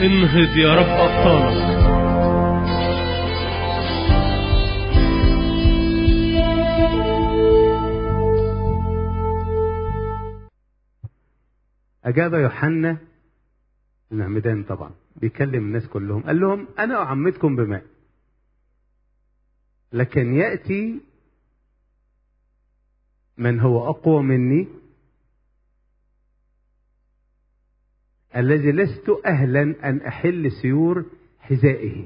انهض يا رب أبطالك أجاب يوحنا المعمدان طبعا بيكلم الناس كلهم قال لهم أنا أعمدكم بماء لكن يأتي من هو أقوى مني الذي لست أهلا أن أحل سيور حذائه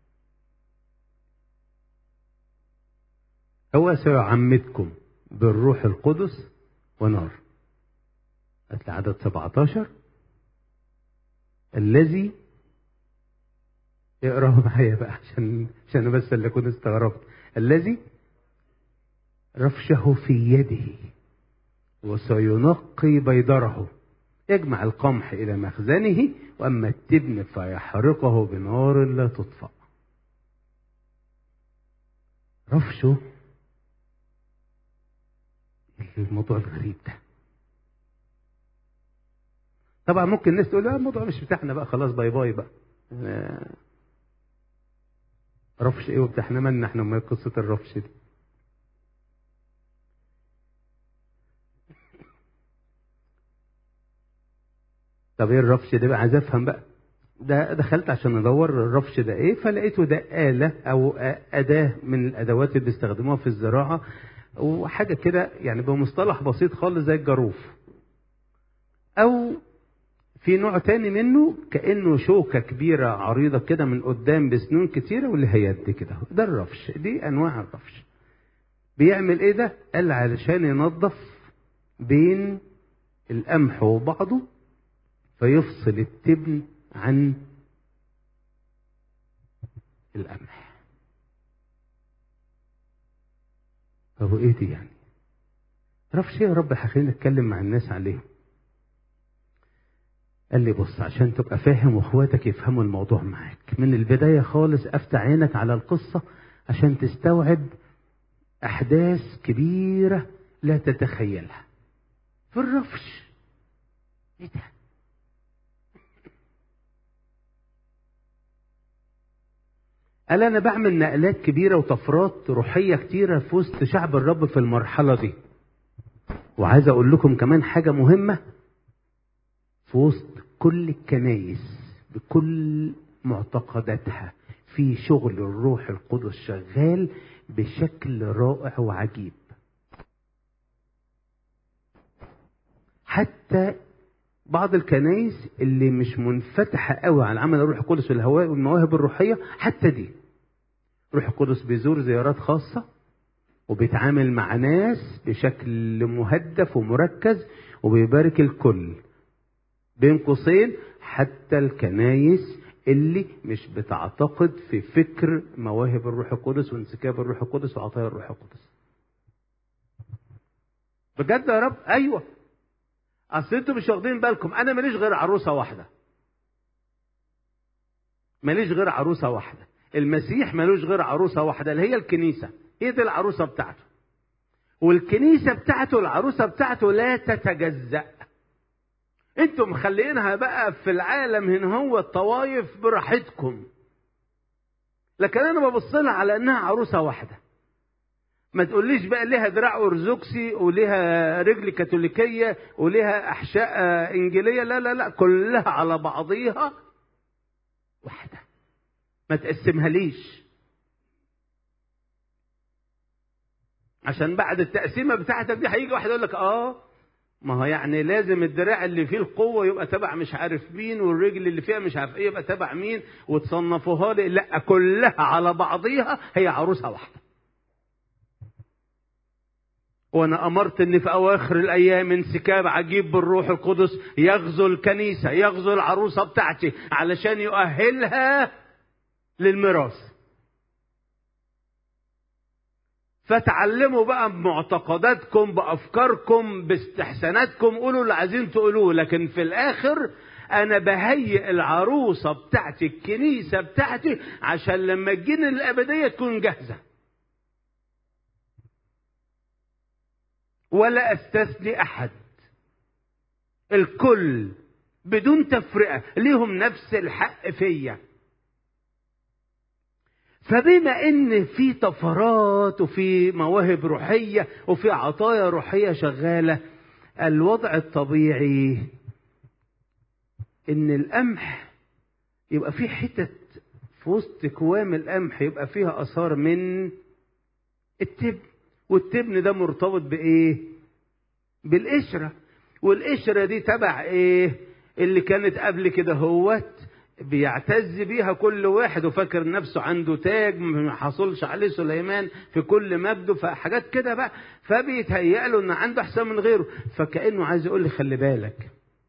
هو سيعمدكم بالروح القدس ونار هات لي عدد 17 الذي اقراه معايا بقى عشان عشان بس اللي اكون استغربت الذي رفشه في يده وسينقي بيضره يجمع القمح إلى مخزنه وأما التبن فيحرقه بنار لا تطفأ رفشه الموضوع الغريب ده طبعا ممكن الناس تقول لا الموضوع مش بتاعنا بقى خلاص باي باي بقى آه، رفش ايه وبتاع احنا مالنا احنا ما قصه الرفش دي طب ايه الرفش ده بقى عايز افهم بقى ده دخلت عشان ادور الرفش ده ايه فلقيته ده آلة او أداة من الأدوات اللي بيستخدموها في الزراعة وحاجة كده يعني بمصطلح بسيط خالص زي الجاروف أو في نوع تاني منه كأنه شوكة كبيرة عريضة كده من قدام بسنون كتيرة ولها يد كده ده الرفش دي أنواع الرفش بيعمل إيه ده؟ قال علشان ينظف بين القمح وبعضه فيفصل التبن عن القمح طب وايه دي يعني رفش ايه يا رب خلينا نتكلم مع الناس عليه قال لي بص عشان تبقى فاهم واخواتك يفهموا الموضوع معاك من البداية خالص افتح عينك على القصة عشان تستوعب احداث كبيرة لا تتخيلها في الرفش ايه ده قال انا بعمل نقلات كبيره وطفرات روحيه كتيره في وسط شعب الرب في المرحله دي وعايز اقول لكم كمان حاجه مهمه في وسط كل الكنايس بكل معتقداتها في شغل الروح القدس شغال بشكل رائع وعجيب حتى بعض الكنايس اللي مش منفتحة قوي على عمل الروح القدس والهواء والمواهب الروحية حتى دي الروح القدس بيزور زيارات خاصة وبيتعامل مع ناس بشكل مهدف ومركز وبيبارك الكل بين قوسين حتى الكنايس اللي مش بتعتقد في فكر مواهب الروح القدس وانسكاب الروح القدس وعطايا الروح القدس بجد يا رب ايوه اصل انتوا مش واخدين بالكم انا ماليش غير عروسه واحده ماليش غير عروسه واحده المسيح مالوش غير عروسه واحده اللي هي الكنيسه هي دي العروسه بتاعته والكنيسه بتاعته العروسه بتاعته لا تتجزأ انتم مخلينها بقى في العالم هنا هو الطوايف براحتكم لكن انا ببص لها على انها عروسه واحده ما تقوليش بقى ليها دراع ارثوذكسي وليها رجل كاثوليكيه وليها احشاء انجيليه لا لا لا كلها على بعضيها واحده ما تقسمها ليش عشان بعد التقسيمه بتاعتك دي هيجي واحد يقول لك اه ما هو يعني لازم الدراع اللي فيه القوة يبقى تبع مش عارف مين والرجل اللي فيها مش عارف ايه يبقى تبع مين وتصنفوها لي لا كلها على بعضيها هي عروسة واحدة وانا امرت ان في اواخر الايام انسكاب عجيب بالروح القدس يغزو الكنيسه يغزو العروسه بتاعتي علشان يؤهلها للميراث فتعلموا بقى بمعتقداتكم بافكاركم باستحساناتكم قولوا اللي عايزين تقولوه لكن في الاخر انا بهيئ العروسه بتاعتي الكنيسه بتاعتي عشان لما تجيني الابديه تكون جاهزه ولا استثني احد الكل بدون تفرقة ليهم نفس الحق فيا فبما ان في طفرات وفي مواهب روحية وفي عطايا روحية شغالة الوضع الطبيعي ان القمح يبقى في حتت في وسط كوام القمح يبقى فيها اثار من التبن والتبن ده مرتبط بايه بالقشره والقشره دي تبع ايه اللي كانت قبل كده هوت بيعتز بيها كل واحد وفاكر نفسه عنده تاج ما حصلش عليه سليمان في كل مجده فحاجات كده بقى فبيتهيأ له ان عنده احسن من غيره فكأنه عايز يقول لي خلي بالك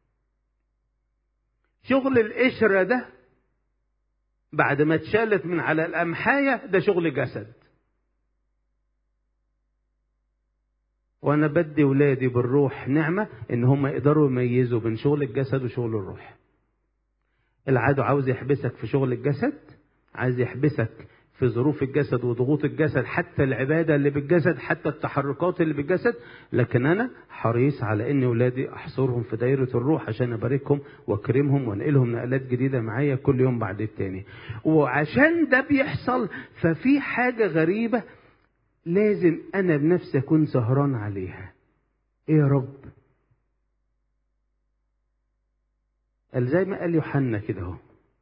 شغل القشرة ده بعد ما اتشالت من على القمحاية ده شغل جسد وانا بدي ولادي بالروح نعمة ان هم يقدروا يميزوا بين شغل الجسد وشغل الروح العدو عاوز يحبسك في شغل الجسد عايز يحبسك في ظروف الجسد وضغوط الجسد حتى العبادة اللي بالجسد حتى التحركات اللي بالجسد لكن أنا حريص على أن ولادي أحصرهم في دايرة الروح عشان أباركهم وأكرمهم وأنقلهم نقلات جديدة معايا كل يوم بعد التاني وعشان ده بيحصل ففي حاجة غريبة لازم أنا بنفسي أكون سهران عليها إيه يا رب قال زي ما قال يوحنا كده اهو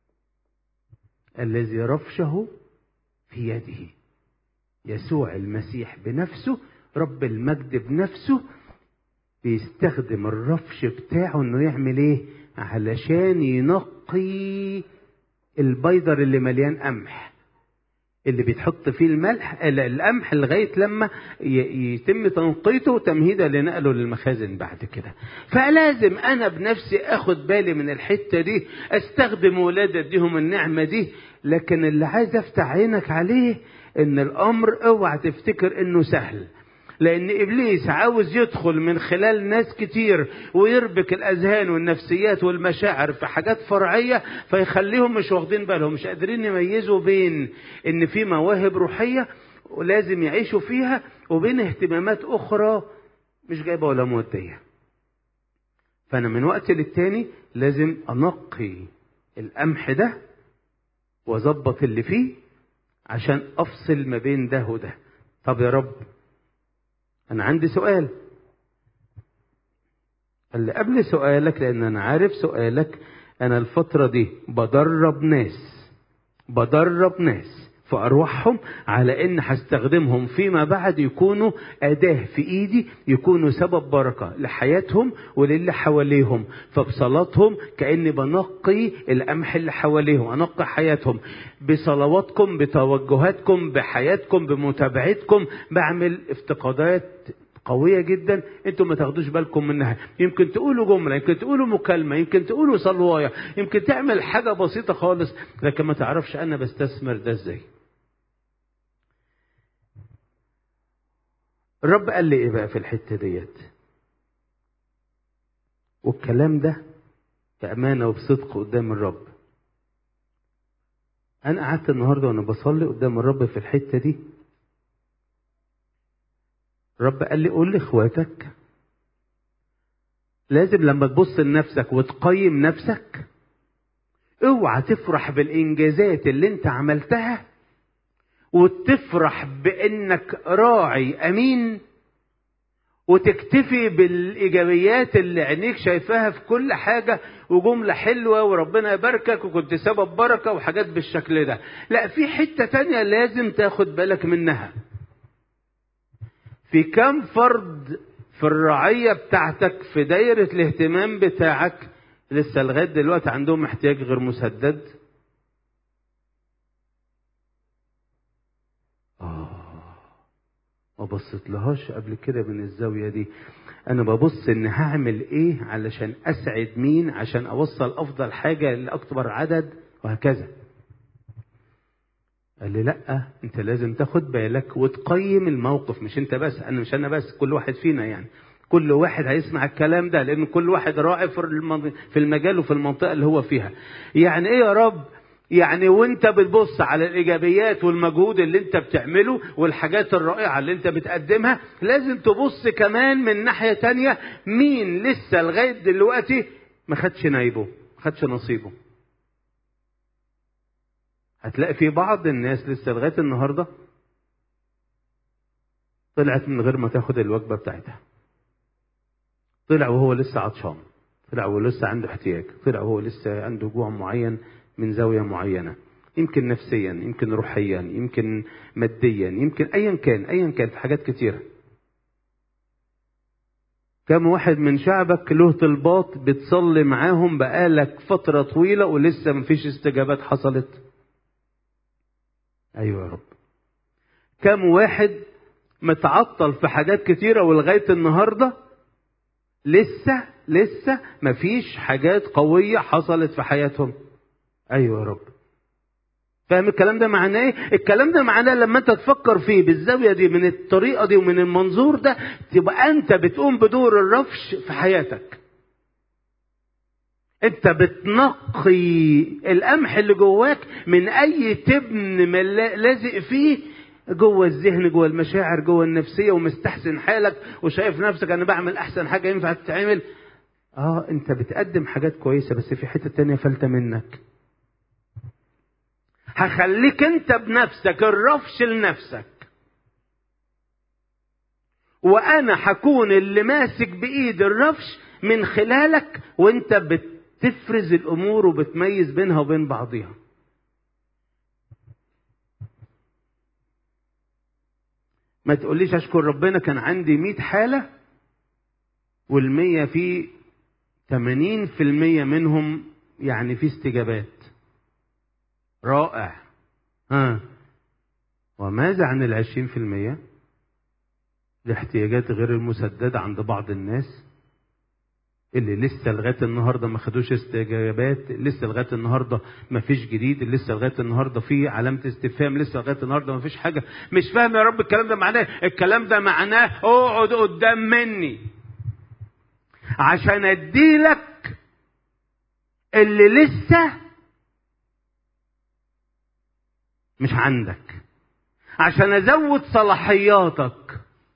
الذي رفشه في يده يسوع المسيح بنفسه رب المجد بنفسه بيستخدم الرفش بتاعه انه يعمل ايه علشان ينقي البيضر اللي مليان قمح اللي بيتحط فيه الملح القمح لغايه لما يتم تنقيته تمهيدا لنقله للمخازن بعد كده فلازم انا بنفسي اخد بالي من الحته دي استخدم ولادي اديهم النعمه دي لكن اللي عايز افتح عينك عليه ان الامر اوعى تفتكر انه سهل لان ابليس عاوز يدخل من خلال ناس كتير ويربك الاذهان والنفسيات والمشاعر في حاجات فرعيه فيخليهم مش واخدين بالهم مش قادرين يميزوا بين ان في مواهب روحيه ولازم يعيشوا فيها وبين اهتمامات اخرى مش جايبه ولا موديه فانا من وقت للتاني لازم انقي القمح ده واظبط اللي فيه عشان افصل ما بين ده وده طب يا رب أنا عندي سؤال اللي قبل سؤالك لأن أنا عارف سؤالك أنا الفترة دي بدرب ناس بدرب ناس في أرواحهم على إن هستخدمهم فيما بعد يكونوا أداة في إيدي يكونوا سبب بركة لحياتهم وللي حواليهم فبصلاتهم كأني بنقي القمح اللي حواليهم أنقي حياتهم بصلواتكم بتوجهاتكم بحياتكم بمتابعتكم بعمل افتقادات قوية جدا انتم ما تاخدوش بالكم منها يمكن تقولوا جملة يمكن تقولوا مكالمة يمكن تقولوا صلواية يمكن تعمل حاجة بسيطة خالص لكن ما تعرفش انا بستثمر ده ازاي الرب قال لي ايه بقى في الحتة ديت والكلام ده بأمانة وبصدق قدام الرب أنا قعدت النهاردة وأنا بصلي قدام الرب في الحتة دي الرب قال لي قول لاخواتك لازم لما تبص لنفسك وتقيم نفسك اوعى تفرح بالانجازات اللي انت عملتها وتفرح بانك راعي امين وتكتفي بالايجابيات اللي عينيك شايفاها في كل حاجه وجمله حلوه وربنا يباركك وكنت سبب بركه وحاجات بالشكل ده لا في حته تانية لازم تاخد بالك منها في كم فرد في الرعية بتاعتك في دايرة الاهتمام بتاعك لسه لغاية دلوقتي عندهم احتياج غير مسدد آه ما بصيت لهاش قبل كده من الزاوية دي أنا ببص إن هعمل إيه علشان أسعد مين عشان أوصل أفضل حاجة لأكبر عدد وهكذا قال لي لا انت لازم تاخد بالك وتقيم الموقف مش انت بس انا مش انا بس كل واحد فينا يعني كل واحد هيسمع الكلام ده لان كل واحد راعي في المجال وفي المنطقه اللي هو فيها يعني ايه يا رب يعني وانت بتبص على الايجابيات والمجهود اللي انت بتعمله والحاجات الرائعه اللي انت بتقدمها لازم تبص كمان من ناحيه تانية مين لسه لغايه دلوقتي ما خدش نايبه ما خدش نصيبه هتلاقي في بعض الناس لسه لغايه النهارده طلعت من غير ما تاخد الوجبه بتاعتها طلع وهو لسه عطشان طلع وهو لسه عنده احتياج طلع وهو لسه عنده جوع معين من زاويه معينه يمكن نفسيا يمكن روحيا يمكن ماديا يمكن ايا كان ايا كان في حاجات كتيره كم واحد من شعبك له طلبات بتصلي معاهم بقالك فترة طويلة ولسه مفيش استجابات حصلت أيوة يا رب كم واحد متعطل في حاجات كتيرة ولغاية النهاردة لسه لسه مفيش حاجات قوية حصلت في حياتهم أيوة يا رب فاهم الكلام ده معناه ايه؟ الكلام ده معناه لما انت تفكر فيه بالزاويه دي من الطريقه دي ومن المنظور ده تبقى انت بتقوم بدور الرفش في حياتك. انت بتنقي القمح اللي جواك من اي تبن لازق فيه جوه الذهن جوه المشاعر جوه النفسيه ومستحسن حالك وشايف نفسك انا بعمل احسن حاجه ينفع تتعمل اه انت بتقدم حاجات كويسه بس في حته تانية فلتة منك هخليك انت بنفسك الرفش لنفسك وانا هكون اللي ماسك بايد الرفش من خلالك وانت بتفرز الامور وبتميز بينها وبين بعضيها ما تقوليش اشكر ربنا كان عندي مئة حالة والمية في تمانين في المية منهم يعني في استجابات رائع ها وماذا عن العشرين في المية الاحتياجات غير المسددة عند بعض الناس اللي لسه لغاية النهاردة ما خدوش استجابات لسه لغاية النهاردة ما فيش جديد لسه لغاية النهاردة في علامة استفهام لسه لغاية النهاردة ما فيش حاجة مش فاهم يا رب الكلام ده معناه الكلام ده معناه اقعد قدام مني عشان اديلك اللي لسه مش عندك عشان ازود صلاحياتك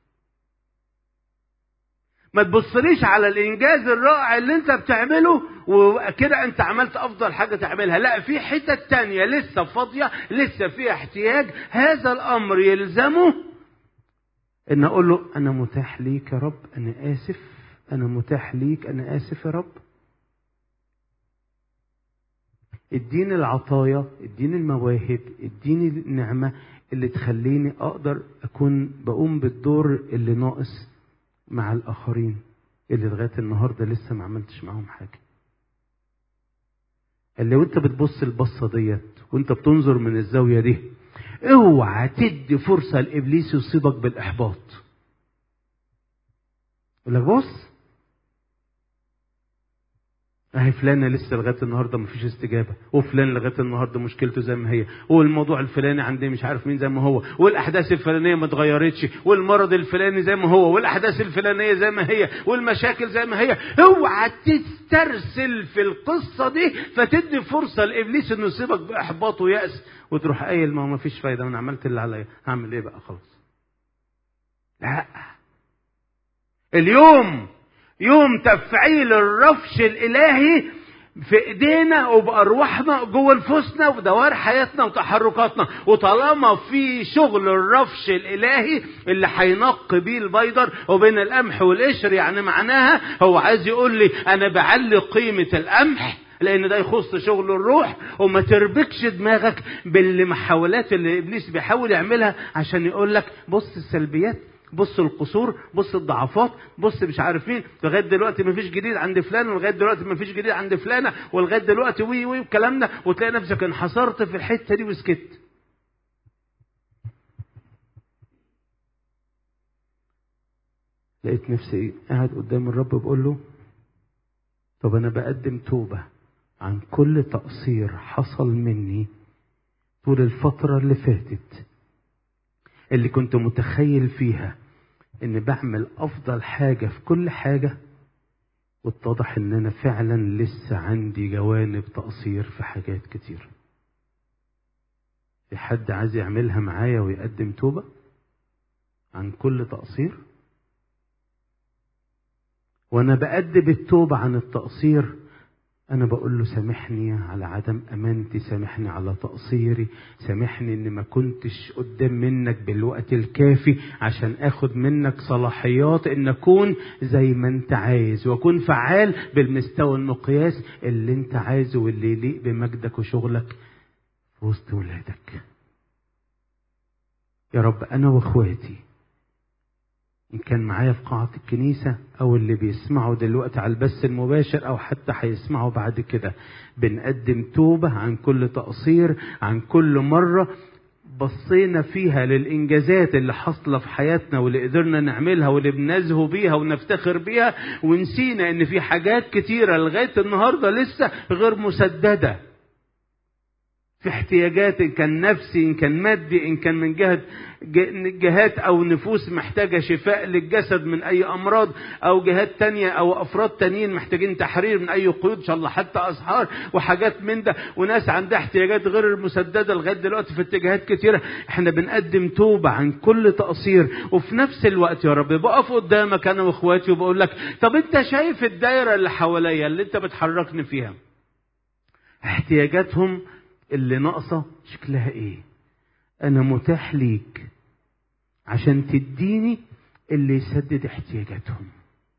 ما تبصليش على الانجاز الرائع اللي انت بتعمله وكده انت عملت افضل حاجه تعملها لا في حتت تانية لسه فاضيه لسه فيها احتياج هذا الامر يلزمه ان اقول له انا متاح ليك يا رب انا اسف انا متاح ليك انا اسف يا رب اديني العطايا اديني المواهب اديني النعمة اللي تخليني اقدر اكون بقوم بالدور اللي ناقص مع الاخرين اللي لغاية النهاردة لسه ما عملتش معاهم حاجة اللي وانت بتبص البصة ديت وانت بتنظر من الزاوية دي اوعى تدي فرصة لابليس يصيبك بالاحباط يقول لك بص اهي فلانة لسه لغاية النهاردة مفيش استجابة وفلان لغاية النهاردة مشكلته زي ما هي والموضوع الفلاني عندي مش عارف مين زي ما هو والأحداث الفلانية ما اتغيرتش والمرض الفلاني زي ما هو والأحداث الفلانية زي ما هي والمشاكل زي ما هي اوعى تسترسل في القصة دي فتدي فرصة لإبليس إنه يصيبك بإحباط ويأس وتروح قايل ما هو مفيش فايدة أنا عملت اللي عليا هعمل إيه بقى خلاص لا اليوم يوم تفعيل الرفش الالهي في ايدينا وبارواحنا جوه نفوسنا ودوار حياتنا وتحركاتنا وطالما في شغل الرفش الالهي اللي هينقي بيه البيضر وبين القمح والقشر يعني معناها هو عايز يقول لي انا بعلي قيمه القمح لان ده يخص شغل الروح وما تربكش دماغك بالمحاولات اللي ابليس بيحاول يعملها عشان يقول لك بص السلبيات بص القصور بص الضعفات بص مش عارف مين لغايه دلوقتي ما فيش جديد عند فلان ولغايه دلوقتي ما فيش جديد عند فلانه ولغايه دلوقتي وي وي والكلام ده وتلاقي نفسك انحصرت في الحته دي وسكت لقيت نفسي قاعد قدام الرب بقول له طب انا بقدم توبه عن كل تقصير حصل مني طول الفتره اللي فاتت اللي كنت متخيل فيها ان بعمل افضل حاجة في كل حاجة واتضح ان انا فعلا لسه عندي جوانب تقصير في حاجات كتير في حد عايز يعملها معايا ويقدم توبة عن كل تقصير وانا بأدب التوبة عن التقصير أنا بقول له سامحني على عدم أمانتي سامحني على تقصيري سامحني إن ما كنتش قدام منك بالوقت الكافي عشان أخد منك صلاحيات إن أكون زي ما أنت عايز وأكون فعال بالمستوى المقياس اللي أنت عايزه واللي يليق بمجدك وشغلك في وسط ولادك يا رب أنا وإخواتي إن كان معايا في قاعة الكنيسة أو اللي بيسمعوا دلوقتي على البث المباشر أو حتى هيسمعوا بعد كده بنقدم توبة عن كل تقصير عن كل مرة بصينا فيها للإنجازات اللي حاصلة في حياتنا واللي قدرنا نعملها واللي بنزهو بيها ونفتخر بيها ونسينا إن في حاجات كتيرة لغاية النهاردة لسه غير مسددة في احتياجات ان كان نفسي ان كان مادي ان كان من جهه جهات او نفوس محتاجه شفاء للجسد من اي امراض او جهات تانية او افراد تانيين محتاجين تحرير من اي قيود ان شاء الله حتى اسحار وحاجات من ده وناس عندها احتياجات غير المسدده لغايه دلوقتي في اتجاهات كتيره احنا بنقدم توبه عن كل تقصير وفي نفس الوقت يا رب بقف قدامك انا واخواتي وبقول لك طب انت شايف الدايره اللي حواليا اللي انت بتحركني فيها احتياجاتهم اللي ناقصة شكلها ايه انا متاح ليك عشان تديني اللي يسدد احتياجاتهم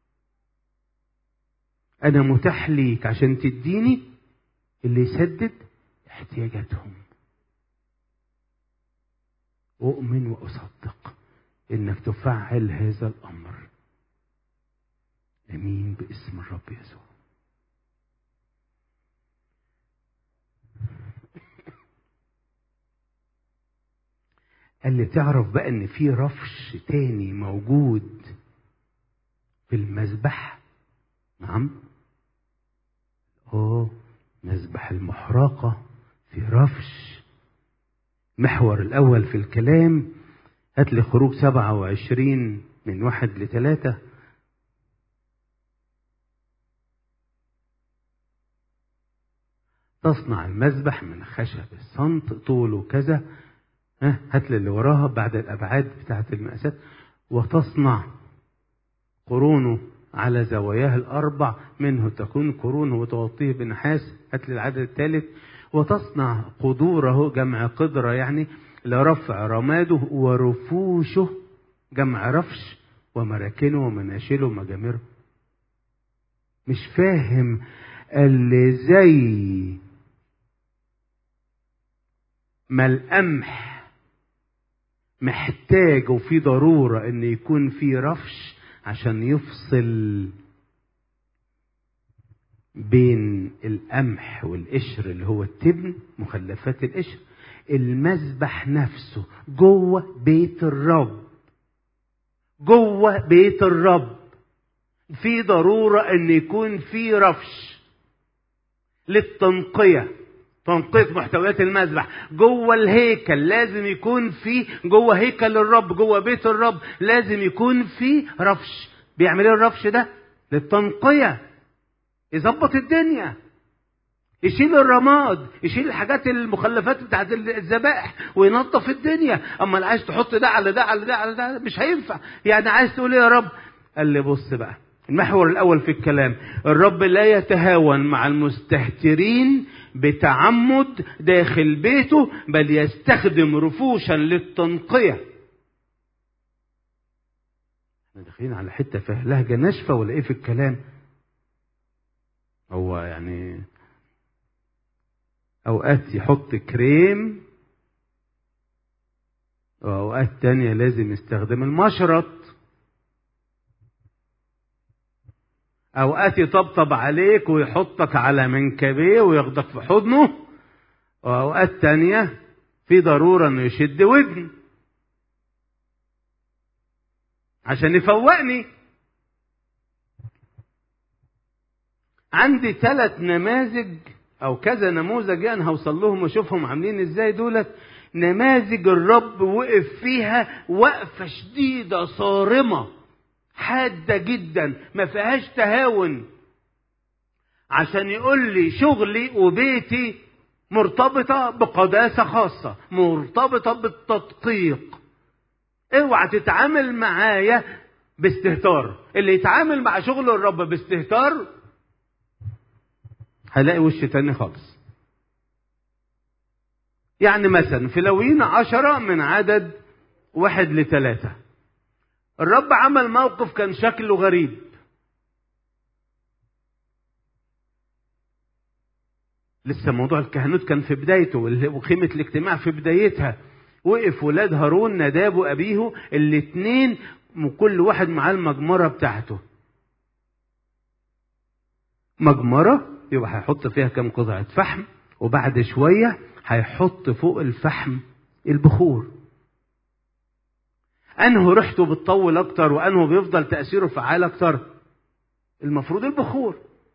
انا متاح ليك عشان تديني اللي يسدد احتياجاتهم اؤمن واصدق انك تفعل هذا الامر امين باسم الرب يسوع قال لي تعرف بقى ان في رفش تاني موجود في المذبح نعم اه مذبح المحرقة في رفش محور الأول في الكلام هات لي خروج سبعة وعشرين من واحد لثلاثة تصنع المذبح من خشب الصمت طوله كذا ها هات لي اللي وراها بعد الابعاد بتاعه المقاسات وتصنع قرونه على زواياه الاربع منه تكون قرونه وتغطيه بنحاس هات لي العدد الثالث وتصنع قدوره جمع قدره يعني لرفع رماده ورفوشه جمع رفش ومراكنه ومناشله ومجامره مش فاهم اللي زي ما القمح محتاج وفي ضرورة ان يكون في رفش عشان يفصل بين القمح والقشر اللي هو التبن مخلفات القشر المذبح نفسه جوه بيت الرب جوه بيت الرب في ضرورة ان يكون في رفش للتنقية تنقية محتويات المذبح جوه الهيكل لازم يكون في جوه هيكل الرب جوه بيت الرب لازم يكون في رفش بيعمل ايه الرفش ده للتنقية يظبط الدنيا يشيل الرماد يشيل الحاجات المخلفات بتاعت الذبائح وينظف الدنيا اما عايز تحط ده على ده على ده على ده مش هينفع يعني عايز تقول ايه يا رب قال لي بص بقى المحور الاول في الكلام الرب لا يتهاون مع المستهترين بتعمد داخل بيته بل يستخدم رفوشا للتنقيه احنا داخلين على حته فيها لهجه ناشفه ولا ايه في الكلام هو يعني اوقات يحط كريم واوقات تانية لازم يستخدم المشرط اوقات يطبطب عليك ويحطك على منكبيه وياخدك في حضنه واوقات تانية في ضرورة انه يشد ودن عشان يفوقني عندي ثلاث نماذج او كذا نموذج يعني هوصل لهم واشوفهم عاملين ازاي دولت نماذج الرب وقف فيها وقفه شديده صارمه حاده جدا ما فيهاش تهاون عشان يقول لي شغلي وبيتي مرتبطه بقداسه خاصه مرتبطه بالتدقيق اوعى تتعامل معايا باستهتار اللي يتعامل مع شغل الرب باستهتار هلاقي وش تاني خالص يعني مثلا في لوين عشرة من عدد واحد لثلاثة الرب عمل موقف كان شكله غريب لسه موضوع الكهنوت كان في بدايته وقيمة الاجتماع في بدايتها وقف ولاد هارون نداب وأبيه الاتنين وكل واحد معاه المجمرة بتاعته مجمرة يبقى هيحط فيها كم قطعة فحم وبعد شوية هيحط فوق الفحم البخور انه ريحته بتطول اكتر وانه بيفضل تاثيره فعال اكتر المفروض البخور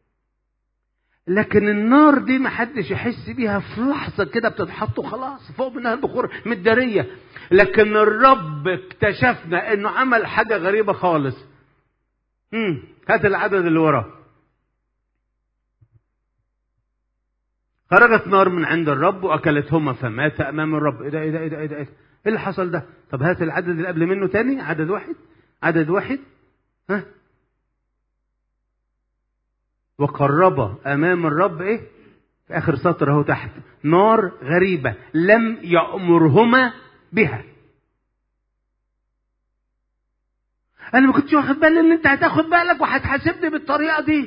لكن النار دي محدش يحس بيها في لحظة كده بتتحط وخلاص فوق منها البخور متدارية لكن الرب اكتشفنا انه عمل حاجة غريبة خالص امم هات العدد اللي وراه خرجت نار من عند الرب واكلتهما فمات امام الرب ايه ده ايه ده ايه ده ايه ده ايه اللي حصل ده طب هات العدد اللي قبل منه تاني عدد واحد عدد واحد ها وقرب امام الرب ايه في اخر سطر اهو تحت نار غريبه لم يامرهما بها انا ما كنتش واخد بالي ان انت هتاخد بالك وهتحاسبني بالطريقه دي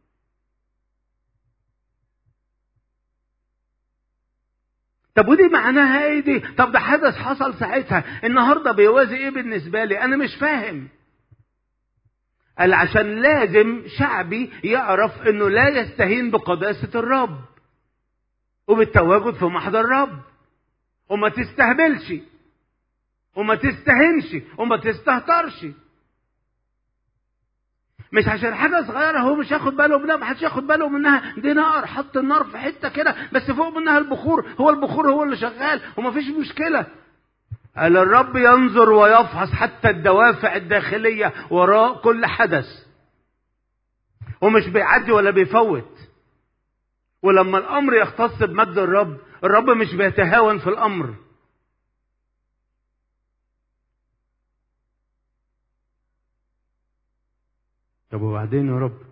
طب ودي معناها ايه دي طب ده حدث حصل ساعتها النهارده بيوازي ايه بالنسبه لي انا مش فاهم قال عشان لازم شعبي يعرف انه لا يستهين بقداسه الرب وبالتواجد في محضر الرب وما تستهبلش وما تستهنش وما تستهترش مش عشان حاجة صغيرة هو مش ياخد باله منها ما حدش ياخد باله منها دي نار حط النار في حتة كده بس فوق منها البخور هو البخور هو اللي شغال ومفيش مشكلة قال الرب ينظر ويفحص حتى الدوافع الداخلية وراء كل حدث ومش بيعدي ولا بيفوت ولما الأمر يختص بمجد الرب الرب مش بيتهاون في الأمر طب وبعدين يا رب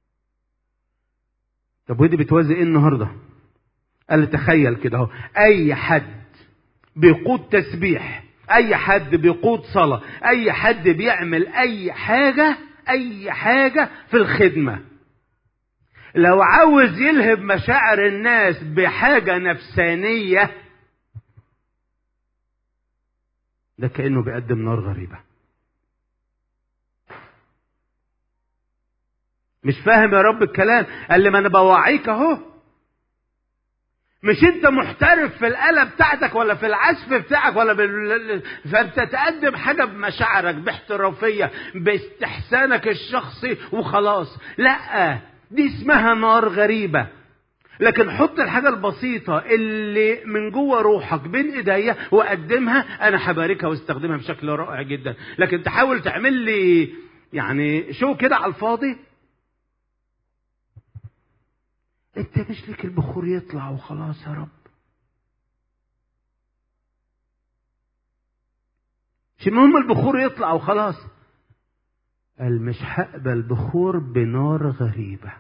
طب ودي بتوازي ايه النهارده قال تخيل كده اهو اي حد بيقود تسبيح اي حد بيقود صلاه اي حد بيعمل اي حاجه اي حاجه في الخدمه لو عاوز يلهب مشاعر الناس بحاجه نفسانيه ده كانه بيقدم نار غريبه مش فاهم يا رب الكلام قال لي ما انا بوعيك اهو مش انت محترف في الآلة بتاعتك ولا في العزف بتاعك ولا بال... فبتتقدم حاجة بمشاعرك باحترافية باستحسانك الشخصي وخلاص لا دي اسمها نار غريبة لكن حط الحاجة البسيطة اللي من جوه روحك بين ايديا وقدمها انا هباركها واستخدمها بشكل رائع جدا لكن تحاول تعمل لي يعني شو كده على الفاضي انت مش ليك البخور يطلع وخلاص يا رب مش المهم البخور يطلع وخلاص قال مش هقبل بخور بنار غريبة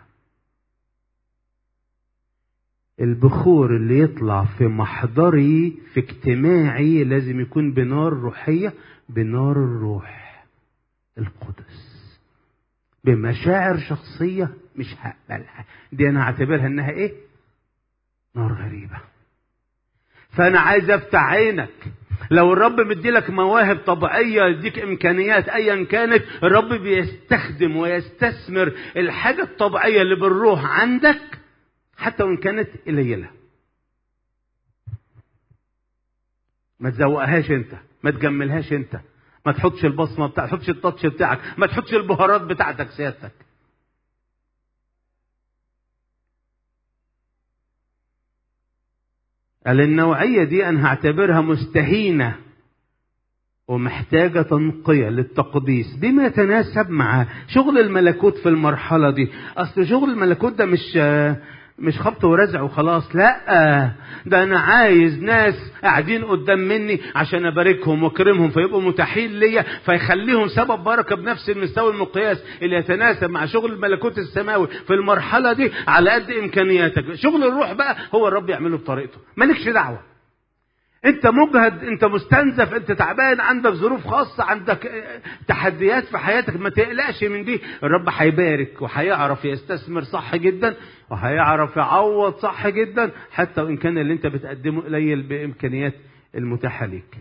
البخور اللي يطلع في محضري في اجتماعي لازم يكون بنار روحية بنار الروح القدس بمشاعر شخصية مش هقبلها دي انا هعتبرها انها ايه نار غريبة فانا عايز افتح عينك لو الرب مديلك مواهب طبيعية يديك امكانيات ايا كانت الرب بيستخدم ويستثمر الحاجة الطبيعية اللي بالروح عندك حتى وان كانت قليلة ما تزوقهاش انت ما تجملهاش انت ما تحطش البصمه بتاعك ما تحطش التاتش بتاعك ما تحطش البهارات بتاعتك سيادتك قال النوعية دي أنا هعتبرها مستهينة ومحتاجة تنقية للتقديس بما يتناسب مع شغل الملكوت في المرحلة دي أصل شغل الملكوت ده مش مش خبط ورزع وخلاص لا ده انا عايز ناس قاعدين قدام مني عشان اباركهم واكرمهم فيبقوا متاحين ليا فيخليهم سبب بركه بنفس المستوى المقياس اللي يتناسب مع شغل الملكوت السماوي في المرحله دي على قد امكانياتك شغل الروح بقى هو الرب يعمله بطريقته مالكش دعوه انت مجهد انت مستنزف انت تعبان عندك ظروف خاصة عندك تحديات في حياتك ما تقلقش من دي الرب هيبارك وهيعرف يستثمر صح جدا وهيعرف يعوض صح جدا حتى وان كان اللي انت بتقدمه قليل بامكانيات المتاحة ليك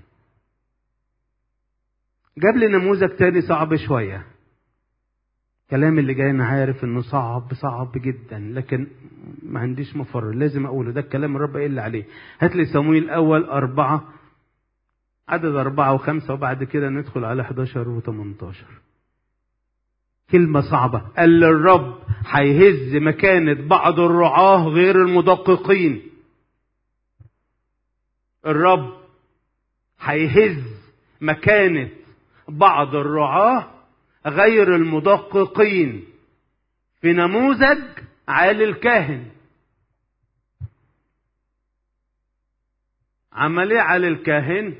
جاب لي نموذج تاني صعب شوية الكلام اللي جاي انا عارف انه صعب صعب جدا لكن ما عنديش مفر لازم اقوله ده الكلام الرب قال لي عليه هات لي صمويل الاول أربعة عدد أربعة وخمسة وبعد كده ندخل على 11 و18 كلمة صعبة قال الرب هيهز مكانة بعض الرعاة غير المدققين الرب هيهز مكانة بعض الرعاة غير المدققين في نموذج عالي الكاهن عمل ايه عالي الكاهن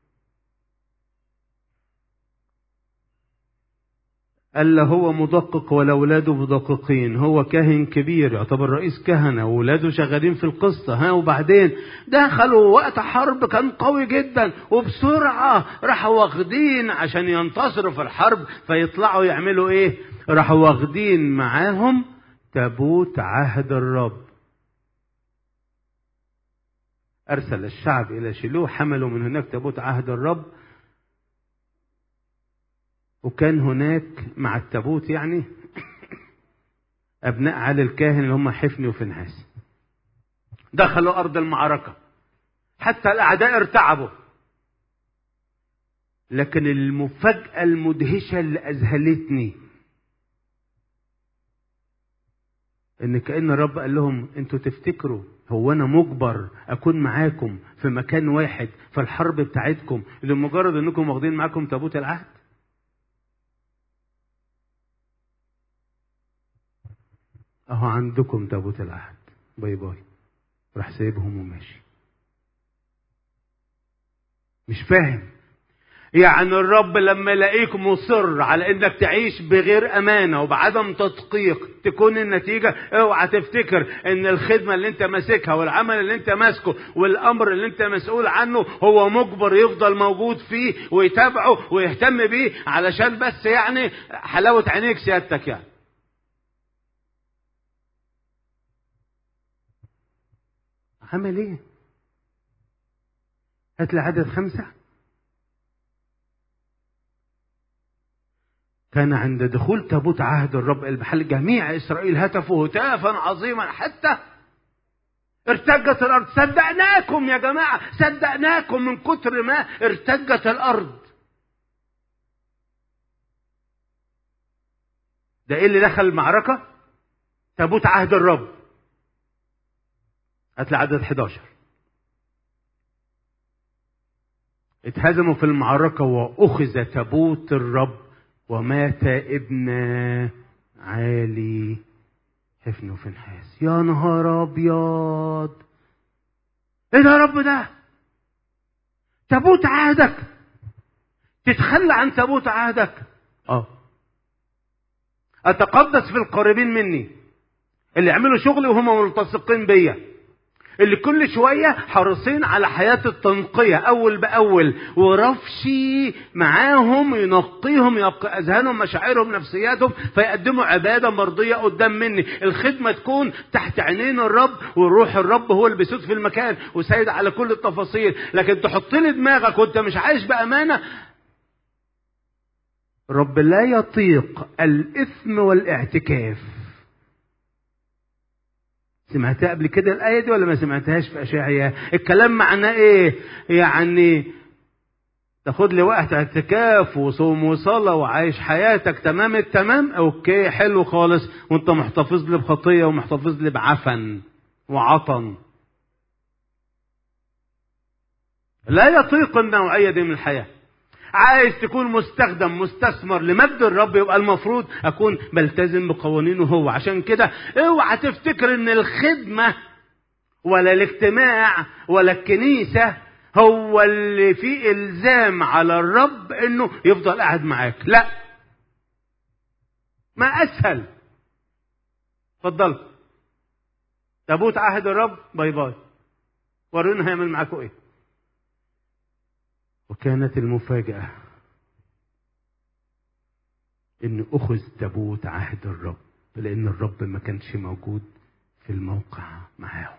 قال له هو مدقق ولا اولاده مدققين هو كاهن كبير يعتبر رئيس كهنة واولاده شغالين في القصة ها وبعدين دخلوا وقت حرب كان قوي جدا وبسرعة راحوا واخدين عشان ينتصروا في الحرب فيطلعوا يعملوا ايه راحوا واخدين معاهم تابوت عهد الرب أرسل الشعب إلى شيلوه حملوا من هناك تابوت عهد الرب وكان هناك مع التابوت يعني أبناء علي الكاهن اللي هم حفني وفنحاس دخلوا أرض المعركة حتى الأعداء ارتعبوا لكن المفاجأة المدهشة اللي أذهلتني ان كان الرب قال لهم انتوا تفتكروا هو انا مجبر اكون معاكم في مكان واحد في الحرب بتاعتكم لمجرد انكم واخدين معاكم تابوت العهد اهو عندكم تابوت العهد باي باي راح سايبهم وماشي مش فاهم يعني الرب لما يلاقيك مصر على انك تعيش بغير امانه وبعدم تدقيق تكون النتيجه اوعى تفتكر ان الخدمه اللي انت ماسكها والعمل اللي انت ماسكه والامر اللي انت مسؤول عنه هو مجبر يفضل موجود فيه ويتابعه ويهتم بيه علشان بس يعني حلاوه عينيك سيادتك يعني عمل ايه هات لي عدد خمسه كان عند دخول تابوت عهد الرب المحل جميع اسرائيل هتفوا هتافا عظيما حتى ارتجت الارض صدقناكم يا جماعه صدقناكم من كتر ما ارتجت الارض ده ايه اللي دخل المعركه تابوت عهد الرب هتلاقي عدد 11 اتهزموا في المعركة وأخذ تابوت الرب ومات ابن عالي حفن وفنحاس يا نهار ابيض ايه ده يا رب ده تابوت عهدك تتخلى عن تابوت عهدك اه اتقدس في القريبين مني اللي يعملوا شغلي وهم ملتصقين بيا اللي كل شوية حريصين على حياة التنقية أول بأول ورفشي معاهم ينقيهم ينقي أذهانهم مشاعرهم نفسياتهم فيقدموا عبادة مرضية قدام مني الخدمة تكون تحت عينين الرب والروح الرب هو اللي بيسود في المكان وسيد على كل التفاصيل لكن تحط لي دماغك وانت مش عايش بأمانة رب لا يطيق الإثم والاعتكاف سمعتها قبل كده الآية دي ولا ما سمعتهاش في أشعياء؟ الكلام معناه إيه؟ يعني تاخد لي وقت اعتكاف وصوم وصلاة وعايش حياتك تمام التمام أوكي حلو خالص وأنت محتفظ لي بخطية ومحتفظ لي بعفن وعطن. لا يطيق النوعية دي من الحياة. عايز تكون مستخدم مستثمر لمجد الرب يبقى المفروض اكون بلتزم بقوانينه هو عشان كده اوعى تفتكر ان الخدمه ولا الاجتماع ولا الكنيسه هو اللي فيه الزام على الرب انه يفضل قاعد معاك لا ما اسهل اتفضل تابوت عهد الرب باي باي ورينا هيعمل معاكم ايه وكانت المفاجأة ان اخذ تابوت عهد الرب لان الرب ما كانش موجود في الموقع معاهم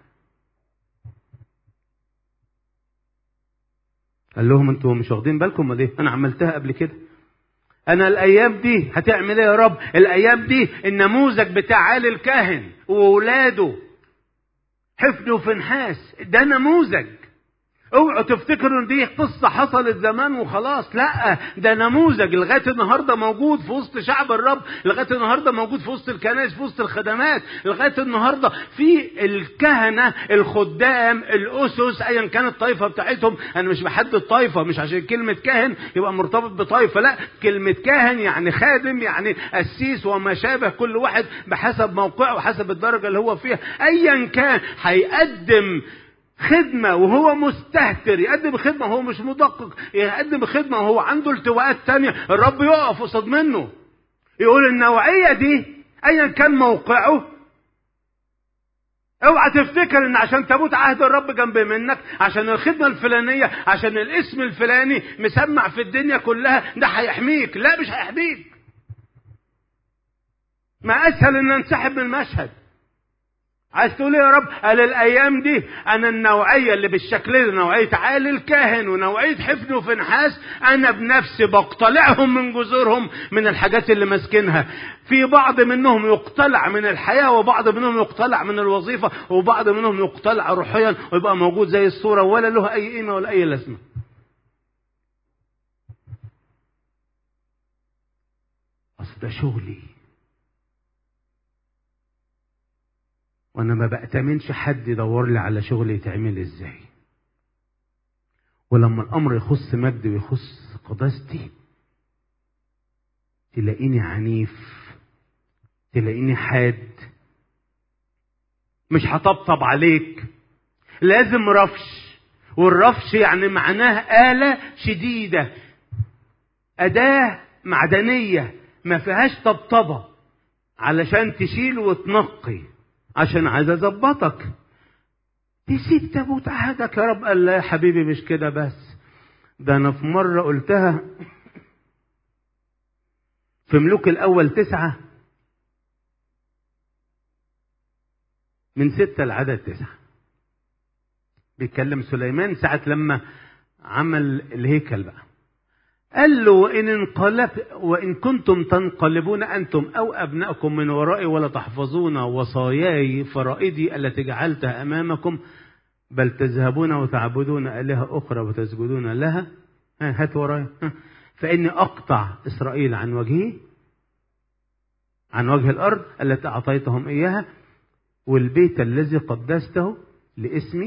قال لهم انتوا مش واخدين بالكم ولا ايه انا عملتها قبل كده انا الايام دي هتعمل ايه يا رب الايام دي النموذج بتاع آل الكاهن واولاده حفن وفنحاس ده نموذج اوعوا تفتكروا ان دي قصة حصلت زمان وخلاص لا ده نموذج لغاية النهاردة موجود في وسط شعب الرب لغاية النهاردة موجود في وسط الكنائس في وسط الخدمات لغاية النهاردة في الكهنة الخدام الأسس أيا كانت الطائفة بتاعتهم أنا مش بحدد طائفة مش عشان كلمة كاهن يبقى مرتبط بطائفة لا كلمة كاهن يعني خادم يعني قسيس وما شابه كل واحد بحسب موقعه وحسب الدرجة اللي هو فيها أيا كان هيقدم خدمة وهو مستهتر يقدم خدمة وهو مش مدقق يقدم خدمة وهو عنده التواءات تانية الرب يقف قصاد منه يقول النوعية دي أيا كان موقعه اوعى تفتكر ان عشان تابوت عهد الرب جنب منك عشان الخدمة الفلانية عشان الاسم الفلاني مسمع في الدنيا كلها ده هيحميك لا مش هيحميك ما اسهل ان انسحب من المشهد عايز تقول يا رب قال الايام دي انا النوعيه اللي بالشكل ده نوعيه عالي الكاهن ونوعيه حفن وفنحاس انا بنفسي بقتلعهم من جذورهم من الحاجات اللي ماسكينها في بعض منهم يقتلع من الحياه وبعض منهم يقتلع من الوظيفه وبعض منهم يقتلع روحيا ويبقى موجود زي الصوره ولا له اي قيمه ولا اي لازمه اصل ده شغلي وانا ما بأتمنش حد يدور لي على شغل يتعمل ازاي ولما الامر يخص مجد ويخص قداستي تلاقيني عنيف تلاقيني حاد مش هطبطب عليك لازم رفش والرفش يعني معناه آلة شديدة أداة معدنية ما فيهاش طبطبة علشان تشيل وتنقي عشان عايز اظبطك تسيب تابوت عهدك يا رب قال لا يا حبيبي مش كده بس ده انا في مره قلتها في ملوك الاول تسعه من ستة لعدد تسعة بيتكلم سليمان ساعة لما عمل الهيكل بقى قال له وإن انقلب وإن كنتم تنقلبون أنتم أو أبنائكم من ورائي ولا تحفظون وصاياي فرائدي التي جعلتها أمامكم بل تذهبون وتعبدون آلهة أخرى وتسجدون لها هات ورايا فإني أقطع إسرائيل عن وجهي عن وجه الأرض التي أعطيتهم إياها والبيت الذي قدسته لاسمي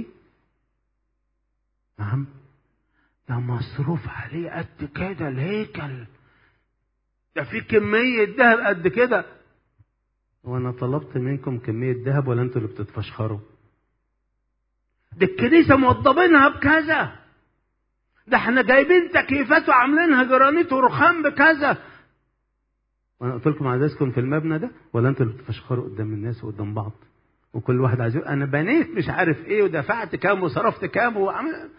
نعم ده مصروف عليه قد كده الهيكل ده في كمية ذهب قد كده وانا طلبت منكم كمية ذهب ولا انتوا اللي بتتفشخروا دي الكنيسة موضبينها بكذا ده احنا جايبين تكييفات وعاملينها جرانيت ورخام بكذا وانا قلت لكم عايزكم في المبنى ده ولا انتوا اللي بتتفشخروا قدام الناس وقدام بعض وكل واحد عايز انا بنيت مش عارف ايه ودفعت كام وصرفت كام وعمل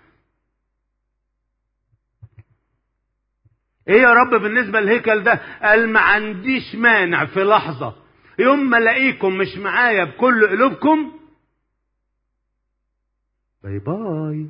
ايه يا رب بالنسبة للهيكل ده قال ما عنديش مانع في لحظة يوم ما الاقيكم مش معايا بكل قلوبكم باي باي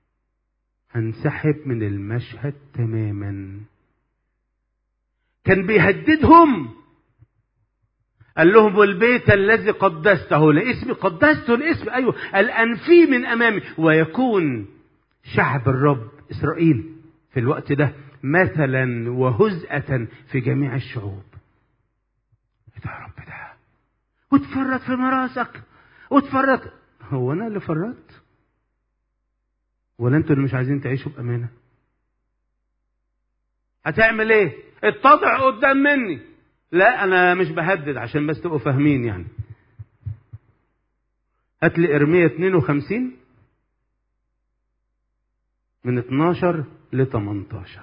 هنسحب من المشهد تماما كان بيهددهم قال لهم والبيت الذي قدسته لاسمي قدسته لاسمي ايوه الانفي من امامي ويكون شعب الرب اسرائيل في الوقت ده مثلا وهزءة في جميع الشعوب ايه ده يا رب ده وتفرط في مراسك وتفرط هو انا اللي فرطت ولا انتوا اللي مش عايزين تعيشوا بامانه هتعمل ايه اتضع قدام مني لا انا مش بهدد عشان بس تبقوا فاهمين يعني هات لي ارميه 52 من 12 ل 18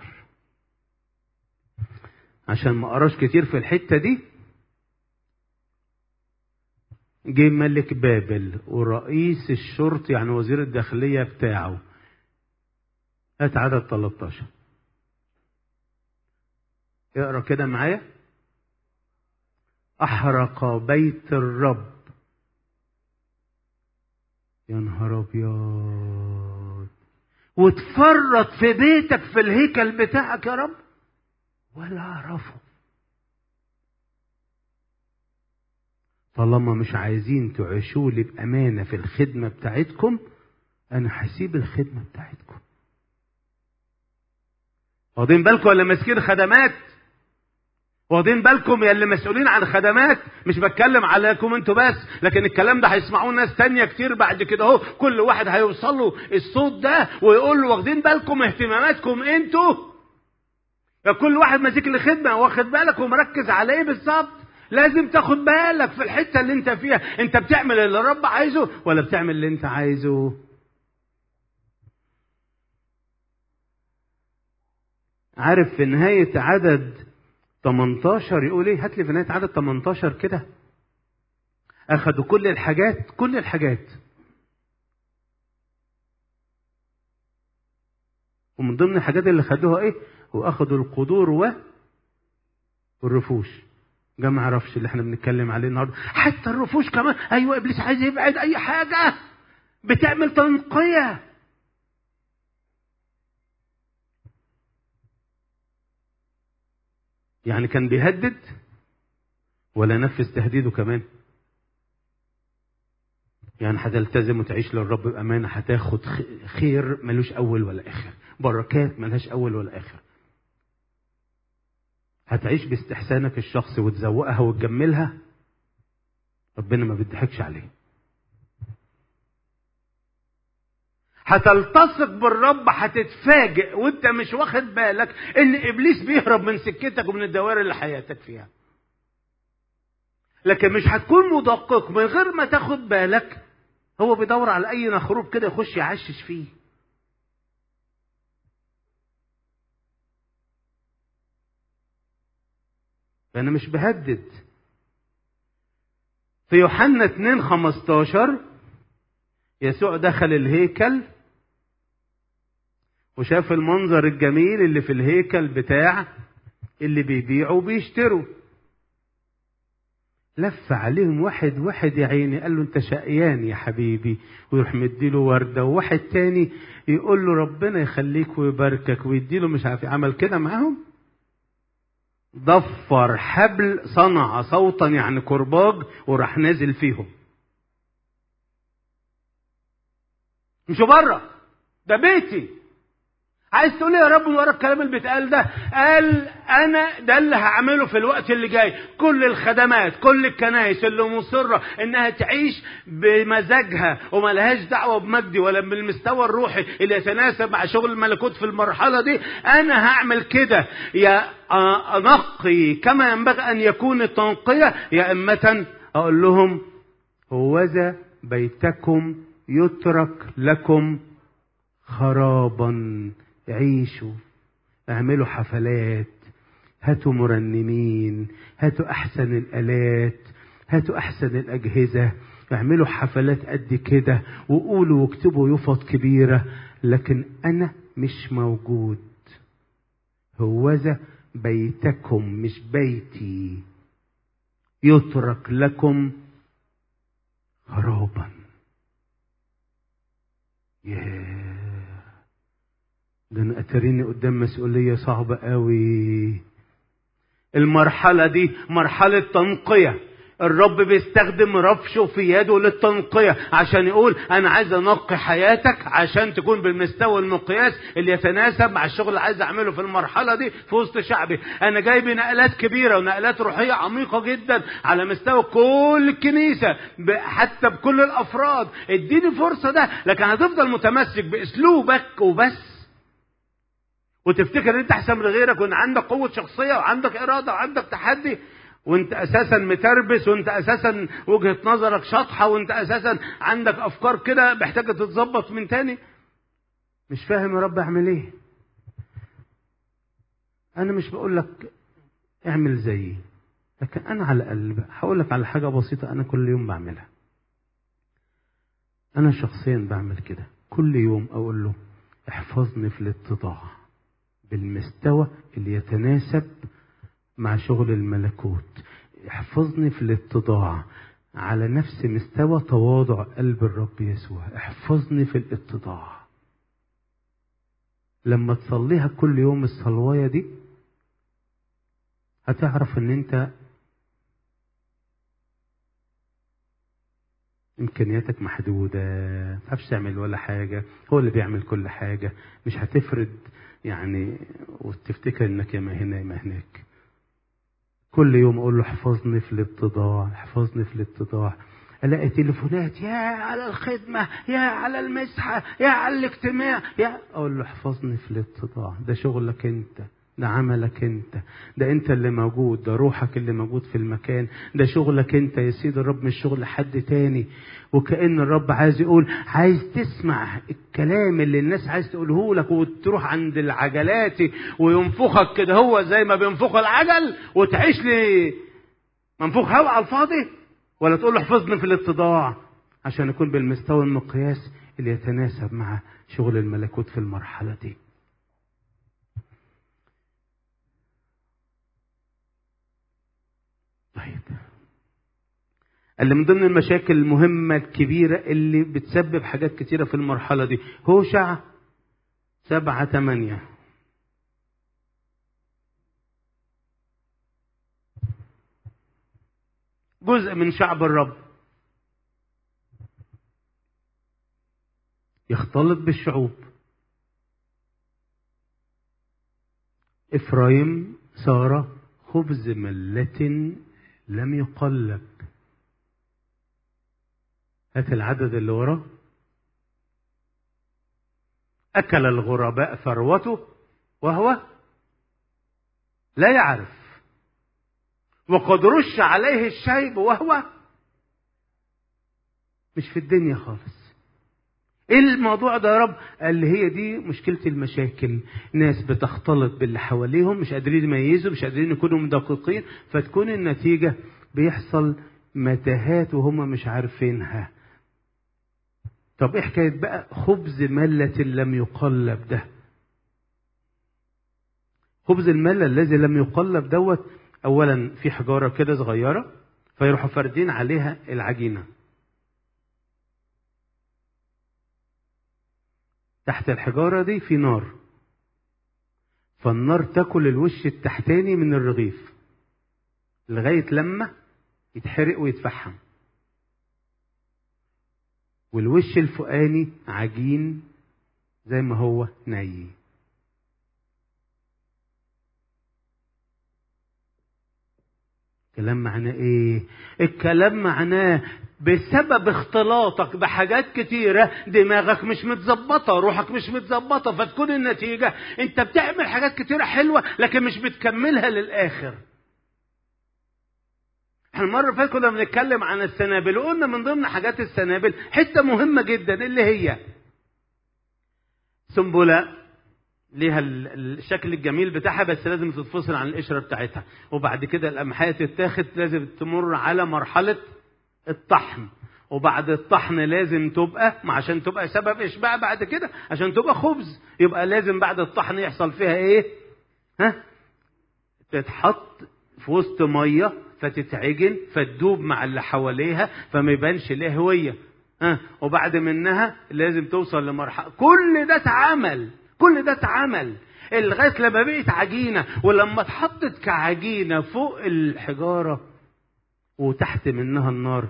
عشان ما اقراش كتير في الحته دي جه ملك بابل ورئيس الشرطة يعني وزير الداخلية بتاعه هات عدد 13 اقرا كده معايا احرق بيت الرب يا نهار ابيض وتفرط في بيتك في الهيكل بتاعك يا رب ولا اعرفه طالما مش عايزين تعيشوا لي بامانه في الخدمه بتاعتكم انا هسيب الخدمه بتاعتكم واخدين بالكم ولا ماسكين خدمات واخدين بالكم يا اللي مسؤولين عن خدمات مش بتكلم عليكم انتوا بس لكن الكلام ده هيسمعوه ناس تانية كتير بعد كده اهو كل واحد هيوصل له الصوت ده ويقول له واخدين بالكم اهتماماتكم انتوا يا كل واحد ماسك لي خدمه واخد بالك ومركز على ايه بالظبط لازم تاخد بالك في الحته اللي انت فيها انت بتعمل اللي الرب عايزه ولا بتعمل اللي انت عايزه عارف في نهايه عدد 18 يقول ايه هات لي في نهايه عدد 18 كده اخذوا كل الحاجات كل الحاجات ومن ضمن الحاجات اللي خدوها ايه واخذوا القدور و والرفوش جمع رفش اللي احنا بنتكلم عليه النهارده حتى الرفوش كمان ايوه ابليس عايز يبعد اي حاجه بتعمل تنقيه يعني كان بيهدد ولا نفذ تهديده كمان يعني هتلتزم وتعيش للرب بأمانة هتاخد خير ملوش أول ولا آخر بركات ملهاش أول ولا آخر هتعيش باستحسانك الشخصي وتزوقها وتجملها ربنا ما بيضحكش عليه هتلتصق بالرب هتتفاجئ وانت مش واخد بالك ان ابليس بيهرب من سكتك ومن الدوائر اللي حياتك فيها لكن مش هتكون مدقق من غير ما تاخد بالك هو بيدور على اي مخروب كده يخش يعشش فيه فانا مش بهدد في يوحنا 2 15 يسوع دخل الهيكل وشاف المنظر الجميل اللي في الهيكل بتاع اللي بيبيعوا وبيشتروا لف عليهم واحد واحد يا عيني قال له انت شقيان يا حبيبي ويروح مديله ورده وواحد تاني يقول له ربنا يخليك ويباركك ويديله مش عارف عمل كده معاهم ضفر حبل صنع صوتا يعني كرباج وراح نازل فيهم مش بره ده بيتي عايز تقول يا رب ورا الكلام اللي بيتقال ده قال انا ده اللي هعمله في الوقت اللي جاي كل الخدمات كل الكنائس اللي مصره انها تعيش بمزاجها وملهاش دعوه بمجدي ولا بالمستوى الروحي اللي يتناسب مع شغل الملكوت في المرحله دي انا هعمل كده يا انقي كما ينبغي ان يكون التنقيه يا امه اقول لهم هوذا بيتكم يترك لكم خرابا عيشوا اعملوا حفلات هاتوا مرنمين هاتوا احسن الالات هاتوا احسن الاجهزه اعملوا حفلات قد كده وقولوا واكتبوا يفط كبيره لكن انا مش موجود هوذا بيتكم مش بيتي يترك لكم خرابا ياه ده انا اتريني قدام مسؤوليه صعبه قوي المرحله دي مرحله تنقيه الرب بيستخدم رفشه في يده للتنقية عشان يقول أنا عايز أنقي حياتك عشان تكون بالمستوى المقياس اللي يتناسب مع الشغل اللي عايز أعمله في المرحلة دي في وسط شعبي أنا جايب نقلات كبيرة ونقلات روحية عميقة جدا على مستوى كل الكنيسة حتى بكل الأفراد اديني فرصة ده لكن هتفضل متمسك بأسلوبك وبس وتفتكر ان انت احسن من غيرك وان عندك قوه شخصيه وعندك اراده وعندك تحدي وانت اساسا متربس وانت اساسا وجهه نظرك شاطحه وانت اساسا عندك افكار كده محتاجه تتظبط من تاني مش فاهم يا رب اعمل ايه انا مش بقول لك اعمل زيي لكن انا على الاقل هقول لك على حاجه بسيطه انا كل يوم بعملها انا شخصيا بعمل كده كل يوم اقول له احفظني في الاتضاع بالمستوى اللي يتناسب مع شغل الملكوت احفظني في الاتضاع على نفس مستوى تواضع قلب الرب يسوع احفظني في الاتضاع لما تصليها كل يوم الصلواية دي هتعرف ان انت امكانياتك محدوده ما تعرفش تعمل ولا حاجه هو اللي بيعمل كل حاجه مش هتفرد يعني وتفتكر انك يا ما هنا يا ما هناك كل يوم اقول له احفظني في الاتضاع احفظني في الاتضاع الاقي تليفونات يا على الخدمه يا على المسحه يا على الاجتماع يا اقول له احفظني في الاتضاع ده شغلك انت ده عملك انت ده انت اللي موجود ده روحك اللي موجود في المكان ده شغلك انت يا سيد الرب مش شغل حد تاني وكأن الرب عايز يقول عايز تسمع الكلام اللي الناس عايز تقوله لك وتروح عند العجلات وينفخك كده هو زي ما بينفخ العجل وتعيش لي منفوخ هوا على الفاضي ولا تقول له احفظني في الاتضاع عشان يكون بالمستوى المقياس اللي يتناسب مع شغل الملكوت في المرحلة دي طيب اللي من ضمن المشاكل المهمة الكبيرة اللي بتسبب حاجات كتيرة في المرحلة دي هوشع سبعة تمانية جزء من شعب الرب يختلط بالشعوب إفرايم صار خبز ملة لم يقلب هات العدد اللي وراه أكل الغرباء ثروته وهو لا يعرف وقد رش عليه الشيب وهو مش في الدنيا خالص ايه الموضوع ده يا رب قال لي هي دي مشكلة المشاكل ناس بتختلط باللي حواليهم مش قادرين يميزوا مش قادرين يكونوا مدققين فتكون النتيجة بيحصل متاهات وهم مش عارفينها طب ايه حكاية بقى خبز ملة لم يقلب ده خبز الملة الذي لم يقلب دوت اولا في حجارة كده صغيرة فيروحوا فاردين عليها العجينة تحت الحجارة دي في نار فالنار تاكل الوش التحتاني من الرغيف لغاية لما يتحرق ويتفحم والوش الفوقاني عجين زي ما هو ني الكلام معناه ايه الكلام معناه بسبب اختلاطك بحاجات كتيرة دماغك مش متظبطة روحك مش متظبطة فتكون النتيجة انت بتعمل حاجات كتيرة حلوة لكن مش بتكملها للآخر احنا المرة اللي فاتت كنا بنتكلم عن السنابل وقلنا من ضمن حاجات السنابل حتة مهمة جدا اللي هي سنبلة ليها الشكل الجميل بتاعها بس لازم تتفصل عن القشرة بتاعتها وبعد كده القمحية تتاخد لازم تمر على مرحلة الطحن وبعد الطحن لازم تبقى ما عشان تبقى سبب اشباع بعد كده عشان تبقى خبز يبقى لازم بعد الطحن يحصل فيها ايه ها تتحط في وسط ميه فتتعجن فتدوب مع اللي حواليها فما يبانش ليها هويه ها وبعد منها لازم توصل لمرحله كل ده اتعمل كل ده اتعمل لغايه لما بقت عجينه ولما اتحطت كعجينه فوق الحجاره وتحت منها النار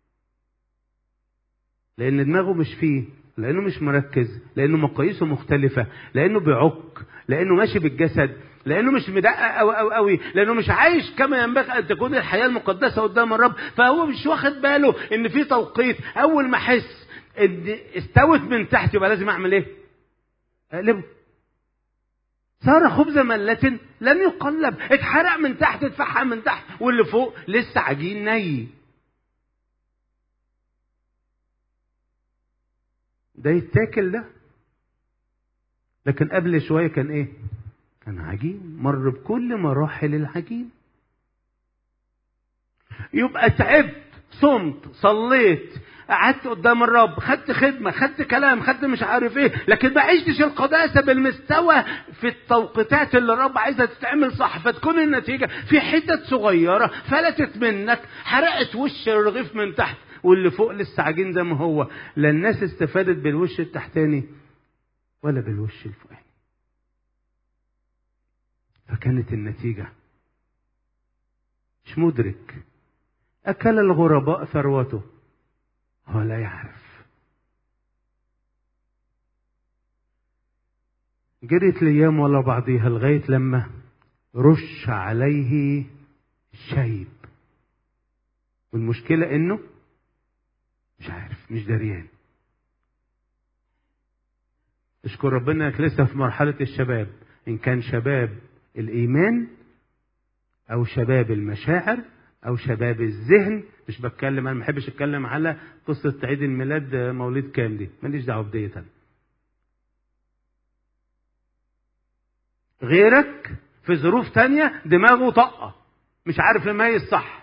لان دماغه مش فيه لانه مش مركز لانه مقاييسه مختلفه لانه بيعك لانه ماشي بالجسد لانه مش مدقق قوي قوي قوي لانه مش عايش كما ينبغي ان تكون الحياه المقدسه قدام الرب فهو مش واخد باله ان في توقيت اول ما احس ان استوت من تحت يبقى لازم اعمل ايه؟ اقلبه صار خبز ملة لم يقلب اتحرق من تحت اتفحم من تحت واللي فوق لسه عجين ني ده يتاكل ده لكن قبل شوية كان ايه كان عجين مر بكل مراحل العجين يبقى تعبت صمت صليت قعدت قدام الرب خدت خدمة خدت كلام خدت مش عارف ايه لكن ما عشتش القداسة بالمستوى في التوقيتات اللي الرب عايزها تتعمل صح فتكون النتيجة في حتت صغيرة فلتت منك حرقت وش الرغيف من تحت واللي فوق لسه عجين زي ما هو لا الناس استفادت بالوش التحتاني ولا بالوش الفوقاني فكانت النتيجة مش مدرك أكل الغرباء ثروته هو لا يعرف جرت الأيام ولا بعضيها لغاية لما رش عليه شيب والمشكلة إنه مش عارف مش دريان اشكر ربنا انك لسه في مرحلة الشباب ان كان شباب الايمان او شباب المشاعر او شباب الذهن مش بتكلم انا ما بحبش اتكلم على قصة عيد الميلاد مولد كام دي ماليش دعوة بديت انا غيرك في ظروف تانية دماغه طاقة مش عارف يميز صح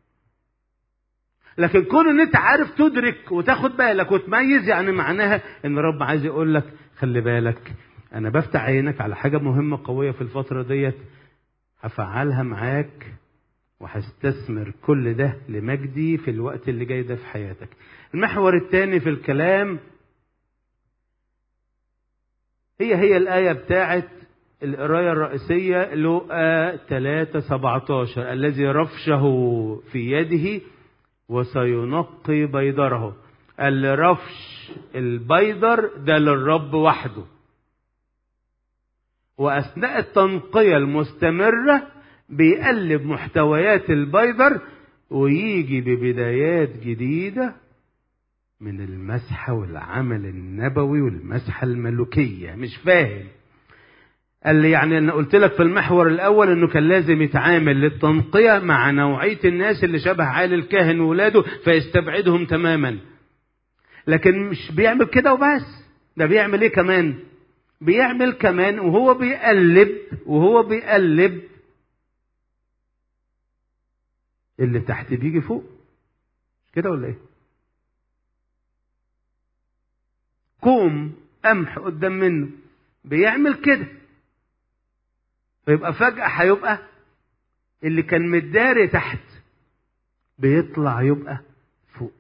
لكن كون ان انت عارف تدرك وتاخد بالك وتميز يعني معناها ان رب عايز يقول لك خلي بالك انا بفتح عينك على حاجه مهمه قويه في الفتره ديت هفعلها معاك وهستثمر كل ده لمجدي في الوقت اللي جاي ده في حياتك المحور الثاني في الكلام هي هي الآية بتاعت القراية الرئيسية لقى 3 17 الذي رفشه في يده وسينقي بيضره الرفش البيضر ده للرب وحده وأثناء التنقية المستمرة بيقلب محتويات البيضر ويجي ببدايات جديدة من المسحة والعمل النبوي والمسحة الملوكية مش فاهم قال لي يعني انا قلت لك في المحور الاول انه كان لازم يتعامل للتنقيه مع نوعيه الناس اللي شبه عالي الكاهن وولاده فيستبعدهم تماما لكن مش بيعمل كده وبس ده بيعمل ايه كمان بيعمل كمان وهو بيقلب وهو بيقلب اللي تحت بيجي فوق مش كده ولا ايه كوم قمح قدام منه بيعمل كده فيبقى فجأة هيبقى اللي كان متداري تحت بيطلع يبقى فوق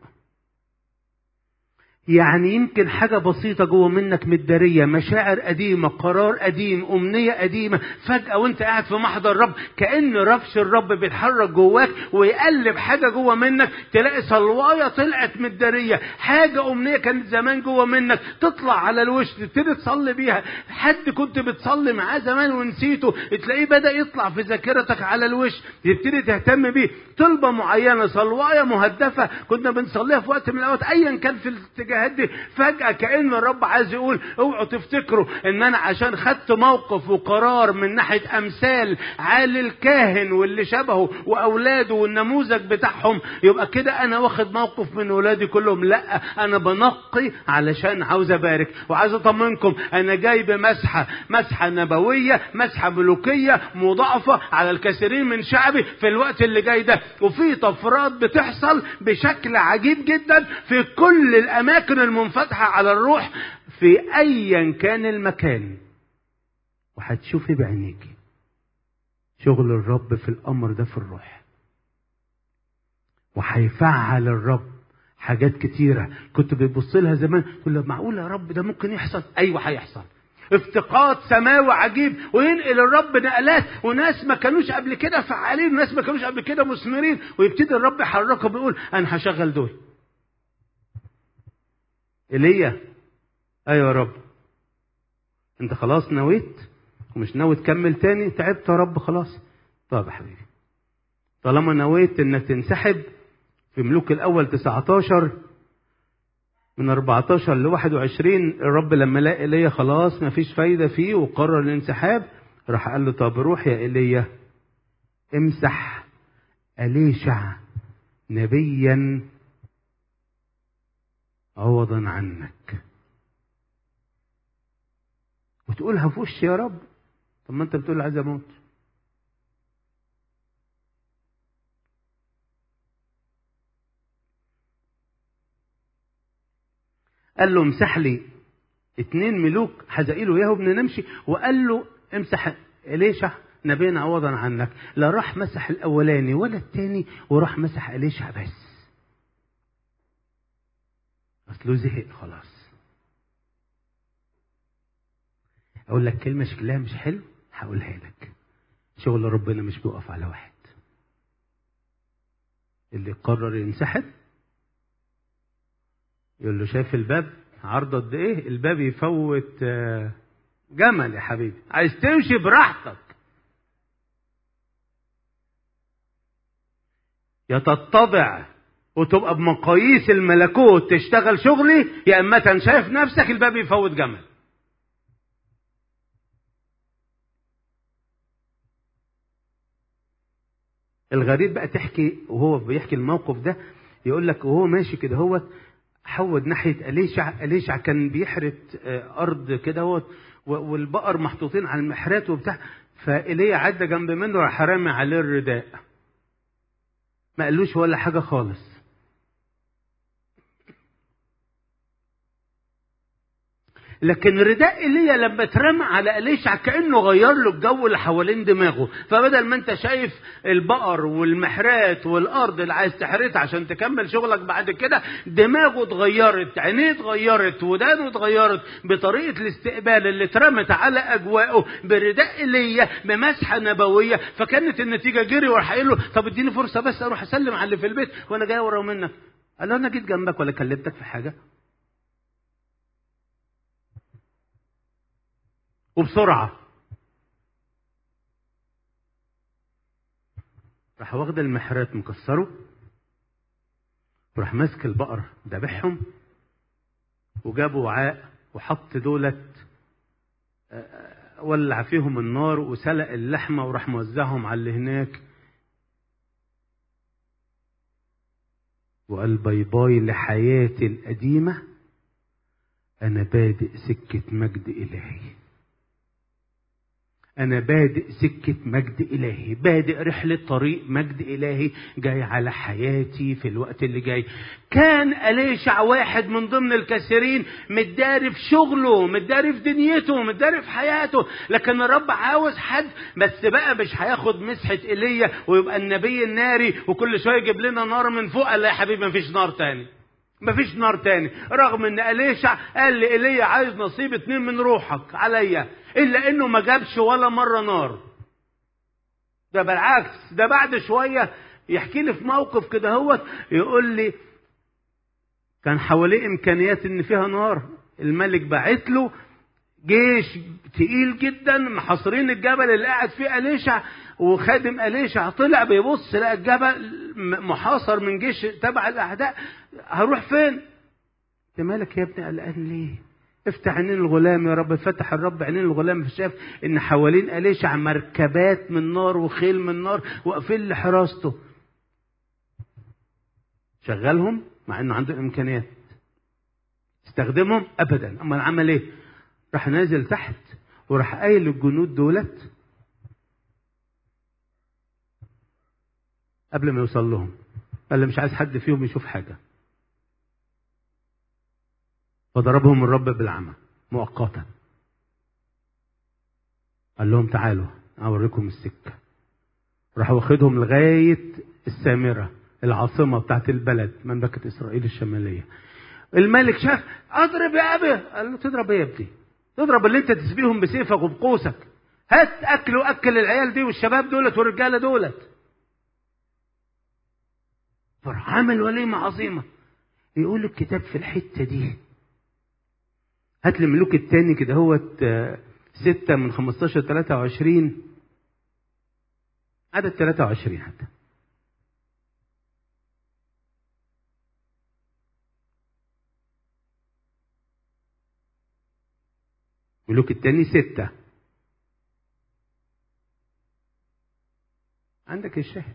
يعني يمكن حاجة بسيطة جوه منك متدارية مشاعر قديمة قرار قديم أمنية قديمة فجأة وانت قاعد في محضر الرب كأن رفش الرب بيتحرك جواك ويقلب حاجة جوه منك تلاقي صلواية طلعت متدارية حاجة أمنية كانت زمان جوه منك تطلع على الوش تبتدي تصلي بيها حد كنت بتصلي معاه زمان ونسيته تلاقيه بدأ يطلع في ذاكرتك على الوش تبتدي تهتم بيه طلبة معينة صلواية مهدفة كنا بنصليها في وقت من الأوقات أيا كان في الاتجاه الاتجاهات دي فجأة كأن الرب عايز يقول اوعوا تفتكروا ان انا عشان خدت موقف وقرار من ناحية امثال عالي الكاهن واللي شبهه واولاده والنموذج بتاعهم يبقى كده انا واخد موقف من ولادي كلهم لا انا بنقي علشان عاوز ابارك وعايز اطمنكم انا جاي بمسحة مسحة نبوية مسحة ملوكية مضاعفة على الكثيرين من شعبي في الوقت اللي جاي ده وفي طفرات بتحصل بشكل عجيب جدا في كل الاماكن الأماكن المنفتحة على الروح في أيا كان المكان وهتشوفي بعينيكي شغل الرب في الأمر ده في الروح وهيفعل الرب حاجات كتيرة كنت بتبص لها زمان تقول له معقول يا رب ده ممكن يحصل أيوة هيحصل افتقاد سماوي عجيب وينقل الرب نقلات وناس ما كانوش قبل كده فعالين وناس ما كانوش قبل كده مثمرين ويبتدي الرب يحركه بيقول انا هشغل دول ايليا ايوه يا رب انت خلاص نويت ومش ناوي تكمل تاني تعبت يا رب خلاص طب يا حبيبي طالما نويت انك تنسحب في ملوك الاول 19 من 14 ل 21 الرب لما لقى ايليا خلاص ما فيش فايده فيه وقرر الانسحاب راح قال له طب روح يا ايليا امسح اليشع نبيا عوضا عنك وتقولها في وشي يا رب طب ما انت بتقول عايز اموت قال له امسح لي اتنين ملوك حزقيل وياهو ابن نمشي وقال له امسح اليشع نبينا عوضا عنك لا راح مسح الاولاني ولا التاني وراح مسح اليشع بس اصله زهق خلاص اقول لك كلمه شكلها مش حلو هقولها لك شغل ربنا مش بيقف على واحد اللي قرر ينسحب يقول له شايف الباب عرضه قد ايه الباب يفوت جمل يا حبيبي عايز تمشي براحتك يا تتضع وتبقى بمقاييس الملكوت تشتغل شغلي يا اما شايف نفسك الباب يفوت جمل الغريب بقى تحكي وهو بيحكي الموقف ده يقول لك وهو ماشي كده هو حود ناحيه اليشع اليشع كان بيحرت ارض كده هو والبقر محطوطين على المحرات وبتاع فايليا عدى جنب منه راح رامي عليه الرداء ما قالوش ولا حاجه خالص لكن رداء ايليا لما اترمى على اليشع كانه غير له الجو اللي حوالين دماغه فبدل ما انت شايف البقر والمحرات والارض اللي عايز تحرتها عشان تكمل شغلك بعد كده دماغه اتغيرت عينيه اتغيرت ودانه اتغيرت بطريقه الاستقبال اللي اترمت على اجواءه برداء ايليا بمسحه نبويه فكانت النتيجه جري وراح قايل له طب اديني فرصه بس اروح اسلم على اللي في البيت وانا جاي ورا منك قال له انا جيت جنبك ولا كلمتك في حاجه وبسرعة راح واخد المحرات مكسره وراح ماسك البقر ذبحهم وجابوا وعاء وحط دولت ولع فيهم النار وسلق اللحمة وراح موزعهم على اللي هناك وقال باي باي لحياتي القديمة أنا بادئ سكة مجد إلهي أنا بادئ سكة مجد إلهي بادئ رحلة طريق مجد إلهي جاي على حياتي في الوقت اللي جاي كان أليشع واحد من ضمن الكثيرين متداري في شغله متداري في دنيته متداري في حياته لكن الرب عاوز حد بس بقى مش هياخد مسحة إيليا ويبقى النبي الناري وكل شوية يجيب لنا نار من فوق قال لا يا حبيبي مفيش نار تاني مفيش نار تاني رغم ان اليشع قال لإيليا عايز نصيب اتنين من روحك عليا الا انه ما جابش ولا مره نار ده بالعكس ده بعد شويه يحكي لي في موقف كده هو يقول لي كان حواليه امكانيات ان فيها نار الملك باعت له جيش تقيل جدا محاصرين الجبل اللي قاعد فيه اليشع وخادم اليشع طلع بيبص لقى الجبل محاصر من جيش تبع الاعداء هروح فين؟ انت مالك يا ابني قلقان ليه؟ افتح عينين الغلام يا رب فتح الرب عينين الغلام فشاف ان حوالين اليشع مركبات من نار وخيل من نار واقفين لحراسته شغلهم مع انه عنده امكانيات استخدمهم ابدا اما عمل ايه راح نازل تحت وراح قايل للجنود دولت قبل ما يوصل لهم قال لي مش عايز حد فيهم يشوف حاجه فضربهم الرب بالعمى مؤقتا قال لهم تعالوا اوريكم السكه راح واخدهم لغايه السامره العاصمه بتاعت البلد مملكه اسرائيل الشماليه الملك شاف اضرب يا ابي قال له تضرب ايه يا ابني تضرب اللي انت تسبيهم بسيفك وبقوسك هات اكل واكل العيال دي والشباب دولت والرجاله دولت فراح عمل وليمه عظيمه يقول الكتاب في الحته دي هات لي الملوك التاني كده هو ستة من 15 23 عدد 23 حتى ملوك التاني ستة عندك الشاهد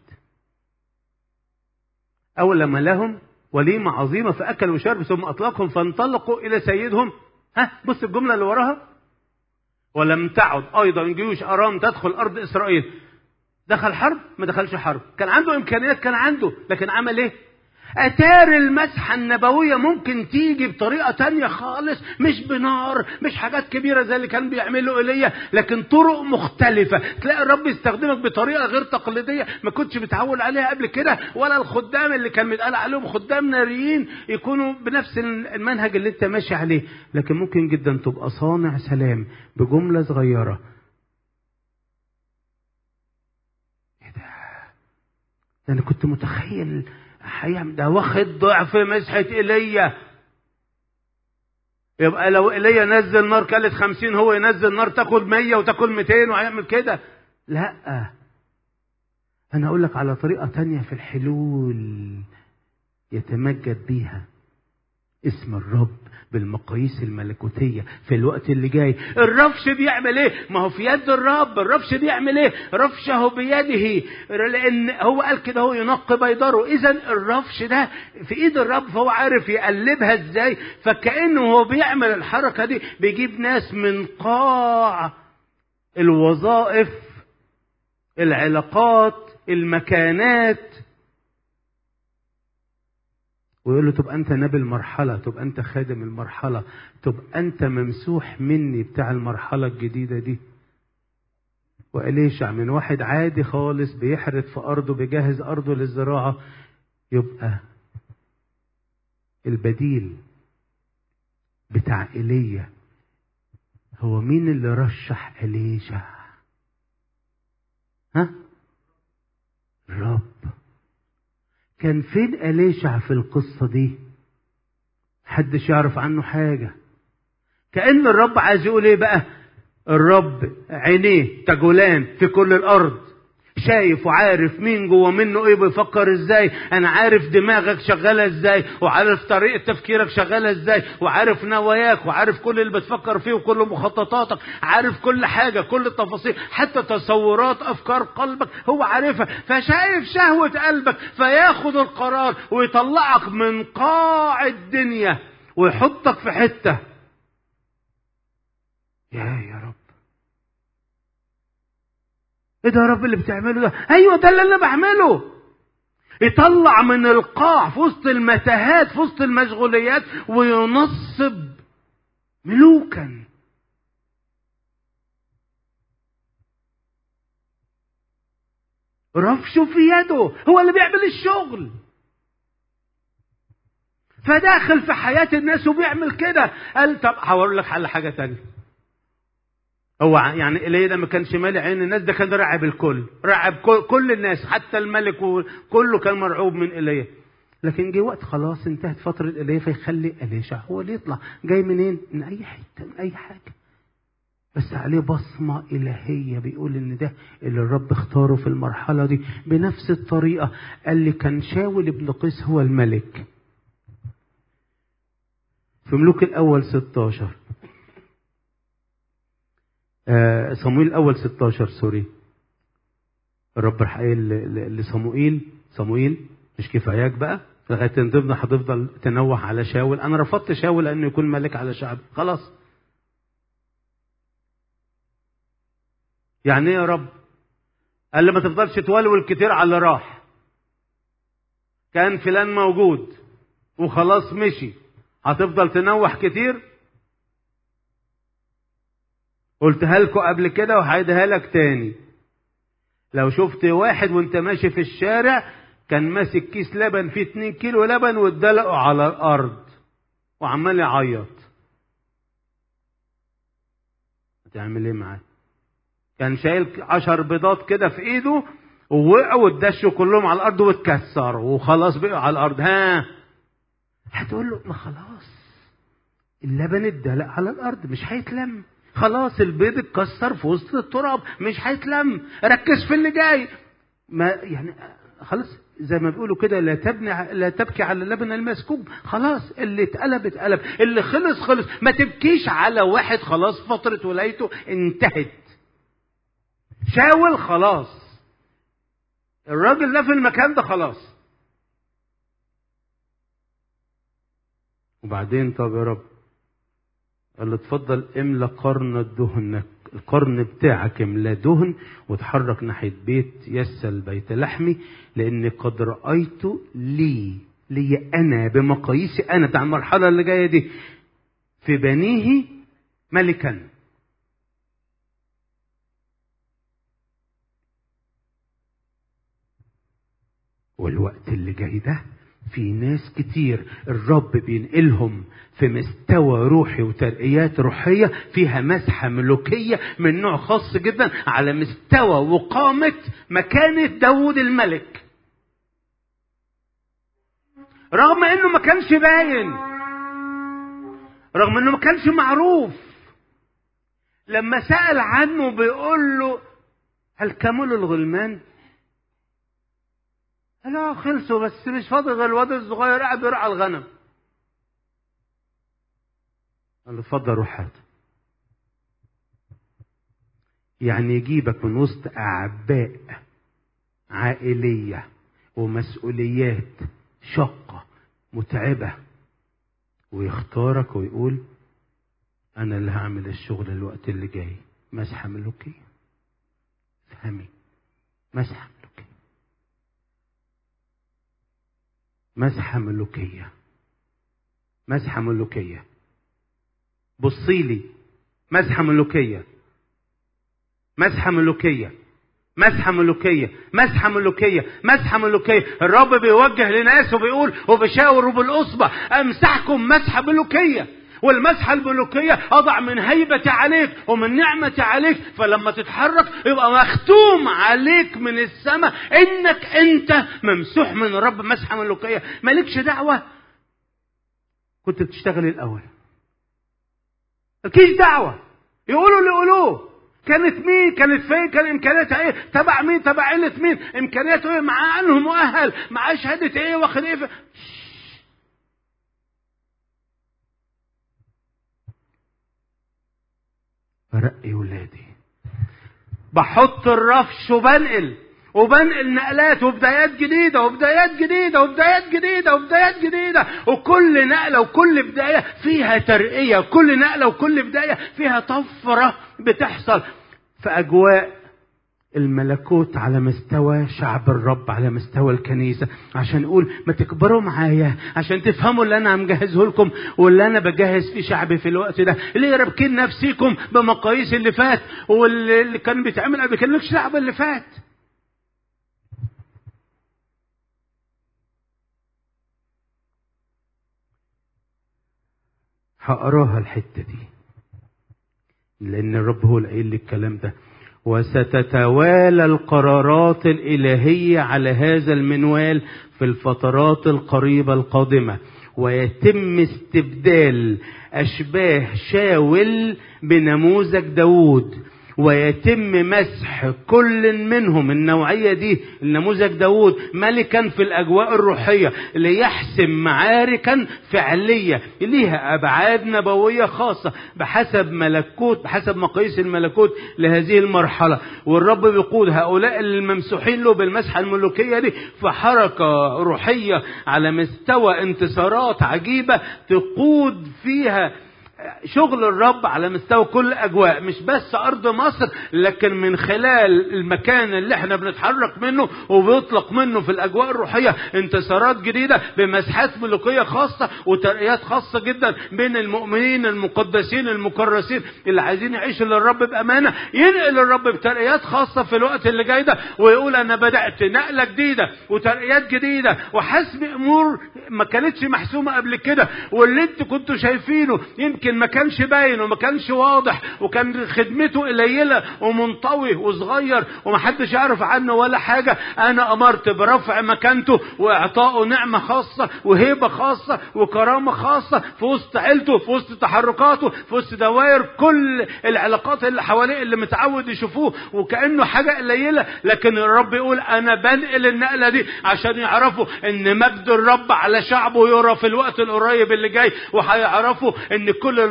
أول لما لهم وليمة عظيمة فأكلوا وشربوا ثم أطلقهم فانطلقوا إلى سيدهم ها بص الجملة اللي وراها ولم تعد أيضا جيوش أرام تدخل أرض إسرائيل دخل حرب ما دخلش حرب كان عنده إمكانيات كان عنده لكن عمل إيه أتار المسحة النبوية ممكن تيجي بطريقة تانية خالص مش بنار مش حاجات كبيرة زي اللي كان بيعمله إيليا لكن طرق مختلفة تلاقي الرب يستخدمك بطريقة غير تقليدية ما كنتش متعود عليها قبل كده ولا الخدام اللي كان بيتقال عليهم خدام ناريين يكونوا بنفس المنهج اللي انت ماشي عليه لكن ممكن جدا تبقى صانع سلام بجملة صغيرة ايه ده ده انا كنت متخيل هيعمل ده واخد ضعف مسحة ايليا يبقى لو ايليا نزل نار كلت خمسين هو ينزل نار تاكل مية وتاكل ميتين وهيعمل كده لا انا اقول لك على طريقة تانية في الحلول يتمجد بيها اسم الرب بالمقاييس الملكوتية في الوقت اللي جاي الرفش بيعمل ايه ما هو في يد الرب الرفش بيعمل ايه رفشه بيده لان هو قال كده هو ينقي بيضره اذا الرفش ده في ايد الرب فهو عارف يقلبها ازاي فكأنه هو بيعمل الحركة دي بيجيب ناس من قاع الوظائف العلاقات المكانات ويقول له تبقى انت نبي المرحله تبقى انت خادم المرحله تبقى انت ممسوح مني بتاع المرحله الجديده دي وإليشع من واحد عادي خالص بيحرث في أرضه بيجهز أرضه للزراعة يبقى البديل بتاع إيليا هو مين اللي رشح إليشع ها الرب كان فين أليشع في القصة دي محدش يعرف عنه حاجة كأن الرب عايز يقول ايه بقى الرب عينيه تجولان في كل الأرض شايف وعارف مين جوه منه ايه بيفكر ازاي انا عارف دماغك شغاله ازاي وعارف طريقه تفكيرك شغاله ازاي وعارف نواياك وعارف كل اللي بتفكر فيه وكل مخططاتك عارف كل حاجه كل التفاصيل حتى تصورات افكار قلبك هو عارفها فشايف شهوه قلبك فياخد القرار ويطلعك من قاع الدنيا ويحطك في حته يا يا رب ايه ده يا رب اللي بتعمله ده ايوه ده اللي انا بعمله يطلع من القاع في وسط المتاهات في وسط المشغوليات وينصب ملوكا رفشه في يده هو اللي بيعمل الشغل فداخل في حياة الناس وبيعمل كده قال طب هقول لك على حاجة تانية هو يعني ايليا ده ما كانش مالي عين الناس ده كان راعب الكل راعب كل الناس حتى الملك كله كان مرعوب من ايليا لكن جه وقت خلاص انتهت فترة ايليا فيخلي اليشع هو اللي يطلع جاي منين؟ من اي حتة من اي حاجة بس عليه بصمة إلهية بيقول إن ده اللي الرب اختاره في المرحلة دي بنفس الطريقة اللي كان شاول ابن قيس هو الملك في ملوك الأول 16 آه صمويل الأول 16 سوري الرب راح قايل لصموئيل صموئيل مش كفاياك بقى لغايه ان تفضل هتفضل تنوح على شاول انا رفضت شاول لانه يكون ملك على شعب خلاص يعني ايه يا رب قال لي ما تفضلش تولول كتير على اللي راح كان فلان موجود وخلاص مشي هتفضل تنوح كتير قلتها لكم قبل كده وهعيدها لك تاني لو شفت واحد وانت ماشي في الشارع كان ماسك كيس لبن فيه 2 كيلو لبن واتدلقوا على الارض وعمال يعيط هتعمل ايه معاه كان شايل عشر بيضات كده في ايده ووقعوا واتدشوا كلهم على الارض واتكسروا وخلاص بقوا على الارض ها هتقول له ما خلاص اللبن اتدلق على الارض مش هيتلم خلاص البيض اتكسر في وسط التراب مش هيتلم ركز في اللي جاي ما يعني خلاص زي ما بيقولوا كده لا تبني لا تبكي على اللبن المسكوب خلاص اللي اتقلب اتقلب اللي خلص خلص ما تبكيش على واحد خلاص فترة ولايته انتهت شاول خلاص الراجل ده في المكان ده خلاص وبعدين طب يا رب قال له اتفضل املى قرن الدهن القرن بتاعك املى دهن وتحرك ناحية بيت يسل بيت لحمي لأني قد رأيت لي لي أنا بمقاييسي أنا بتاع المرحلة اللي جاية دي في بنيه ملكا والوقت اللي جاي ده في ناس كتير الرب بينقلهم في مستوى روحي وترقيات روحية فيها مسحة ملوكية من نوع خاص جدا على مستوى وقامة مكانة داود الملك رغم انه ما كانش باين رغم انه ما كانش معروف لما سأل عنه بيقول له هل كمل الغلمان لا خلصوا بس مش فاضل غير الواد الصغير قاعد بيرعى الغنم قال له اتفضل روح هات يعني يجيبك من وسط اعباء عائليه ومسؤوليات شاقه متعبه ويختارك ويقول انا اللي هعمل الشغل الوقت اللي جاي مسحه ملوكيه فهمي مسحه ملوكيه مسحة ملوكية مسحة ملوكية بصي لي مسحة ملوكية مسحة ملوكية مسحة ملوكية مسحة ملوكية مسحة ملوكية الرب بيوجه لناس وبيقول وبيشاور بالأصبع أمسحكم مسحة ملوكية والمسحة الملوكية أضع من هيبتي عليك ومن نعمتي عليك فلما تتحرك يبقى مختوم عليك من السماء إنك أنت ممسوح من الرب مسحة ملوكية مالكش دعوة كنت بتشتغل الأول مالكيش دعوة يقولوا اللي يقولوه كانت مين كانت فين كان امكانياتها ايه تبع مين تبع عيله مين امكانياته ايه معاه انه مؤهل معاه شهاده ايه واخد ايه في... برقي ولادي بحط الرفش وبنقل وبنقل نقلات وبدايات جديدة وبدايات جديدة وبدايات جديدة وبدايات جديدة وكل نقلة وكل بداية فيها ترقية كل نقلة وكل بداية فيها طفرة بتحصل في أجواء الملكوت على مستوى شعب الرب على مستوى الكنيسة عشان يقول ما تكبروا معايا عشان تفهموا اللي أنا مجهزه لكم واللي أنا بجهز فيه شعبي في الوقت ده ليه رابكين نفسيكم بمقاييس اللي فات واللي كان بيتعمل قبل كده لكش شعب اللي فات هقراها الحتة دي لأن الرب هو اللي قايل لي الكلام ده وستتوالى القرارات الإلهية على هذا المنوال في الفترات القريبة القادمة ويتم استبدال أشباه شاول بنموذج داود ويتم مسح كل منهم النوعية دي النموذج داود ملكا في الأجواء الروحية ليحسم معاركا فعلية ليها أبعاد نبوية خاصة بحسب ملكوت بحسب مقاييس الملكوت لهذه المرحلة والرب بيقود هؤلاء الممسوحين له بالمسحة الملوكية دي في حركة روحية على مستوى انتصارات عجيبة تقود فيها شغل الرب على مستوى كل اجواء مش بس ارض مصر لكن من خلال المكان اللي احنا بنتحرك منه وبيطلق منه في الاجواء الروحيه انتصارات جديده بمسحات ملوكيه خاصه وترقيات خاصه جدا بين المؤمنين المقدسين المكرسين اللي عايزين يعيشوا للرب بامانه ينقل الرب بترقيات خاصه في الوقت اللي جاي ده ويقول انا بدات نقله جديده وترقيات جديده وحسم امور ما كانتش محسومه قبل كده واللي انتوا كنتوا شايفينه يمكن ما كانش باين وما كانش واضح وكان خدمته قليلة ومنطوي وصغير ومحدش يعرف عنه ولا حاجة أنا أمرت برفع مكانته وإعطائه نعمة خاصة وهيبة خاصة وكرامة خاصة في وسط عيلته في وسط تحركاته في وسط دوائر كل العلاقات اللي حواليه اللي متعود يشوفوه وكأنه حاجة قليلة لكن الرب يقول أنا بنقل النقلة دي عشان يعرفوا إن مجد الرب على شعبه يرى في الوقت القريب اللي جاي وهيعرفوا إن كل اللي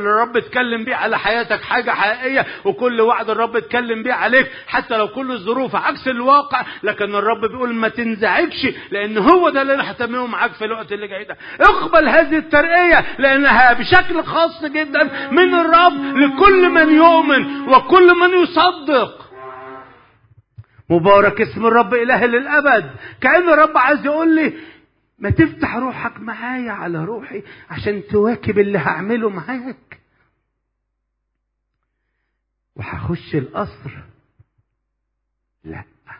اللي الرب اتكلم بيه على حياتك حاجة حقيقية وكل وعد الرب اتكلم بيه عليك حتى لو كل الظروف عكس الواقع لكن الرب بيقول ما تنزعجش لان هو ده اللي انا هتممه معاك في الوقت اللي جاي ده اقبل هذه الترقية لانها بشكل خاص جدا من الرب لكل من يؤمن وكل من يصدق مبارك اسم الرب إله للأبد كأن الرب عايز يقول لي ما تفتح روحك معايا على روحي عشان تواكب اللي هعمله معاك وهخش القصر لا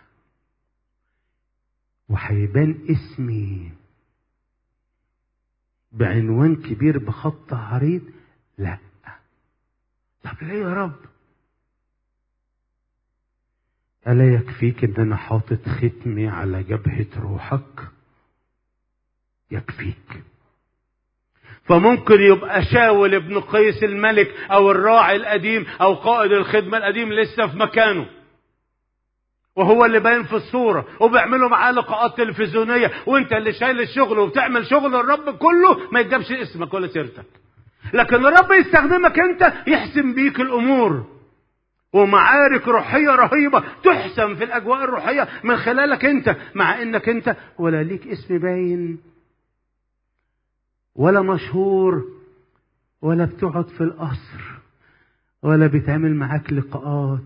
وهيبان اسمي بعنوان كبير بخط عريض لا طب ليه يا رب ألا يكفيك إن أنا حاطط ختمي على جبهة روحك؟ يكفيك. فممكن يبقى شاول ابن قيس الملك أو الراعي القديم أو قائد الخدمة القديم لسه في مكانه. وهو اللي باين في الصورة وبيعملوا معاه لقاءات تلفزيونية وانت اللي شايل الشغل وبتعمل شغل الرب كله ما يجابش اسمك ولا سيرتك. لكن الرب يستخدمك انت يحسم بيك الامور. ومعارك روحيه رهيبه تحسم في الاجواء الروحيه من خلالك انت مع انك انت ولا ليك اسم باين ولا مشهور ولا بتقعد في القصر ولا بيتعمل معاك لقاءات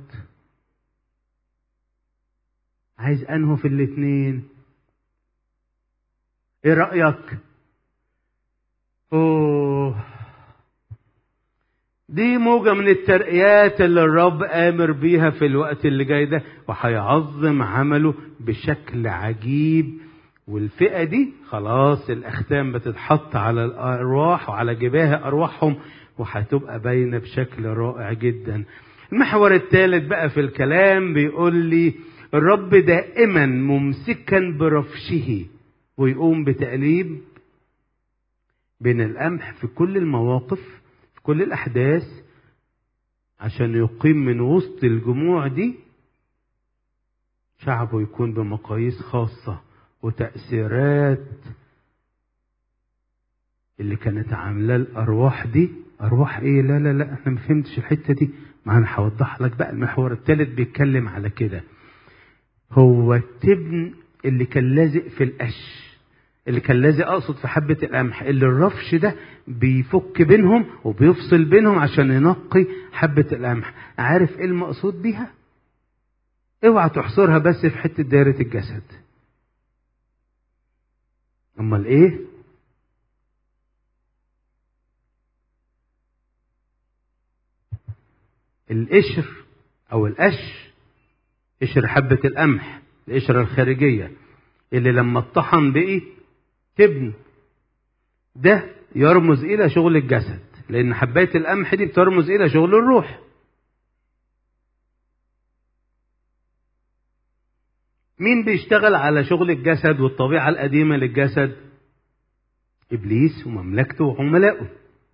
عايز انه في الاتنين ايه رايك اوه دي موجة من الترقيات اللي الرب آمر بيها في الوقت اللي جاي ده وهيعظم عمله بشكل عجيب والفئة دي خلاص الأختام بتتحط على الأرواح وعلى جباه أرواحهم وهتبقى باينة بشكل رائع جدا المحور الثالث بقى في الكلام بيقول لي الرب دائما ممسكا برفشه ويقوم بتقليب بين القمح في كل المواقف في كل الأحداث عشان يقيم من وسط الجموع دي شعبه يكون بمقاييس خاصة وتأثيرات اللي كانت عاملاه الأرواح دي أرواح إيه لا لا لا إحنا ما فهمتش الحتة دي ما أنا هوضح لك بقى المحور الثالث بيتكلم على كده هو التبن اللي كان لازق في القش اللي كان لازق اقصد في حبه القمح اللي الرفش ده بيفك بينهم وبيفصل بينهم عشان ينقي حبه القمح عارف ايه المقصود بيها اوعى تحصرها بس في حته دايره الجسد امال ايه القشر او القش قشر حبه القمح القشره الخارجيه اللي لما اتطحن بقي تبن ده يرمز الى شغل الجسد لان حبايه القمح دي بترمز الى شغل الروح مين بيشتغل على شغل الجسد والطبيعه القديمه للجسد ابليس ومملكته وعملائه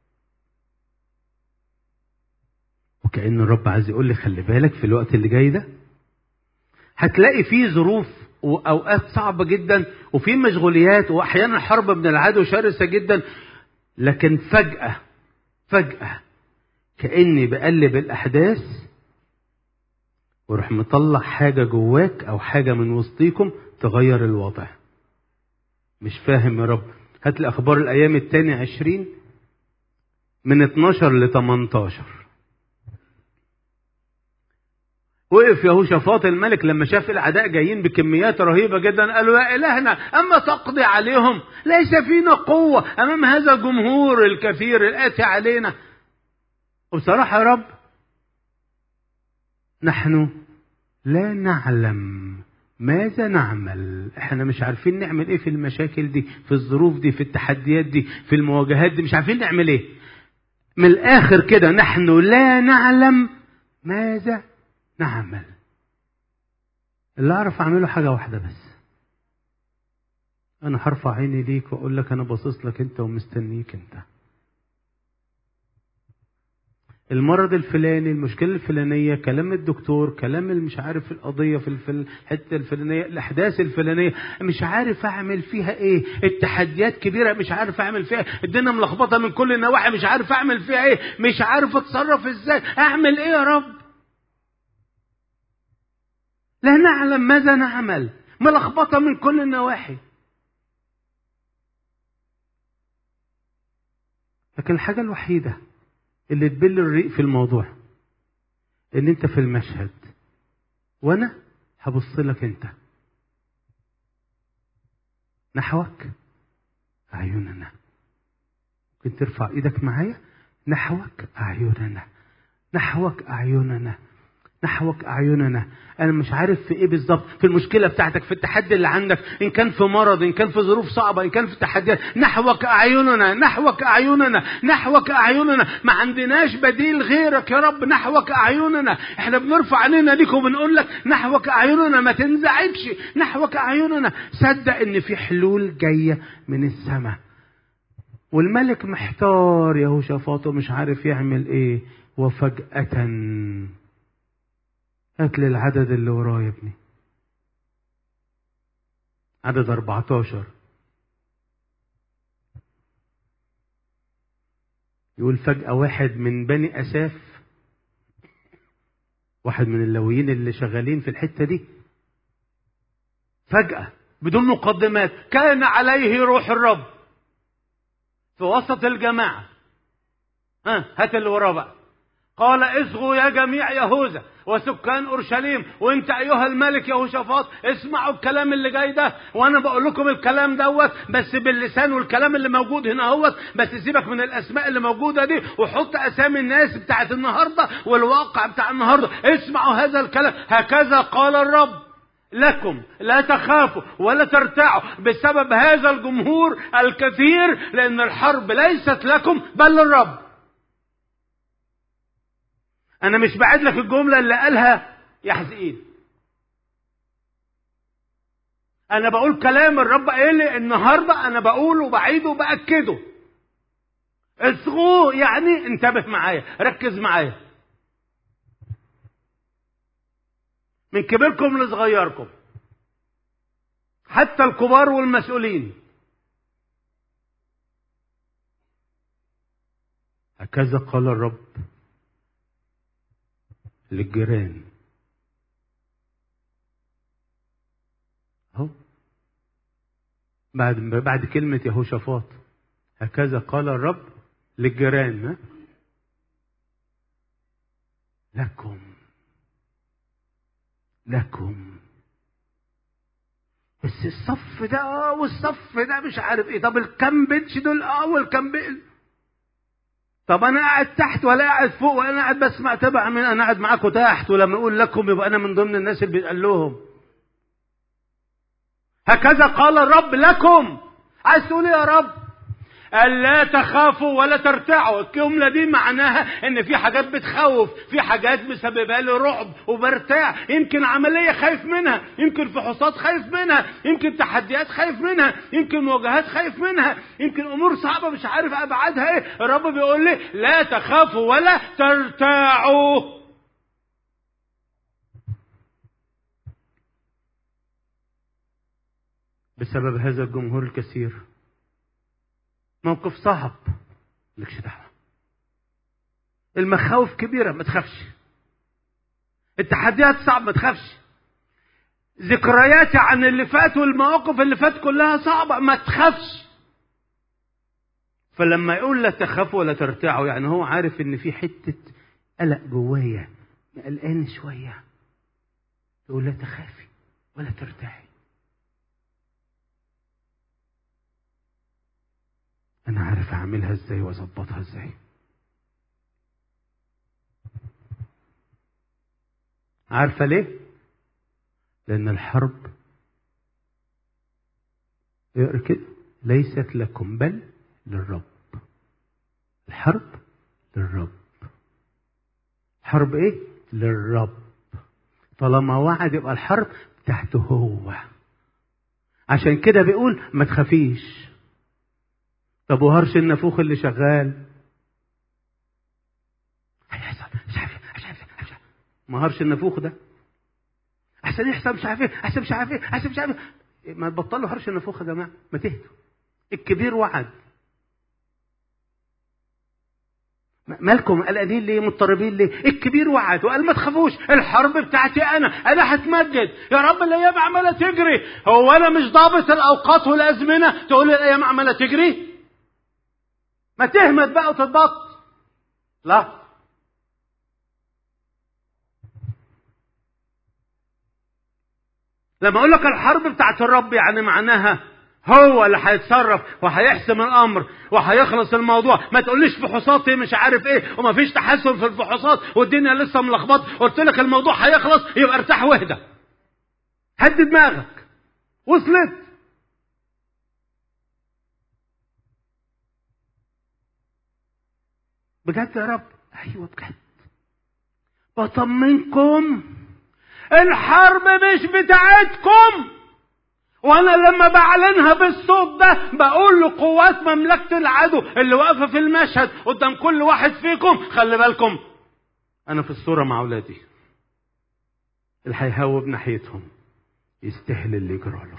وكأن الرب عايز يقول لي خلي بالك في الوقت اللي جاي ده هتلاقي فيه ظروف واوقات صعبه جدا وفي مشغوليات واحيانا حرب من العدو شرسه جدا لكن فجاه فجاه كاني بقلب الاحداث وروح مطلع حاجه جواك او حاجه من وسطيكم تغير الوضع مش فاهم يا رب هات لي اخبار الايام التاني عشرين من 12 ل 18 وقف يهوشافاط الملك لما شاف الاعداء جايين بكميات رهيبه جدا قال له يا الهنا اما تقضي عليهم ليس فينا قوه امام هذا الجمهور الكثير الاتي علينا وبصراحه يا رب نحن لا نعلم ماذا نعمل احنا مش عارفين نعمل ايه في المشاكل دي في الظروف دي في التحديات دي في المواجهات دي مش عارفين نعمل ايه من الاخر كده نحن لا نعلم ماذا نعمل اللي اعرف اعمله حاجه واحده بس انا هرفع عيني ليك واقول لك انا باصص لك انت ومستنيك انت المرض الفلاني المشكلة الفلانية كلام الدكتور كلام مش عارف القضية في الف- الحتة الفلانية الأحداث الفلانية مش عارف أعمل فيها إيه التحديات كبيرة مش عارف أعمل فيها إيه. الدنيا ملخبطة من كل النواحي مش عارف أعمل فيها إيه مش عارف أتصرف إزاي أعمل إيه يا رب لا نعلم ماذا نعمل ملخبطة من كل النواحي لكن الحاجة الوحيدة اللي تبل الريق في الموضوع ان انت في المشهد وانا هبص لك انت نحوك اعيننا ممكن ترفع ايدك معايا نحوك اعيننا نحوك اعيننا نحوك اعيننا انا مش عارف في ايه بالظبط في المشكله بتاعتك في التحدي اللي عندك ان كان في مرض ان كان في ظروف صعبه ان كان في تحديات نحوك اعيننا نحوك اعيننا نحوك اعيننا ما عندناش بديل غيرك يا رب نحوك اعيننا احنا بنرفع عينينا ليك وبنقول لك نحوك اعيننا ما تنزعجش نحوك اعيننا صدق ان في حلول جايه من السماء والملك محتار يا هوشافاط ومش عارف يعمل ايه وفجأة هات لي العدد اللي وراه يا ابني عدد 14 يقول فجأة واحد من بني أساف واحد من اللويين اللي شغالين في الحتة دي فجأة بدون مقدمات كان عليه روح الرب في وسط الجماعة ها هات اللي وراه بقى قال اصغوا يا جميع يهوذا وسكان اورشليم وانت ايها الملك يهوشافاط اسمعوا الكلام اللي جاي ده وانا بقول لكم الكلام دوت بس باللسان والكلام اللي موجود هنا اهوت بس سيبك من الاسماء اللي موجوده دي وحط اسامي الناس بتاعت النهارده والواقع بتاع النهارده اسمعوا هذا الكلام هكذا قال الرب لكم لا تخافوا ولا ترتعوا بسبب هذا الجمهور الكثير لان الحرب ليست لكم بل للرب انا مش بعد لك الجمله اللي قالها يا حزقين انا بقول كلام الرب قال لي النهارده انا بقوله وبعيده وباكده اصغوا يعني انتبه معايا ركز معايا من كبيركم لصغيركم حتى الكبار والمسؤولين هكذا قال الرب للجيران اهو بعد بعد كلمة يهوشافاط هكذا قال الرب للجيران ها؟ لكم لكم بس الصف ده اه والصف ده مش عارف ايه طب الكام بنش دول اه والكام بنش طب انا قاعد تحت ولا قاعد فوق وانا قاعد بسمع تبع من انا قاعد معاكم تحت ولما اقول لكم يبقى انا من ضمن الناس اللي بيتقال لهم هكذا قال الرب لكم عايز تقول يا رب ألا تخافوا ولا ترتعوا الجملة دي معناها إن في حاجات بتخوف في حاجات مسببة لي رعب وبرتاع يمكن عملية خايف منها يمكن فحوصات خايف منها يمكن تحديات خايف منها يمكن مواجهات خايف منها يمكن أمور صعبة مش عارف أبعادها إيه الرب بيقول لي لا تخافوا ولا ترتاعوا بسبب هذا الجمهور الكثير موقف صعب مالكش دعوه المخاوف كبيره ما تخافش التحديات صعب ما تخافش ذكرياتي عن اللي فات والمواقف اللي فات كلها صعبه ما تخافش فلما يقول لا تخافوا ولا ترتعوا يعني هو عارف ان في حته قلق جوايا قلقان شويه يقول لا تخافي ولا ترتعي انا عارف اعملها ازاي واظبطها ازاي عارفه ليه لان الحرب اقرا كده ليست لكم بل للرب الحرب للرب حرب ايه للرب طالما وعد يبقى الحرب تحته هو عشان كده بيقول ما تخافيش طب وهرش النافوخ اللي شغال ما هرش النافوخ ده احسن يحصل مش عارف ايه احسن مش عارف ايه احسن مش عارف ايه ما تبطلوا هرش النافوخ يا جماعه ما تهدوا الكبير وعد مالكم قلقانين ليه مضطربين ليه الكبير وعد وقال ما تخافوش الحرب بتاعتي انا انا هتمجد يا رب الايام عماله تجري هو انا مش ضابط الاوقات والازمنه تقول لي الايام عماله تجري ما تهمت بقى وتتبط لا لما اقول لك الحرب بتاعت الرب يعني معناها هو اللي هيتصرف وهيحسم الامر وهيخلص الموضوع ما تقوليش فحوصاتي مش عارف ايه وما فيش تحسن في الفحوصات والدنيا لسه ملخبطه قلت لك الموضوع هيخلص يبقى ارتاح واهدى هد دماغك وصلت بجد يا رب ايوه بجد بطمنكم الحرب مش بتاعتكم وانا لما بعلنها بالصوت ده بقول لقوات مملكة العدو اللي واقفة في المشهد قدام كل واحد فيكم خلي بالكم انا في الصورة مع اولادي اللي هيهوب ناحيتهم يستاهل اللي يجرى له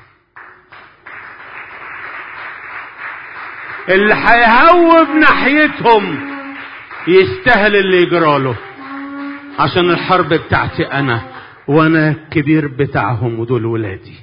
اللي هيهوب ناحيتهم يستاهل اللي يجرى له عشان الحرب بتاعتي انا وانا الكبير بتاعهم ودول ولادي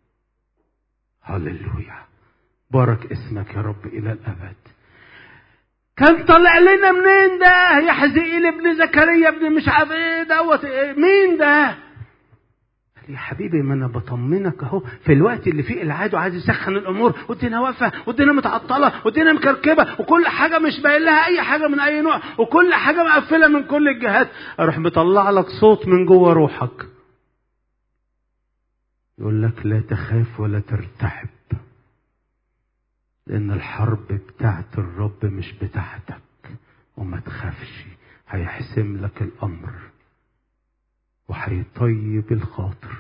هللويا بارك اسمك يا رب الى الابد كان طالع لنا منين ده يا حزقيل ابن زكريا ابن مش عارف ايه دوت إيه مين ده يا حبيبي ما انا بطمنك اهو في الوقت اللي فيه العدو عايز يسخن الامور والدنيا واقفه والدنيا متعطله والدنيا مكركبه وكل حاجه مش باين لها اي حاجه من اي نوع وكل حاجه مقفله من كل الجهات اروح مطلع لك صوت من جوه روحك يقول لك لا تخاف ولا ترتعب لأن الحرب بتاعت الرب مش بتاعتك وما تخافش هيحسم لك الأمر وهيطيب الخاطر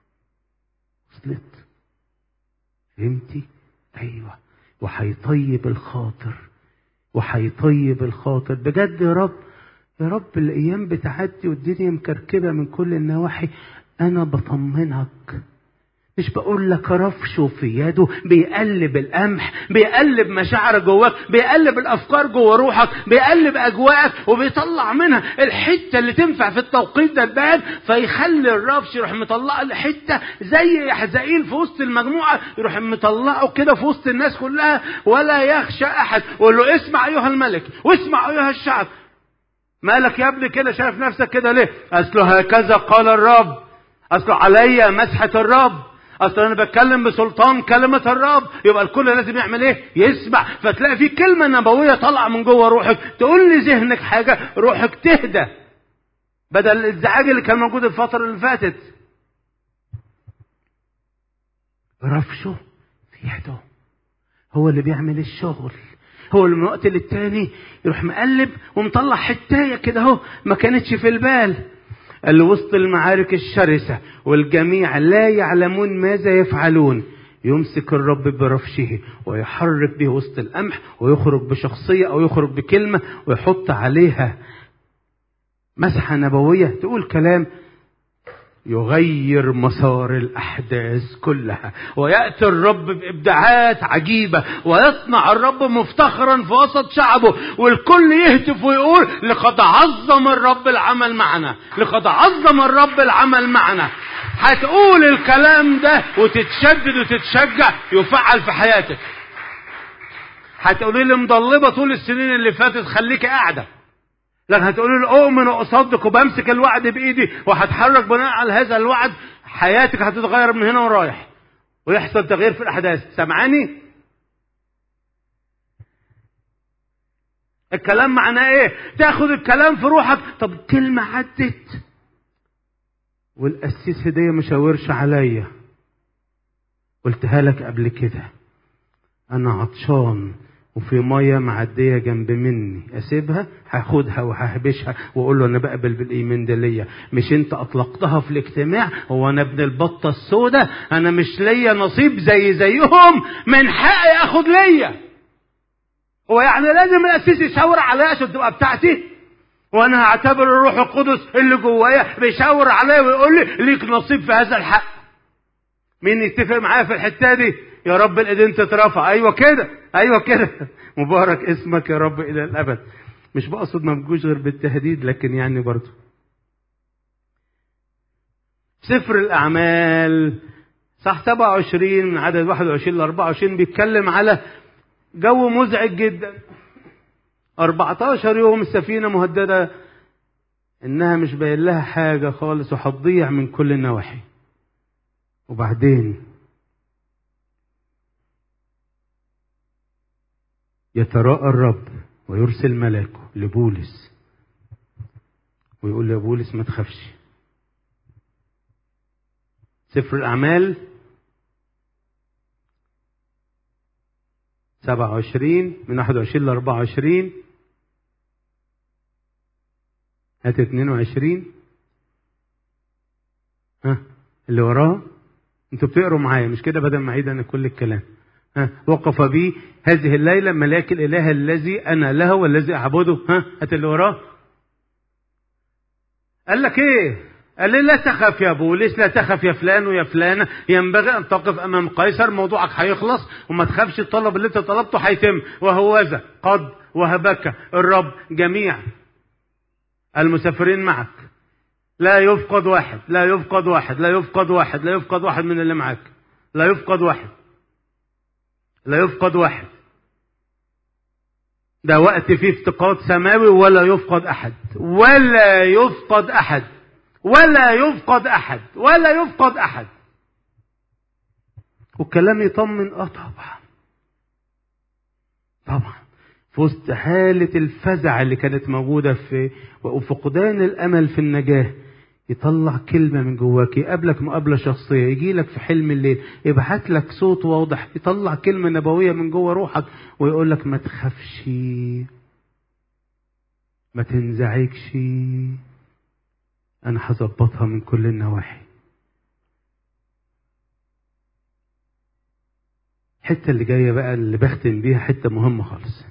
وصلت فهمتي أيوة وهيطيب الخاطر وهيطيب الخاطر بجد يا رب يا رب الأيام بتعدي والدنيا مكركبة من كل النواحي أنا بطمنك مش بقول لك رفشه في يده بيقلب القمح بيقلب مشاعر جواك بيقلب الافكار جوا روحك بيقلب اجواءك وبيطلع منها الحته اللي تنفع في التوقيت ده الباب فيخلي الرفش يروح مطلع الحته زي حزائيل في وسط المجموعه يروح مطلعه كده في وسط الناس كلها ولا يخشى احد ويقول له اسمع ايها الملك واسمع ايها الشعب مالك يا ابني كده شايف نفسك كده ليه اصله هكذا قال الرب اصله عليا مسحه الرب اصل انا بتكلم بسلطان كلمة الرب يبقى الكل لازم يعمل ايه يسمع فتلاقي في كلمة نبوية طالعة من جوه روحك تقول لي ذهنك حاجة روحك تهدى بدل الازعاج اللي كان موجود الفترة اللي فاتت رفشه في يده هو اللي بيعمل الشغل هو اللي من وقت للتاني يروح مقلب ومطلع حتاية كده اهو ما كانتش في البال اللي وسط المعارك الشرسة والجميع لا يعلمون ماذا يفعلون يمسك الرب برفشه ويحرك به وسط القمح ويخرج بشخصية أو يخرج بكلمة ويحط عليها مسحة نبوية تقول كلام يغير مسار الأحداث كلها ويأتي الرب بإبداعات عجيبة ويصنع الرب مفتخرا في وسط شعبه والكل يهتف ويقول لقد عظم الرب العمل معنا لقد عظم الرب العمل معنا هتقول الكلام ده وتتشدد وتتشجع يفعل في حياتك هتقولي لي مضلبة طول السنين اللي فاتت خليكي قاعدة لكن هتقولي لي اؤمن واصدق وبمسك الوعد بايدي وهتحرك بناء على هذا الوعد حياتك هتتغير من هنا ورايح ويحصل تغيير في الاحداث سامعاني الكلام معناه ايه تاخد الكلام في روحك طب كلمة عدت والقسيس هدية مشاورش عليا قلتها لك قبل كده انا عطشان وفي ميه معديه جنب مني اسيبها هاخدها وههبشها واقول له انا بقبل بالايمان ده ليا مش انت اطلقتها في الاجتماع هو انا ابن البطه السوداء انا مش ليا نصيب زي زيهم من حقي اخد ليا هو يعني لازم الاسيس يشاور عليا عشان تبقى بتاعتي وانا هعتبر الروح القدس اللي جوايا بيشاور عليا ويقول لي ليك نصيب في هذا الحق مين يتفق معايا في الحته دي يا رب الايدين تترفع ايوه كده ايوه كده مبارك اسمك يا رب الى الابد مش بقصد ما بجوش غير بالتهديد لكن يعني برضه سفر الاعمال صح 27 من عدد 21 ل 24 بيتكلم على جو مزعج جدا 14 يوم السفينه مهدده انها مش باين لها حاجه خالص وهتضيع من كل النواحي وبعدين يتراءى الرب ويرسل ملاكه لبولس ويقول له يا بولس ما تخافش سفر الأعمال سبعة وعشرين من واحد وعشرين لأربعة وعشرين هات اتنين وعشرين ها اللي وراه انتوا بتقروا معايا مش كده بدل ما اعيد انا كل الكلام ها وقف بي هذه الليله ملاك الاله الذي انا له والذي اعبده ها هات اللي وراه قال لك ايه قال لي لا تخف يا بولس لا تخف يا فلان ويا فلانة ينبغي أن تقف أمام قيصر موضوعك هيخلص وما تخافش الطلب اللي أنت طلبته هيتم وهوذا قد وهبك الرب جميع المسافرين معك لا يفقد واحد لا يفقد واحد لا يفقد واحد لا يفقد واحد من اللي معاك لا يفقد واحد لا يفقد واحد ده وقت فيه افتقاد سماوي ولا يفقد احد ولا يفقد احد ولا يفقد احد ولا يفقد احد والكلام يطمن اه طبعا طبعا في وسط حالة الفزع اللي كانت موجودة في وفقدان الأمل في النجاة يطلع كلمة من جواك يقابلك مقابلة شخصية يجي لك في حلم الليل يبعت لك صوت واضح يطلع كلمة نبوية من جوه روحك ويقول لك ما تخافش ما تنزعجش أنا هظبطها من كل النواحي الحتة اللي جاية بقى اللي بختم بيها حتة مهمة خالص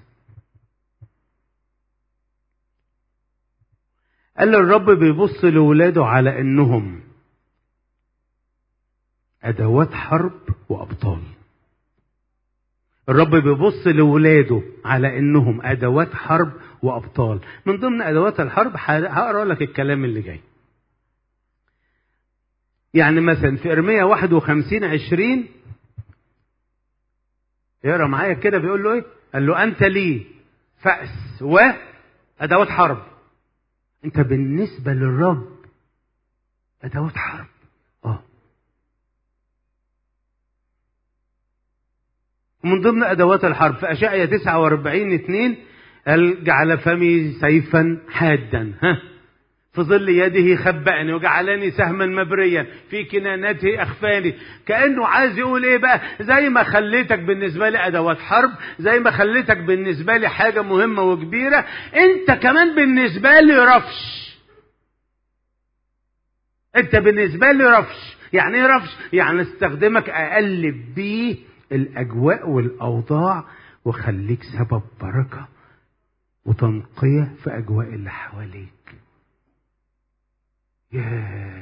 قال الرب بيبص لولاده على انهم ادوات حرب وابطال الرب بيبص لولاده على انهم ادوات حرب وابطال من ضمن ادوات الحرب هقرا لك الكلام اللي جاي يعني مثلا في ارميا 51 20 اقرا معايا كده بيقول له ايه قال له انت لي فأس وادوات حرب انت بالنسبه للرب ادوات حرب اه ومن ضمن ادوات الحرب في اشعيا 49 2 قال جعل فمي سيفا حادا ها في ظل يده خبأني وجعلني سهما مبريا في كنانته أخفاني كأنه عايز يقول إيه بقى زي ما خليتك بالنسبة لي أدوات حرب زي ما خليتك بالنسبة لي حاجة مهمة وكبيرة أنت كمان بالنسبة لي رفش أنت بالنسبة لي رفش يعني إيه رفش؟ يعني استخدمك أقلب بيه الأجواء والأوضاع وخليك سبب بركة وتنقية في أجواء اللي حواليك يا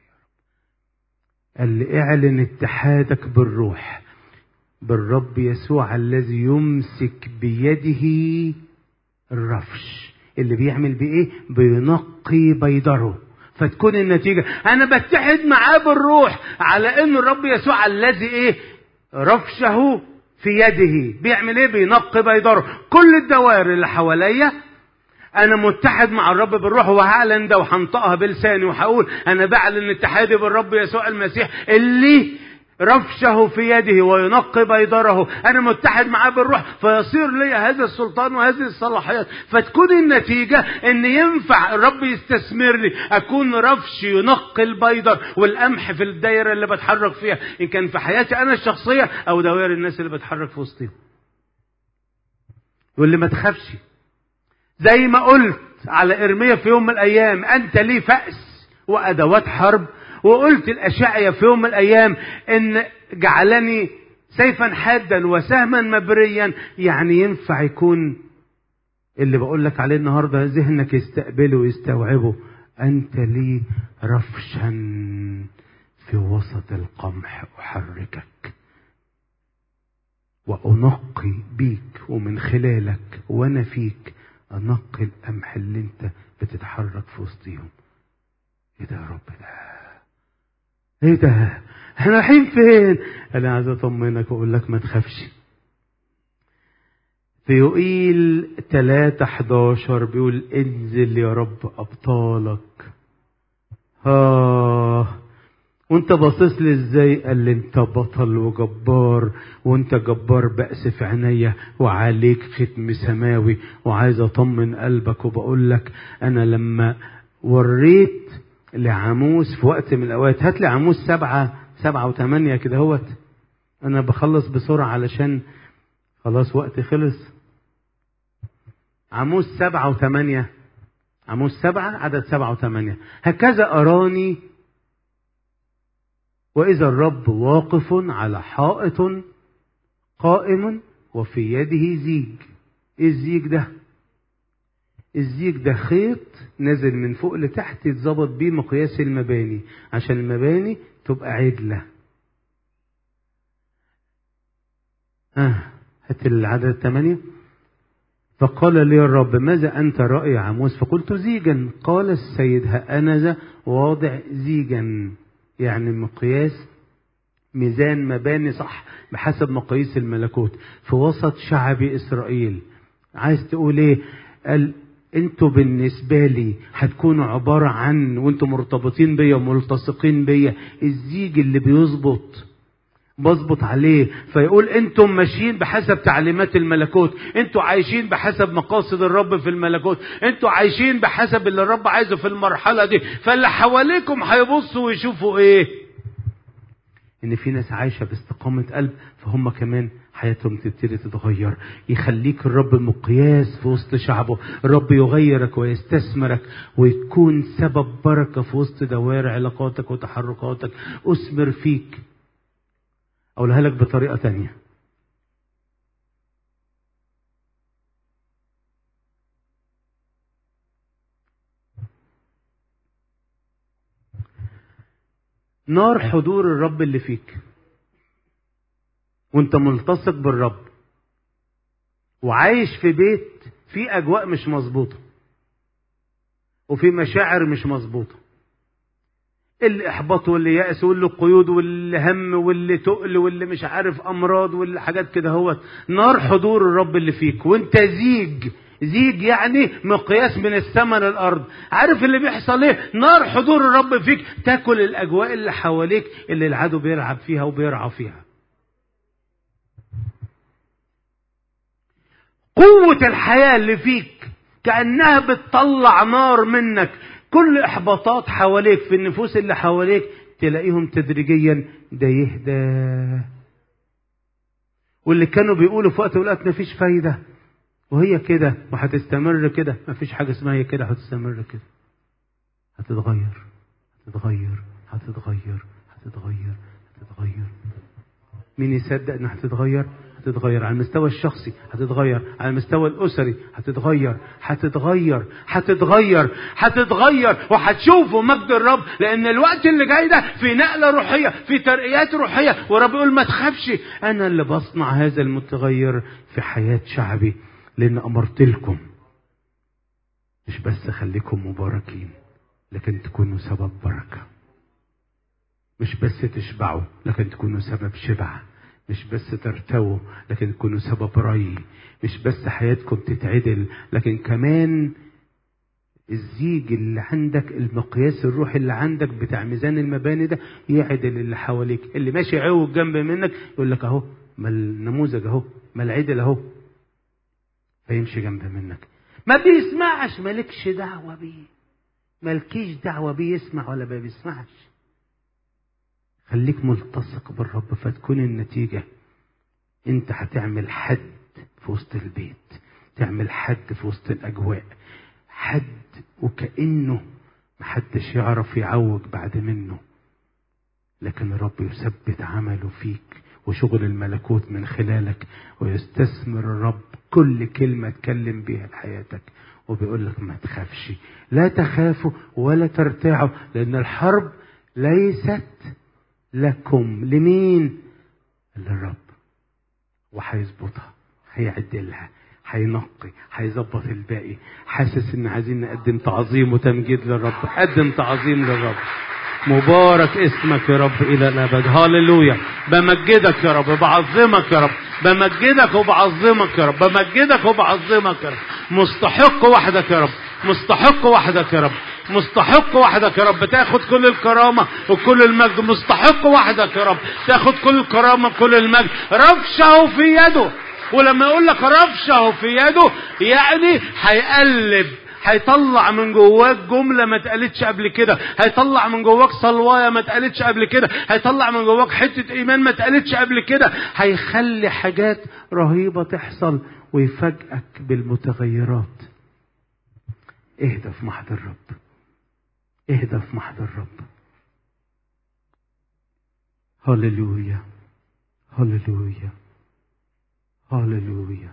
قال لي اعلن اتحادك بالروح بالرب يسوع الذي يمسك بيده الرفش اللي بيعمل بايه بينقي بيضره فتكون النتيجة أنا بتحد معاه بالروح على إن الرب يسوع الذي إيه رفشه في يده بيعمل إيه بينقي بيضره كل الدوائر اللي حواليا انا متحد مع الرب بالروح وهعلن ده وهنطقها بلساني وهقول انا بعلن اتحادي بالرب يسوع المسيح اللي رفشه في يده وينقي بيضره انا متحد معاه بالروح فيصير لي هذا السلطان وهذه الصلاحيات فتكون النتيجة ان ينفع الرب يستثمر لي اكون رفش ينقي البيضر والقمح في الدايرة اللي بتحرك فيها ان كان في حياتي انا الشخصية او دوائر الناس اللي بتحرك في وسطهم واللي ما تخافش زي ما قلت على إرميا في يوم من الأيام أنت لي فأس وأدوات حرب وقلت الأشعية في يوم من الأيام إن جعلني سيفا حادا وسهما مبريا يعني ينفع يكون اللي بقول لك عليه النهارده ذهنك يستقبله ويستوعبه انت لي رفشا في وسط القمح احركك وانقي بيك ومن خلالك وانا فيك انقي القمح اللي انت بتتحرك في وسطيهم ايه ده يا رب ده ايه ده احنا رايحين فين انا عايز اطمنك واقول لك ما تخافش في يوئيل 3 11 بيقول انزل يا رب ابطالك اه وانت باصص لي ازاي قال لي انت بطل وجبار وانت جبار بأس في عينيا وعليك ختم سماوي وعايز اطمن قلبك وبقول لك انا لما وريت لعاموس في وقت من الاوقات هات لي عاموس سبعة سبعة وثمانية كده هوت انا بخلص بسرعة علشان خلاص وقتي خلص عاموس سبعة وثمانية عاموس سبعة عدد سبعة وثمانية هكذا أراني وإذا الرب واقف على حائط قائم وفي يده زيج إيه الزيج ده الزيج ده خيط نازل من فوق لتحت يتظبط بيه مقياس المباني عشان المباني تبقى عدلة آه هات العدد الثمانية فقال لي الرب ماذا أنت رأي عموس فقلت زيجا قال السيد ها أنا ذا واضع زيجا يعني مقياس ميزان مباني صح بحسب مقاييس الملكوت في وسط شعب إسرائيل عايز تقول ايه قال انتوا بالنسبة لي هتكونوا عبارة عن وانتوا مرتبطين بيا وملتصقين بيا الزيج اللي بيظبط بظبط عليه فيقول انتم ماشيين بحسب تعليمات الملكوت انتوا عايشين بحسب مقاصد الرب في الملكوت انتوا عايشين بحسب اللي الرب عايزه في المرحلة دي فاللي حواليكم هيبصوا ويشوفوا ايه ان في ناس عايشة باستقامة قلب فهم كمان حياتهم تبتدي تتغير يخليك الرب مقياس في وسط شعبه الرب يغيرك ويستثمرك ويكون سبب بركة في وسط دوائر علاقاتك وتحركاتك أثمر فيك أقولها لك بطريقة تانية نار حضور الرب اللي فيك وانت ملتصق بالرب وعايش في بيت فيه اجواء مش مظبوطه وفي مشاعر مش مظبوطه اللي احباط واللي يأس واللي قيود واللي هم واللي تقل واللي مش عارف امراض واللي حاجات كده هو نار حضور الرب اللي فيك وانت زيج زيج يعني مقياس من السماء للارض عارف اللي بيحصل ايه نار حضور الرب فيك تاكل الاجواء اللي حواليك اللي العدو بيلعب فيها وبيرعى فيها قوة الحياة اللي فيك كأنها بتطلع نار منك كل إحباطات حواليك في النفوس اللي حواليك تلاقيهم تدريجيا ده يهدى واللي كانوا بيقولوا في وقت ولقت مفيش فايدة وهي كده وهتستمر كده مفيش حاجة اسمها هي كده هتستمر كده هتتغير هتتغير هتتغير هتتغير هتتغير مين يصدق انها هتتغير هتتغير على المستوى الشخصي هتتغير على المستوى الأسري هتتغير هتتغير هتتغير هتتغير وهتشوفوا مجد الرب لأن الوقت اللي جاي ده في نقلة روحية في ترقيات روحية ورب يقول ما تخافش أنا اللي بصنع هذا المتغير في حياة شعبي لأن أمرت لكم مش بس خليكم مباركين لكن تكونوا سبب بركة مش بس تشبعوا لكن تكونوا سبب شبع مش بس ترتووا لكن تكونوا سبب ري مش بس حياتكم تتعدل لكن كمان الزيج اللي عندك المقياس الروحي اللي عندك بتاع ميزان المباني ده يعدل اللي حواليك اللي ماشي عوج جنب منك يقول لك اهو ما النموذج اهو ما العدل اهو فيمشي جنب منك ما بيسمعش مالكش دعوه بيه مالكيش دعوه بيه يسمع ولا ما بيسمعش خليك ملتصق بالرب فتكون النتيجة انت هتعمل حد في وسط البيت تعمل حد في وسط الأجواء حد وكأنه محدش يعرف يعوج بعد منه لكن الرب يثبت عمله فيك وشغل الملكوت من خلالك ويستثمر الرب كل كلمة اتكلم بيها لحياتك وبيقول لك ما تخافش لا تخافوا ولا ترتاعوا لأن الحرب ليست لكم لمين للرب وهيظبطها هيعدلها هينقي هيظبط الباقي حاسس ان عايزين نقدم تعظيم وتمجيد للرب قدم تعظيم للرب مبارك اسمك يا رب الى الابد هللويا بمجدك يا رب بعظمك يا رب بمجدك وبعظمك يا رب بمجدك وبعظمك يا رب مستحق وحدك يا رب مستحق وحدك يا رب مستحق وحدك يا رب تاخد كل الكرامة وكل المجد مستحق وحدك يا رب تاخد كل الكرامة وكل المجد رفشه في يده ولما يقول لك رفشه في يده يعني هيقلب هيطلع من جواك جملة ما اتقالتش قبل كده هيطلع من جواك صلواية ما اتقالتش قبل كده هيطلع من جواك حتة إيمان ما اتقالتش قبل كده هيخلي حاجات رهيبة تحصل ويفاجئك بالمتغيرات اهدى في محضر الرب اهدى في محضر الرب هللويا هللويا هللويا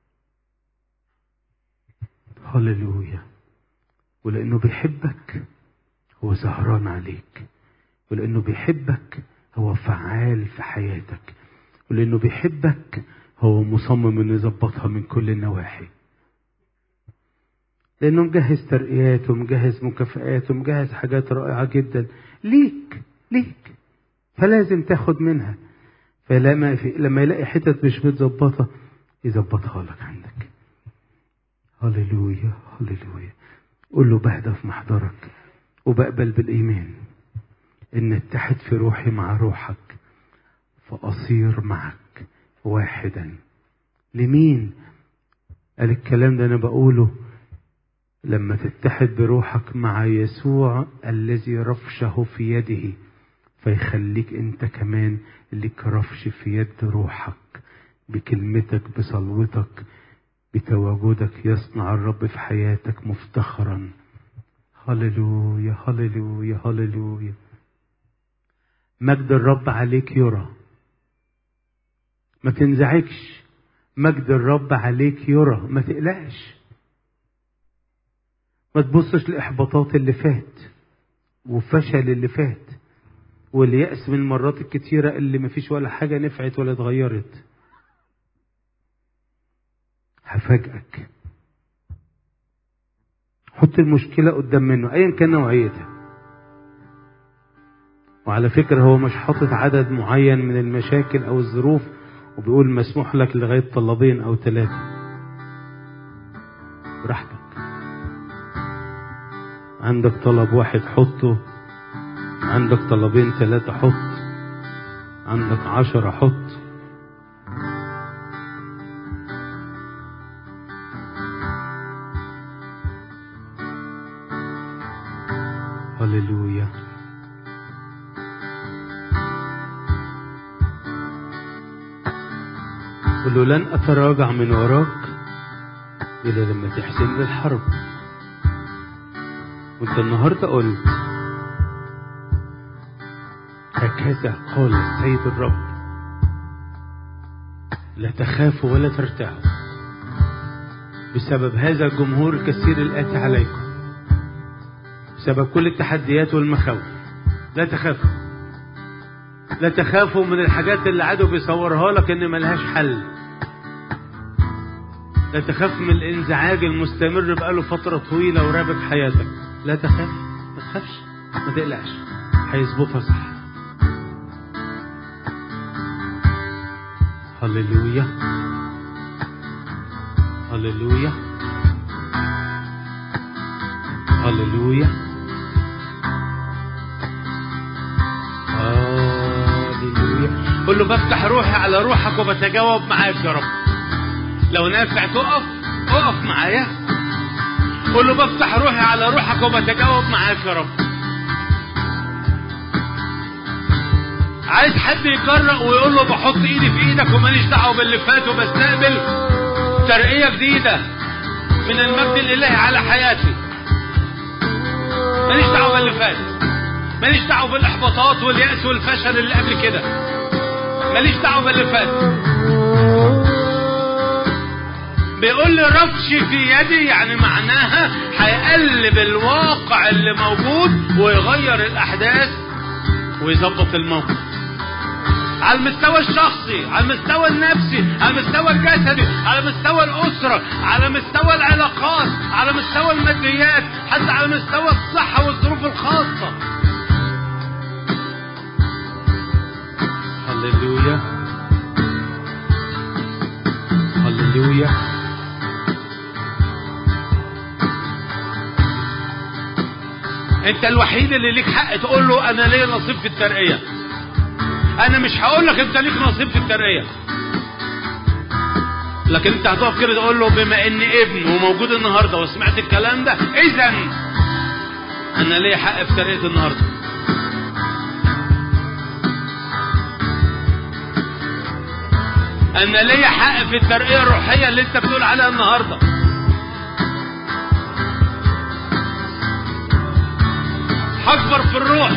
هللويا ولانه بيحبك هو سهران عليك ولانه بيحبك هو فعال في حياتك ولانه بيحبك هو مصمم انه يظبطها من كل النواحي لانه مجهز ترقيات ومجهز مكافآت ومجهز حاجات رائعه جدا ليك ليك فلازم تاخد منها فلما في لما يلاقي حتت مش متظبطه يظبطها لك عندك هللويا هللويا قول له بهدى في محضرك وبقبل بالايمان ان اتحد في روحي مع روحك فاصير معك واحدا لمين قال الكلام ده انا بقوله لما تتحد بروحك مع يسوع الذي رفشه في يده فيخليك انت كمان لك رفش في يد روحك بكلمتك بصلوتك بتواجدك يصنع الرب في حياتك مفتخرا هللويا هللويا هللويا مجد الرب عليك يرى ما تنزعجش مجد الرب عليك يرى ما تقلقش ما تبصش لإحباطات اللي فات وفشل اللي فات واليأس من المرات الكتيرة اللي مفيش ولا حاجة نفعت ولا اتغيرت هفاجئك حط المشكلة قدام منه أيا كان نوعيتها وعلى فكرة هو مش حاطط عدد معين من المشاكل أو الظروف وبيقول مسموح لك لغاية طلبين أو ثلاثة براحتك عندك طلب واحد حطه عندك طلبين ثلاثة حط عندك عشرة حط هللويا قل له لن أتراجع من وراك إلا لما تحسن لي الحرب وانت النهاردة قلت هكذا قال السيد الرب لا تخافوا ولا ترتعوا بسبب هذا الجمهور الكثير الآتي عليكم بسبب كل التحديات والمخاوف لا تخافوا لا تخافوا من الحاجات اللي عدو بيصورها لك ان ملهاش حل لا تخاف من الانزعاج المستمر بقاله فترة طويلة ورابك حياتك لا تخاف ما تخافش ما تقلقش هيظبطها صح هللويا هللويا هللويا هللويا قل له بفتح روحي على روحك وبتجاوب معاك يا رب لو نافع تقف اقف معايا قل له بفتح روحي على روحك وبتجاوب معاك يا رب عايز حد يجرأ ويقول له بحط ايدي في ايدك وماليش دعوه باللي فات وبستقبل ترقيه جديده من المجد الالهي على حياتي ماليش دعوه باللي فات ماليش دعوه بالاحباطات واليأس والفشل اللي قبل كده ماليش دعوه باللي فات بيقول لي رفش في يدي يعني معناها هيقلب الواقع اللي موجود ويغير الاحداث ويظبط الموقف على المستوى الشخصي على المستوى النفسي على المستوى الجسدي على مستوى الأسرة على مستوى العلاقات على مستوى الماديات حتى على مستوى الصحة والظروف الخاصة هللويا هللويا انت الوحيد اللي ليك حق تقول له انا ليا نصيب في الترقيه انا مش هقول لك انت ليك نصيب في الترقيه لكن انت هتقف كده تقول له بما ان ابن وموجود النهارده وسمعت الكلام ده اذا انا ليا حق في ترقيه النهارده انا ليا حق في الترقيه الروحيه اللي انت بتقول عليها النهارده هكبر في الروح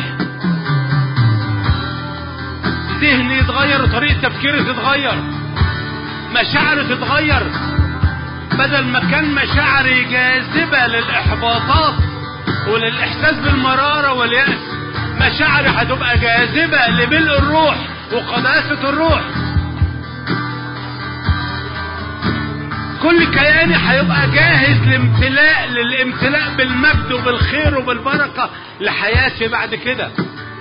ذهني يتغير وطريقة تفكيري تتغير مشاعري تتغير بدل ما كان مشاعري جاذبة للإحباطات وللإحساس بالمرارة واليأس مشاعري هتبقى جاذبة لملء الروح وقداسة الروح كل كياني هيبقى جاهز لامتلاء للامتلاء بالمجد وبالخير وبالبركة لحياتي بعد كده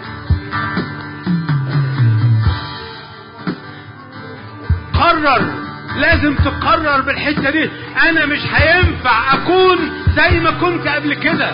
قرر لازم تقرر بالحتة دي انا مش هينفع اكون زي ما كنت قبل كده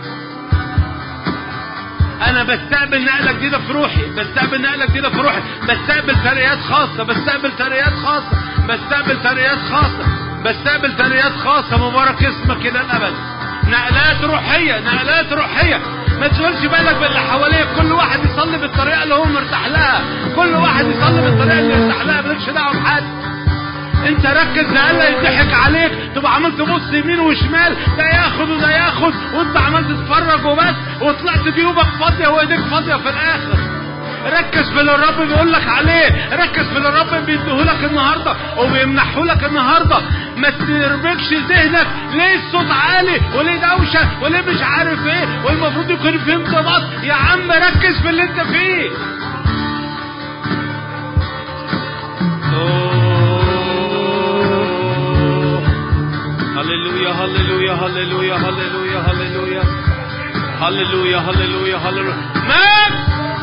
انا بستقبل نقلة جديدة في روحي بستقبل نقلة جديدة في روحي بستقبل ترقيات خاصة بستقبل ترقيات خاصة بستقبل ترقيات خاصة بستقبل ترقيات خاصة مبارك اسمك الى الابد نقلات روحية نقلات روحية ما تشغلش بالك باللي حواليك كل واحد يصلي بالطريقة اللي هو مرتاح لها كل واحد يصلي بالطريقة اللي يرتاح لها مالكش دعوة بحد انت ركز لألا يضحك عليك تبقى عمال تبص يمين وشمال ده ياخد وده ياخد وانت عمال تتفرج وبس وطلعت جيوبك فاضية وايديك فاضية في الاخر ركز في اللي الرب بيقول لك عليه ركز في اللي الرب بيديهولك النهارده وبيمنحهولك النهارده ما تربكش ذهنك ليه الصوت عالي وليه دوشه وليه مش عارف ايه والمفروض يكون في انضباط يا عم ركز في اللي انت فيه هللويا هللويا هللويا هللويا هللويا هللويا هللويا هللويا مات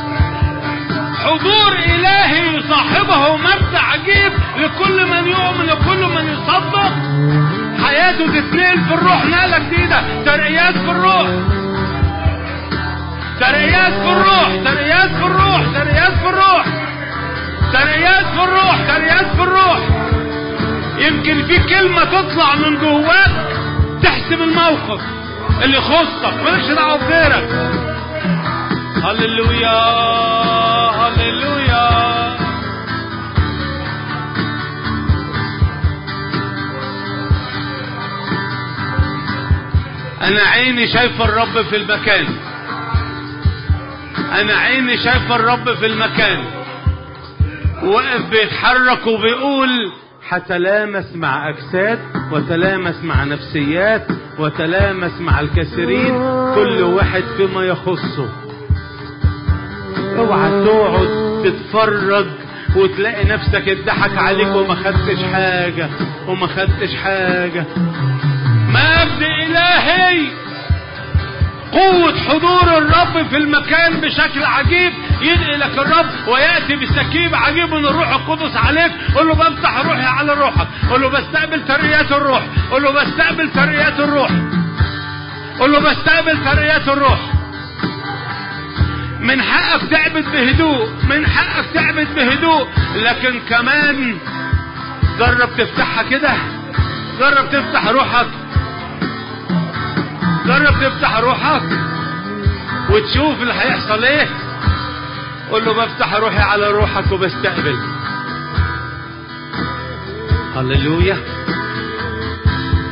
حضور إلهي يصاحبه مجد عجيب لكل من يؤمن لكل من يصدق حياته تتنقل في الروح نقلة جديدة ترقيات في الروح ترقيات في الروح ترقيات في الروح ترقيات في الروح ترقيات في الروح ترقيات في الروح يمكن في كلمة تطلع من جواك تحسم الموقف اللي يخصك مالكش دعوة بغيرك هللويا هللويا انا عيني شايفه الرب في المكان انا عيني شايفه الرب في المكان واقف بيتحرك وبيقول هتلامس مع اجساد وتلامس مع نفسيات وتلامس مع الكثيرين كل واحد فيما يخصه اوعى تقعد تتفرج وتلاقي نفسك اتضحك عليك وما خدتش حاجة وما خدتش حاجة مجد إلهي قوة حضور الرب في المكان بشكل عجيب ينقلك الرب ويأتي بسكيب عجيب من الروح القدس عليك قول له بفتح روحي على روحك قول له بستقبل ترقيات الروح قول له بستقبل ترقيات الروح قول له بستقبل ترقيات الروح من حقك تعبد بهدوء من حقك تعبد بهدوء لكن كمان جرب تفتحها كده جرب تفتح روحك جرب تفتح روحك وتشوف اللي هيحصل ايه قول له بفتح روحي على روحك وبستقبل هللويا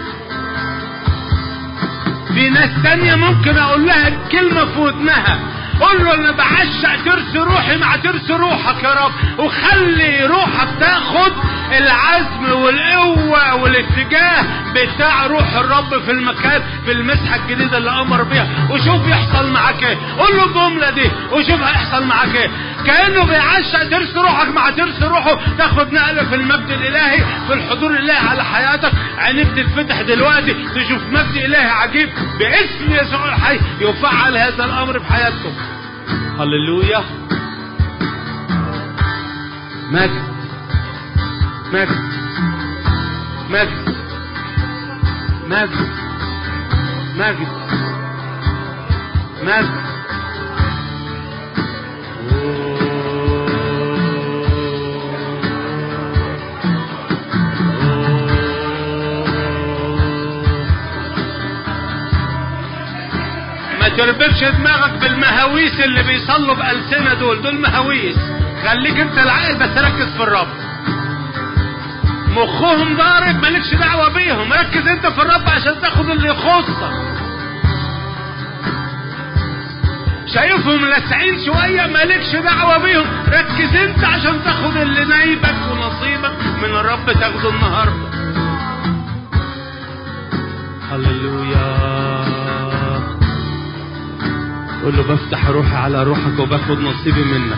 في ناس تانية ممكن اقول لها كلمة في ودنها قول له انا بعشق ترس روحي مع ترس روحك يا رب وخلي روحك تاخد العزم والقوة والاتجاه بتاع روح الرب في المكان في المسحة الجديدة اللي امر بيها وشوف يحصل معاك ايه قول له الجملة دي وشوف هيحصل معاك ايه كأنه بيعشق ترس روحك مع ترس روحه تاخد نقلة في المجد الالهي في الحضور الالهي على حياتك عينيك تتفتح دلوقتي تشوف مجد الهي عجيب باسم يسوع الحي يفعل هذا الامر في حياتكم هللويا مجد مجد مجد مجد مجد مجد ما تربكش دماغك بالمهاويس اللي بيصلوا بألسنة دول دول مهاويس خليك انت العاقل بس ركز في الرب مخهم ضارب مالكش دعوة بيهم ركز انت في الرب عشان تاخد اللي يخصك شايفهم لاسعين شوية مالكش دعوة بيهم ركز انت عشان تاخد اللي نايبك ونصيبك من الرب تاخده النهاردة هللويا قول له بفتح روحي على روحك وباخد نصيبي منك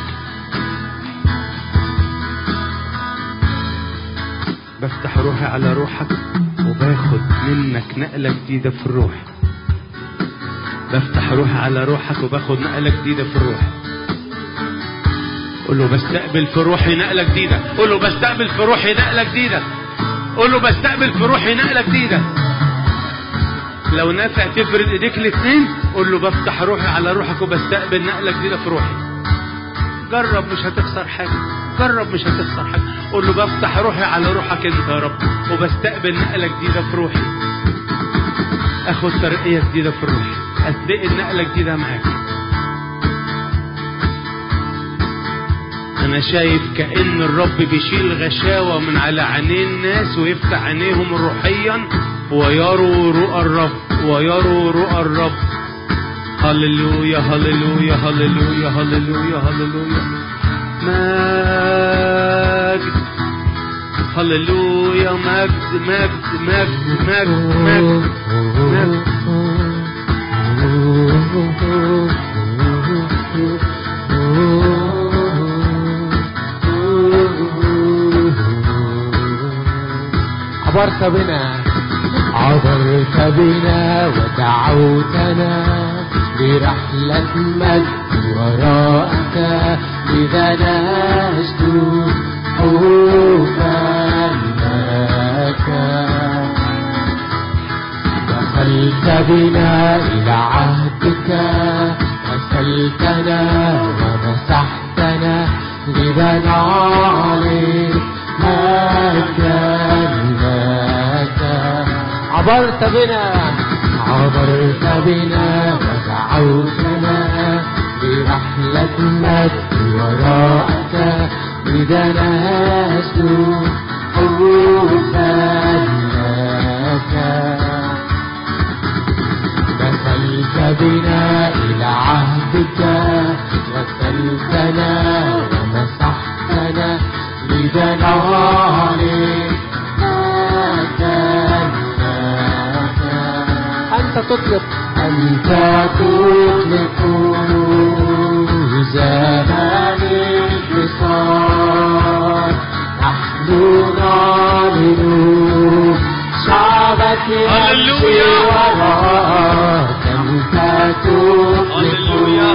بفتح روحي على روحك وباخد منك نقلة جديدة في الروح بفتح روحي على روحك وباخد نقلة جديدة في الروح قول له بستقبل في روحي نقلة جديدة قول له بستقبل في روحي نقلة جديدة قول له بستقبل في روحي نقلة جديدة لو نافع تفرد ايديك الاثنين قول له بفتح روحي على روحك وبستقبل نقلة جديدة في روحي جرب مش هتخسر حاجة جرب مش هتخسر حاجة قول له بفتح روحي على روحك انت يا رب وبستقبل نقلة جديدة في روحي اخد ترقية جديدة في روحي اتنقل نقلة جديدة معاك انا شايف كأن الرب بيشيل غشاوة من على عينين الناس ويفتح عينيهم روحيا ويروا رؤى الرب ويروا رؤى الرب هللويا هللويا هللويا هللويا هللويا مجد هللويا مجد مجد مجد مجد مجد مجد عبرت بنا عبرت بنا ودعوتنا لرحلة مجد وراءك لذا نشدو خوفا لك دخلت بنا إلى عهدك غسلتنا ومسحتنا لذا نعلن مجدا لك عبرت بنا عبرت بنا ودعوتنا برحلة مجد وراءك لذا نسلو خوفا لك دخلت بنا إلى عهدك غسلتنا ومسحتنا لذا نعلن مجدا لك أنت تطلق أنت تطلق زمان الانتصار نحن نعلن شعبك يمشي هللويا. وراك أنت تطلق هللويا.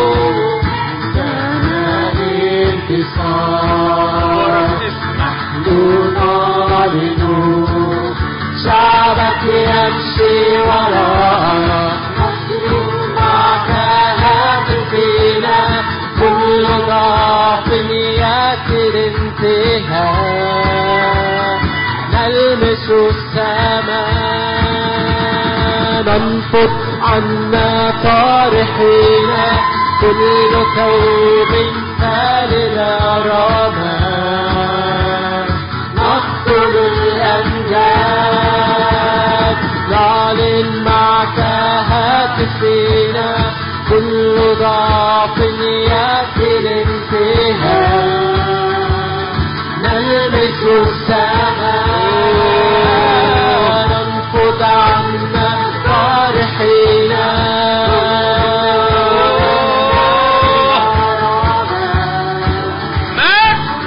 زمان الانتصار بارك اسمك نعلن شعبك يمشي وراءك معك هاتفنا كل ضعف ياتي الانتهاء نلمس السماء ننفض عنا طارحين كل ثوب فالل رمى نقتل الأمجاد نعلن معك هاتفنا كل ضعف يأتي الانتهاء نلمس السماء ننفض عنا فرحين مجد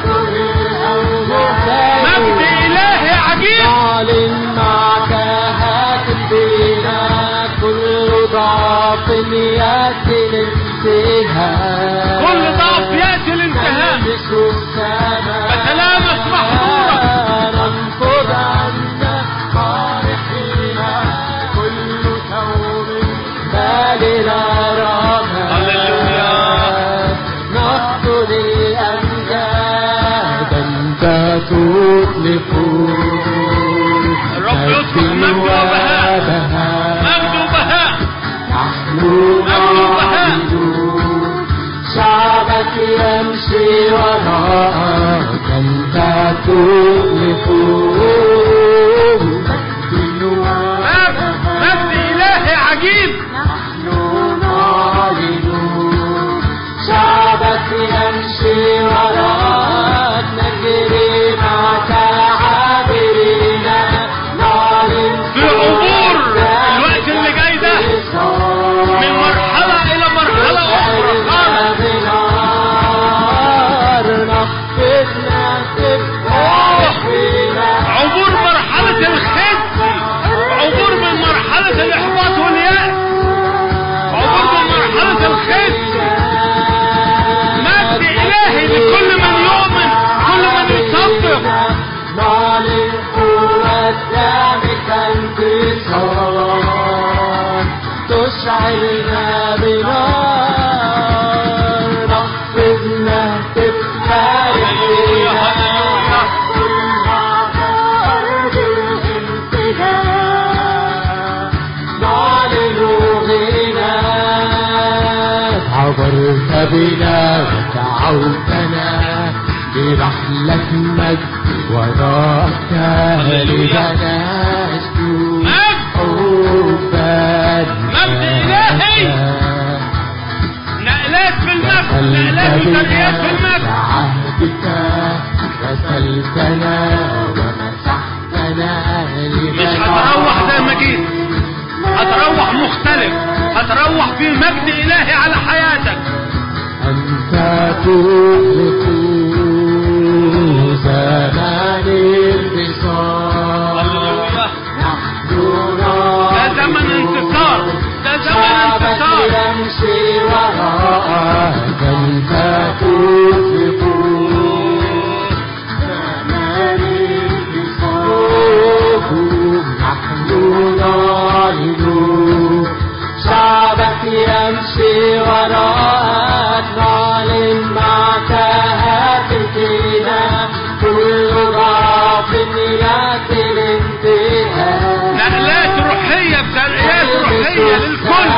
مجد إلهي عجيب نعلن معك هاتف بنا كل ضعف يأتي الانتهاء كل ضعف يأتي الانتهاء نلمس السماء بتلامس محظورك ننفض عنا فرحين كل ثوب بالنا رغم هللويا. نقتل الأمجاد أنت تطلق الرب يطلق مجد وبهاء. مجد وبهاء نحن مجد وبهاء. نعبد شعبك يمشي وراءك أنت تطلق مجد مجد مجد إلهي عجيب نحن نعلن شعبك يمشي وراءك نجري معك عابرين نعلن في عبور الوقت اللي جاي ده من مرحلة إلى مرحلة أخرى خالص عبور مرحلة الخزي عبور من مرحلة الإحباط واليأس عبور من مرحلة الخزي مجد إلهي لكل من يؤمن كل من يصدق نعلن قوتك انتصار تشعلنا بنار نخفضنا هللويا، هللويا. عبرت بنا ودعوتنا برحلة مجد وراءك لبنا نشكو مجد حبا مجد إلهي. نقلات في المجد نقلات وترقيات في المجد عهدك غسلتنا ومسحتنا مش هتروح زي ما جيت هتروح مختلف هتروح في مجد إلهي على حياتك أنت تطلق زمان الانتصار هللويا نحن ده زمن انتصار ده زمن شعبك انتصار يمشي وراءك أنت تطلق زمان الانتصار نحن نعلن شعبك يمشي وراءك نعلن معك هاتفنا كل ضعف يأتي الانتهاء نقلات روحية بترقيات روحية للكل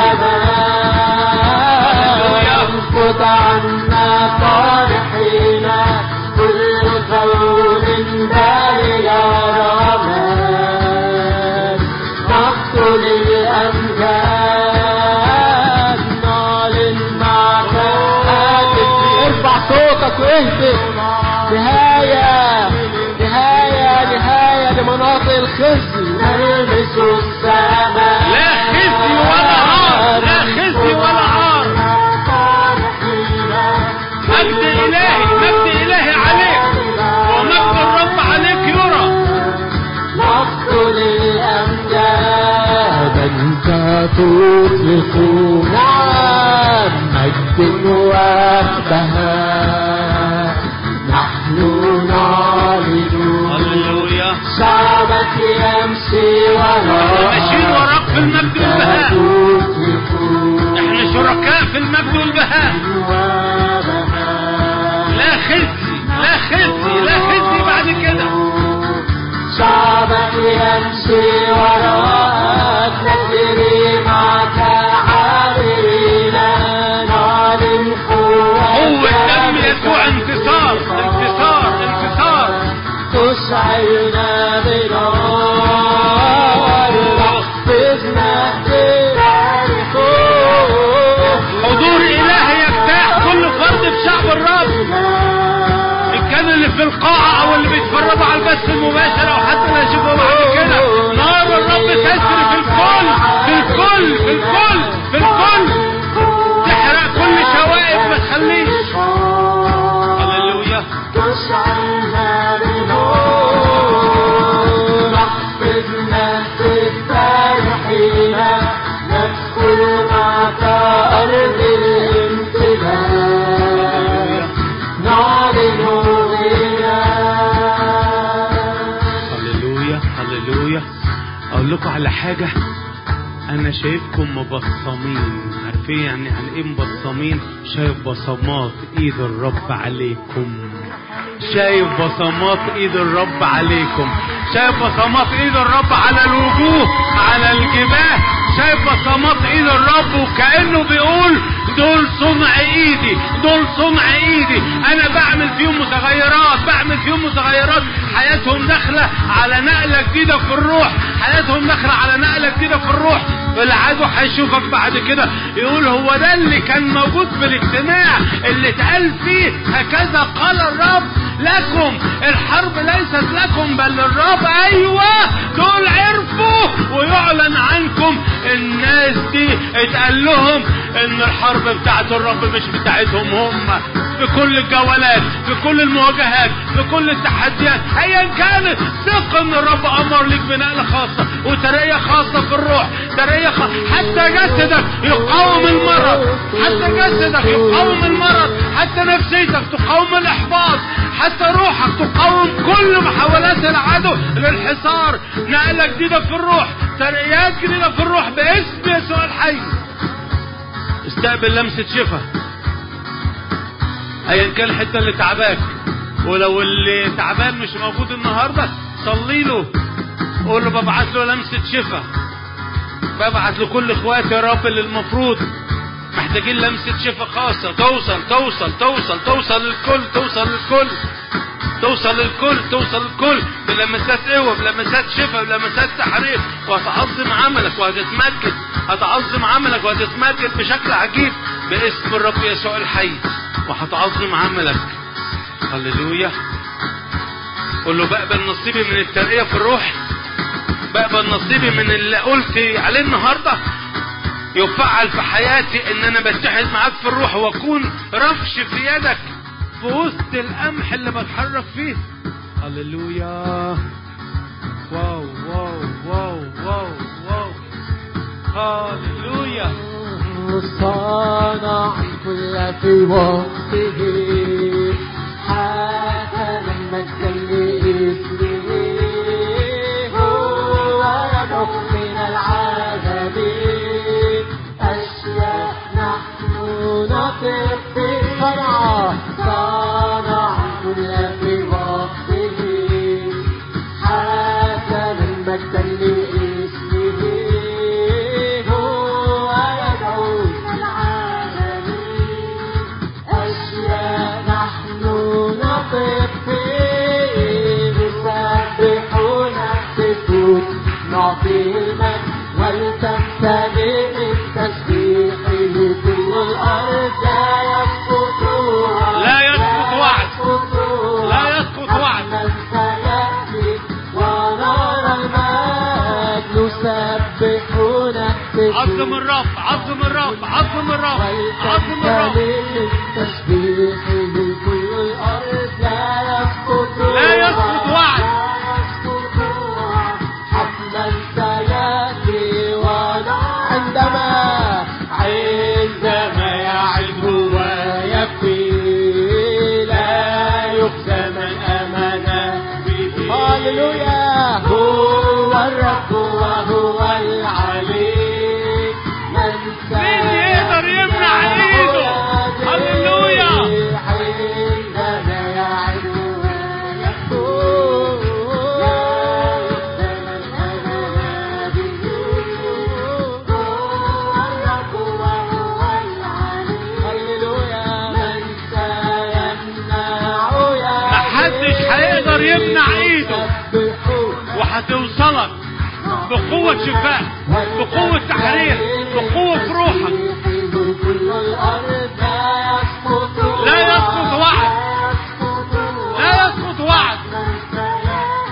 ينفض عنا فرحين كل ثوب بالي رمان نقتل الأمجاد نعلن معك هاتف ارفع صوتك واهتف نهاية نهاية نهاية لمناطق الخزي نلمس السماء لا خزي ولا عار لا خزي ولا عار مجد إلهي مجد إلهي عليك ومجد الرب عليك يرى نقتل الأمجاد أنت تطلق نعم مجد وبهاء نحن نعلن هللويا شعبك يمشي وراءك ماشيين وراك في المجد والبهاء احنا شركاء في المجد والبهاء لا خزي لا خزي لا خزي بعد كده شعبك يمشي وراءك نجري معك عابرين نعلن قوة دم يسوع انتصار انتصار انتصار تشعلنا بنار نحفظنا البث المباشر او حتى اللي هيشوفه بعد كده نار الرب تسري في الكل في الكل في الكل في الكل تحرق كل شوائب ما تخليش هللويا تشعلنا بنور احفظنا في الفرحين ندخل معك أرض الامتلاك نعلن غناك هللويا هللويا اقول لكم على حاجه انا شايفكم مبصمين عارفين يعني يعني ايه مبصمين شايف بصمات ايد الرب عليكم شايف بصمات ايد الرب عليكم شايف بصمات ايد الرب على الوجوه على الجباه شايف بصمات ايد الرب وكانه بيقول دول صنع ايدي دول صنع ايدي انا بعمل فيهم متغيرات بعمل فيهم متغيرات حياتهم داخله على نقله جديده في الروح حياتهم داخله على نقله جديده في الروح العدو هيشوفك بعد كده يقول هو ده اللي كان موجود في الاجتماع اللي اتقال فيه هكذا قال الرب لكم الحرب ليست لكم بل للرب ايوه دول عرفوا ويعلن عنكم الناس دي اتقال لهم ان الحرب بتاعت الرب مش بتاعتهم هم في كل الجولات في كل المواجهات في كل التحديات ايا كانت ثق ان الرب امر ليك بنقله خاصه وترقيه خاصه في الروح ترقيه خاصة حتى جسدك يقاوم المرض حتى جسدك يقاوم المرض حتى نفسيتك تقاوم الاحباط حتى روحك تقاوم كل محاولات العدو للحصار نقله جديده في الروح ترقيات جديده في الروح باسم يسوع الحي استقبل لمسه شفاء ايا كان الحته اللي تعباك ولو اللي تعبان مش موجود النهارده صلي له قول له ببعت له لمسه شفاء ببعت لكل اخواتي يا رب اللي المفروض محتاجين لمسه شفاء خاصه توصل توصل توصل توصل للكل توصل للكل توصل للكل توصل للكل بلمسات قوة بلمسات شفاء بلمسات تحرير وهتعظم عملك وهتتمجد هتعظم عملك وهتتمجد بشكل عجيب باسم الرب يسوع الحي وهتعظم عملك هللويا قول له بقبل نصيبي من الترقية في الروح بقبل نصيبي من اللي قلت عليه النهارده يفعل في حياتي ان انا بتحد معاك في الروح واكون رفش في يدك في وسط القمح اللي بتحرك فيه هللويا واو واو واو واو واو هللويا صانع الكل في وقته حتى لما تجلي اسمه هو يدعو من العذاب أشياء نحن نطق في صنع صانع الكل في وقته حتى لما تجلي اسمه هو يدعو أشياء نحن نطق فيه نسبحون السكوت نعطي المجد ولتمتلئ من تسبيحه كل الأرض لا يسقط لا يسقط وعد. يسقط لا يسقط وعد. من سيأتي ونرى المجد نسبحون السكوت عظم الرب عظم الرب عظم الرب عظم الرب تسبيحه كل الأرض لا يسقط لا يسقط وعد. حتما سيأتي وعد عندما عندما يعد ويكفي لا يخزى من آمن به هللويا هو الرب وهو العلي من مين يقدر يمنع ايده هللويا عندما يعد ويكفي لا يخزى من آمن به هو الرب وهو العلي هللويا من سيمنع محدش هيقدر يمنع ايده وهتوصلك بقوة شفاء بقوة تحرير بقوة في روحك لا لا يسقط وعد. لا يسقط وعد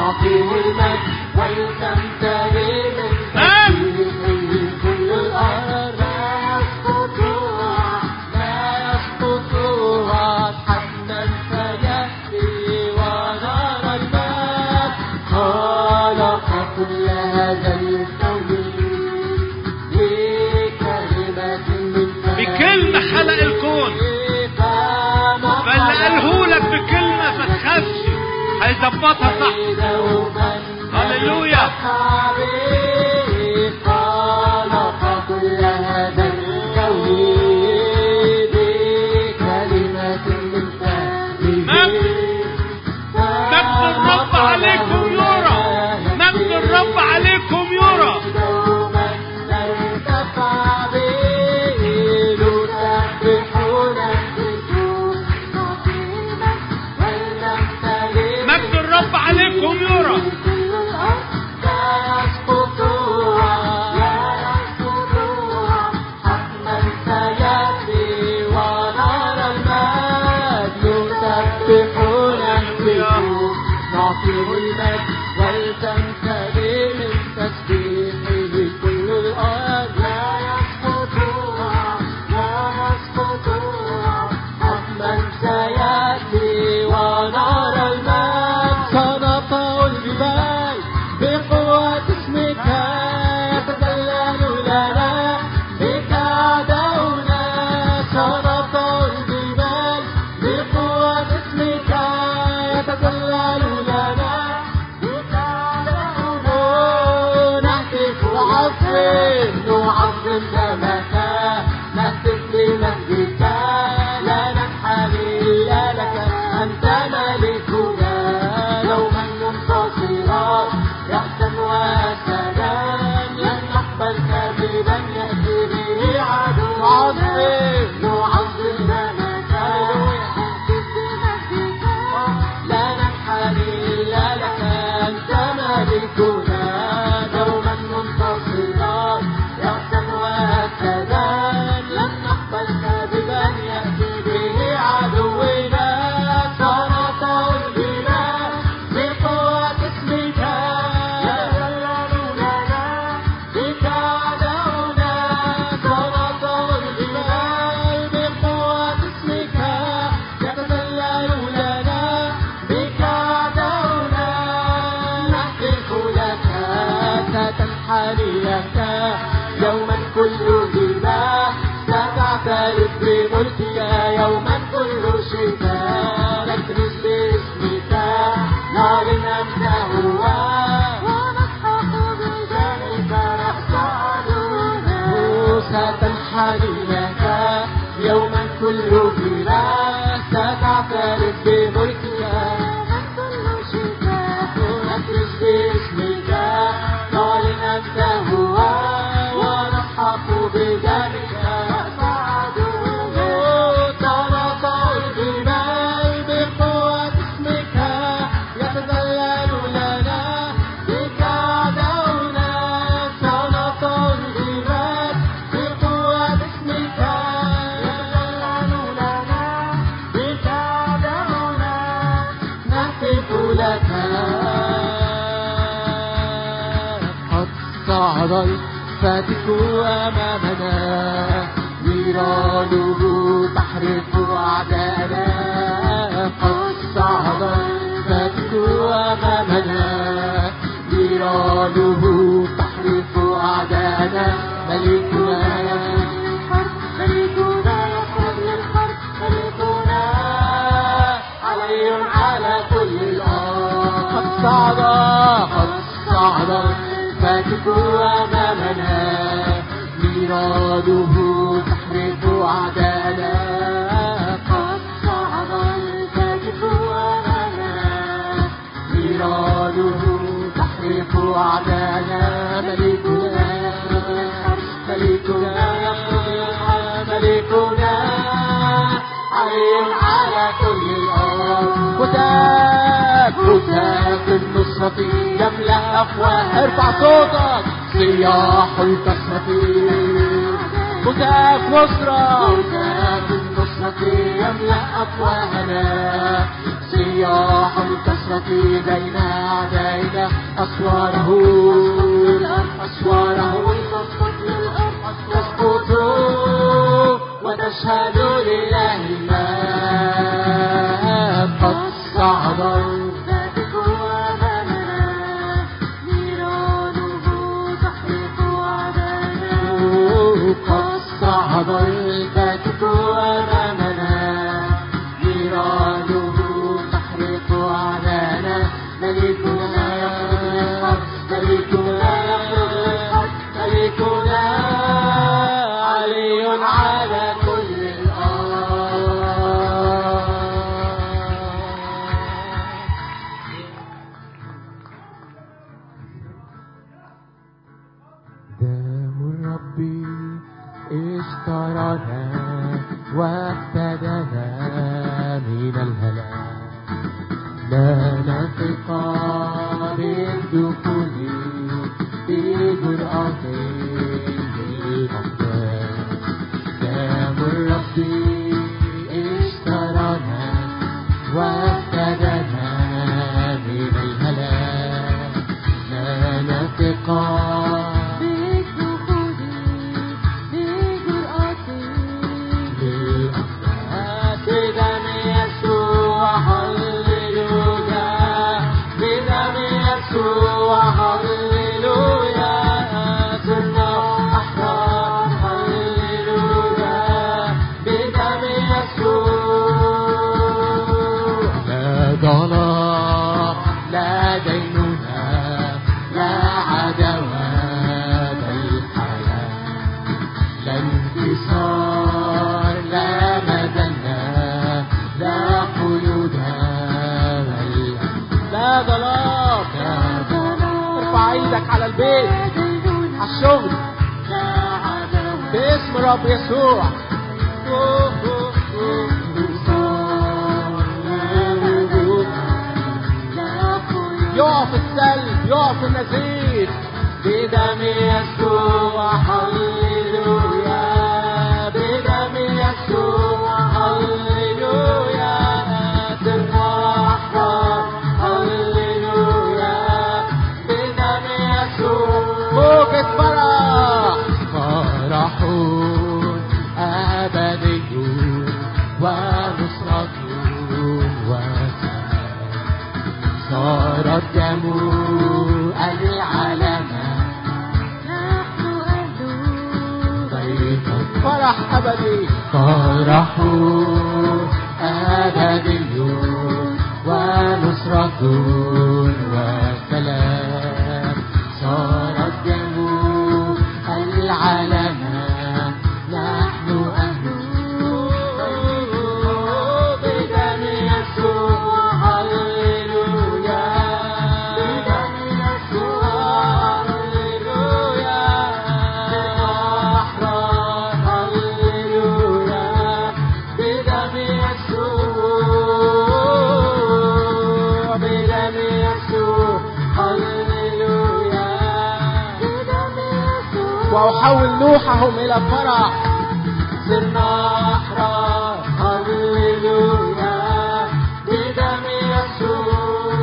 نعطيه المجد ولتمتلئ من نعم. تسبيحه كل الأرض لا يسقطها لا يسقطها حتما سيأتي ونرى المجد خلق كل هذا الكون بكلمة من بكلمة خلق الكون فاللي قاله لك بكلمة ما تخافش هيظبطها صح هللويا. خلق كل هذا الكون بكلمة من مجد. مجد الرب عليكم يرى مجد الرب عليكم يرى دوما نرتفع به نسبحون النجوم نعطيه ولنمتلئ مجد الرب عليكم يرى كل الأرض لا يسقطها لا يسقطها حتما سيأتي ونرى المجد نسبحون النجوم نعطيه المجد ولتمتلئ من تسبيحه كل الأرض لا يسقطها لا يسقطها حتما سيأتي ونرى المجد سنطأ الجبال بقوة اسمك يتذلل لنا بك عدونا سنطأ الجبال بقوة اسمك يتذلل لنا بك عدونا نهتف وعظم نعظم دمك نهتف لمجدك لا ننحني إلا لك أنت ملكنا يوما منتصرا رأسا وسنا لن نقبل كذبا يأتي به عدو عظيم نعظم دمك نهتف لمجدك لا ننحني إلا لك أنت ملكنا دوما منتصرا رأسا وسنا لن نقبل كذبا يأتي به عدونا سنطأ البلاد بقوة اسمك يتذلل لنا بك عدونا سنطأ الجبال بقوة اسمك يتذلل لنا بك عدونا نهتف لك ستنحني لك يوما كل جبال ستعترف بملكك يوما كل شتاء نكرس باسمك نعلن أنت هو ونسحق بجانب رأس عدونا ستنحني لك يوما كل جبال ستعترف بملكك كل شتاء نكرس باسمك نعلن أنت هو ونسحق بجانبك رأس عدونا تنطأ الجبال بقوة اسمك يتذلل لنا بك عدونا سنطأ الجبال بقوة اسمك يتذلل لنا بك عدونا نهتف لك قد صعد الفاتك أمامنا نيرانه تحرق أعداءنا قد صعد الفاتك أمامنا نيرانه تحرق أعداءنا ملكنا ملكنا يقول الحرب ملكنا علي على كل الأرض قد صعد قد صعد فاتك أمامنا ميراده تحرق أعداءنا قد صعد الفاتك أمامنا ميراده تحرق أعداءنا ملكنا ملكنا ملكنا علي على كل الأرض هتاف هتاف النصرة يملأ أفواه ارفع صوتك صياح الكسرة هتاف نصرة هتاف النصرة يملأ أفواهنا صياح الكسرة بين أعدائنا أسواره أسواره تسقط وتشهد لله الماء قد صعد قد صعد الباتك أمامنا نيرانه تحرق أعلانا ملكنا يخرج الحق ملكنا يخرج الحق ملكنا علي على كل الأرض دم الرب اشترانا وافتدانا من الهلاك لا نثق بالدخول بجرأة للأقدام دم الرب اشترانا وافتدانا من الهلاك لا نثق بدم يسوع هللويا بدم يسوع هللويا صرنا أحرار هللويا بدم يسوع لا ضلال لا ديننا لا عداوة بل حياة لا انتصار لا مدنا لا قيود بل لا ضلال ارفع ايدك على البيت على الشغل باسم رب يسوع يقف السلب يقف النزيف بدم يسوع هللويا بدم يسوع هللويا صرنا أحرار هللويا بدم يسوع موجة فرح فرح أبدي ونصرة وسلام صار الدم العلامة ضيفا فرح أبدي فرح أبدي ونصرة وسلام صار الدم العلامة نحن أهل بدم يسوع هللويا بدم يسوع هللويا أحرار هللويا بدم يسوع بدم يسوع هللويا بدم يسوع وأحول نوحهم إلى فرح صرنا أحرار هللويا بدم يسوع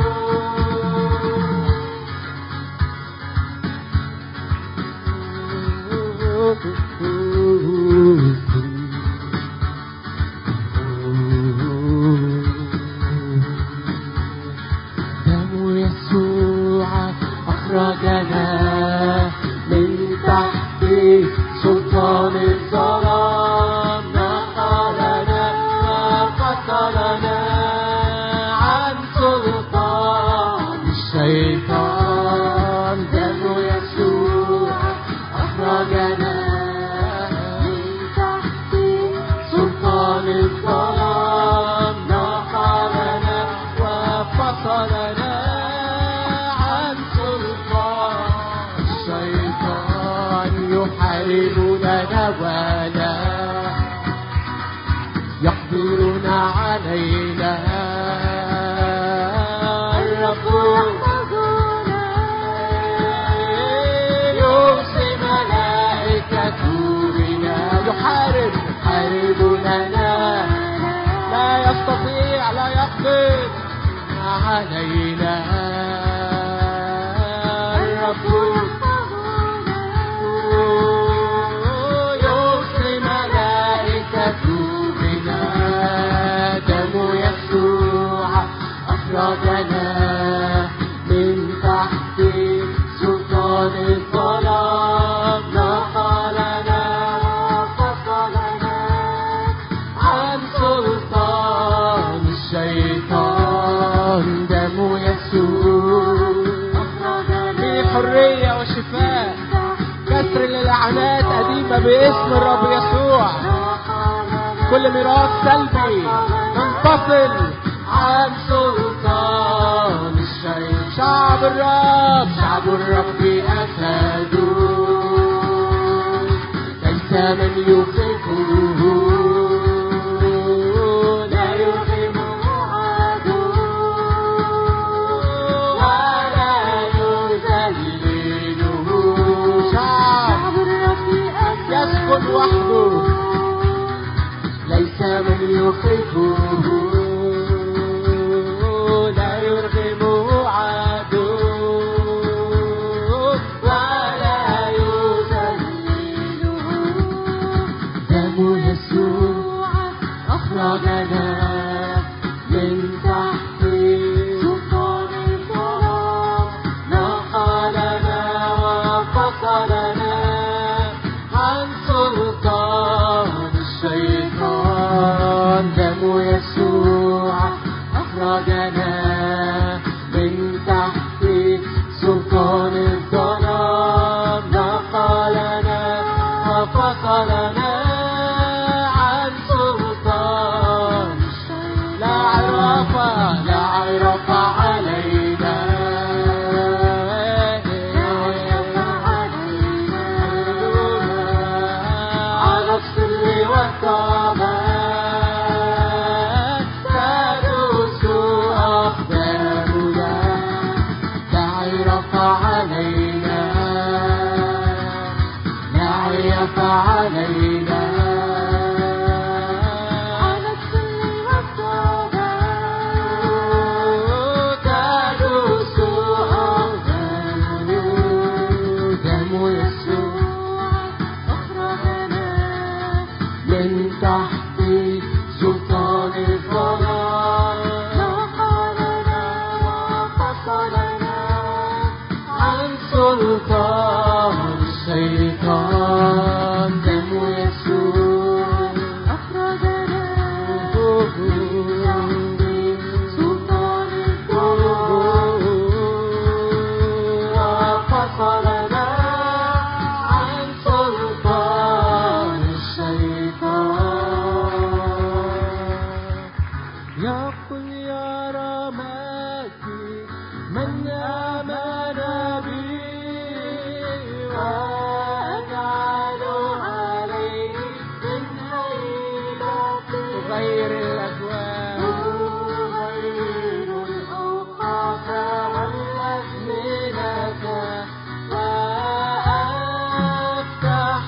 دم يسوع أخرجنا من تحت سلطان الظلام نقلنا وفصلنا عن سلطان الشيطان دم يسوع أخرجنا من تحت سلطان الظلام نقلنا وفصلنا عن سلطان الشيطان يحاربنا ولا يقدرنا علينا الرب يرسل ملائكته بنا يحارب يحاربنا لا يستطيع لا يقدر حرية وشفاء كسر للعنات قديمة باسم الرب يسوع كل ميراث سلبي منفصل عن سلطان الشيء شعب الرب شعب الرب أسدوا ليس من يخيفه لا يرغمه عدو ولا يذلله شعب يسكن وحده ليس من يخيفه لا يرغمه عدو ولا يذلله دم يسوع أخرجنا من تحت سلطان الظلام نقلنا وفصلنا عن سلطان الشيطان دم يسوع أخرجنا من تحت سلطان الظلام نقلنا وفصلنا عن سلطان لا عرف لا عرف علينا على السر والطعام تدوس أقدامنا لا عرف علينا لا عرف علينا على السر والطعام تدوس أقدامنا دم يسوع من تحت سلطان الظلام نقلنا وفصلنا عن سلطان الشيطان دم يسوع أخرجنا سلطان الظلام وفصلنا عن سلطان الشيطان يقل يا رماتي من آمن بي وأجعل عليه من هيبتي غير الأكوان غير الأوقات والأزمنة وأفتح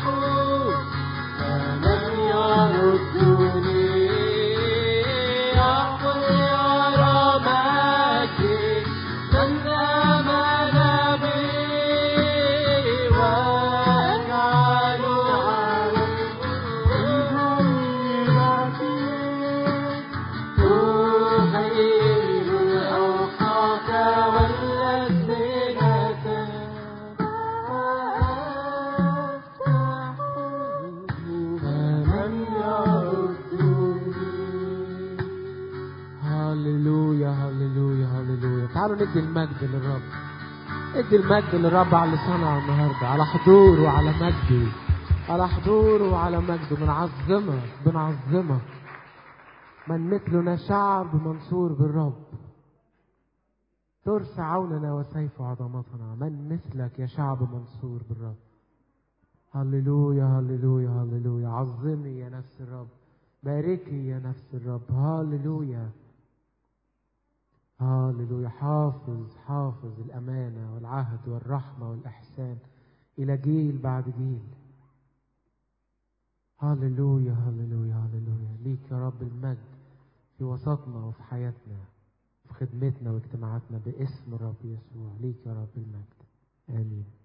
فمن يردني يقول يا رماك من آمن بي وأجعل تغير الأوقات والأزمنة فمن يردني هللويا هللويا هللويا تعالوا ندي المجد للرب ادي المجد للرب على اللي صنعه النهارده على حضوره وعلى مجده على حضوره وعلى مجده بنعظمك بنعظمك من مثلنا شعب منصور بالرب ترس عوننا وسيف عظمتنا من مثلك يا شعب منصور بالرب هللويا هللويا هللويا عظمي يا نفس الرب باركي يا نفس الرب هللويا هللويا حافظ حافظ الأمانة والعهد والرحمة والإحسان إلى جيل بعد جيل هللويا هللويا هللويا ليك يا رب المجد في وسطنا وفي حياتنا في خدمتنا واجتماعاتنا باسم الرب يسوع ليك يا رب المجد آمين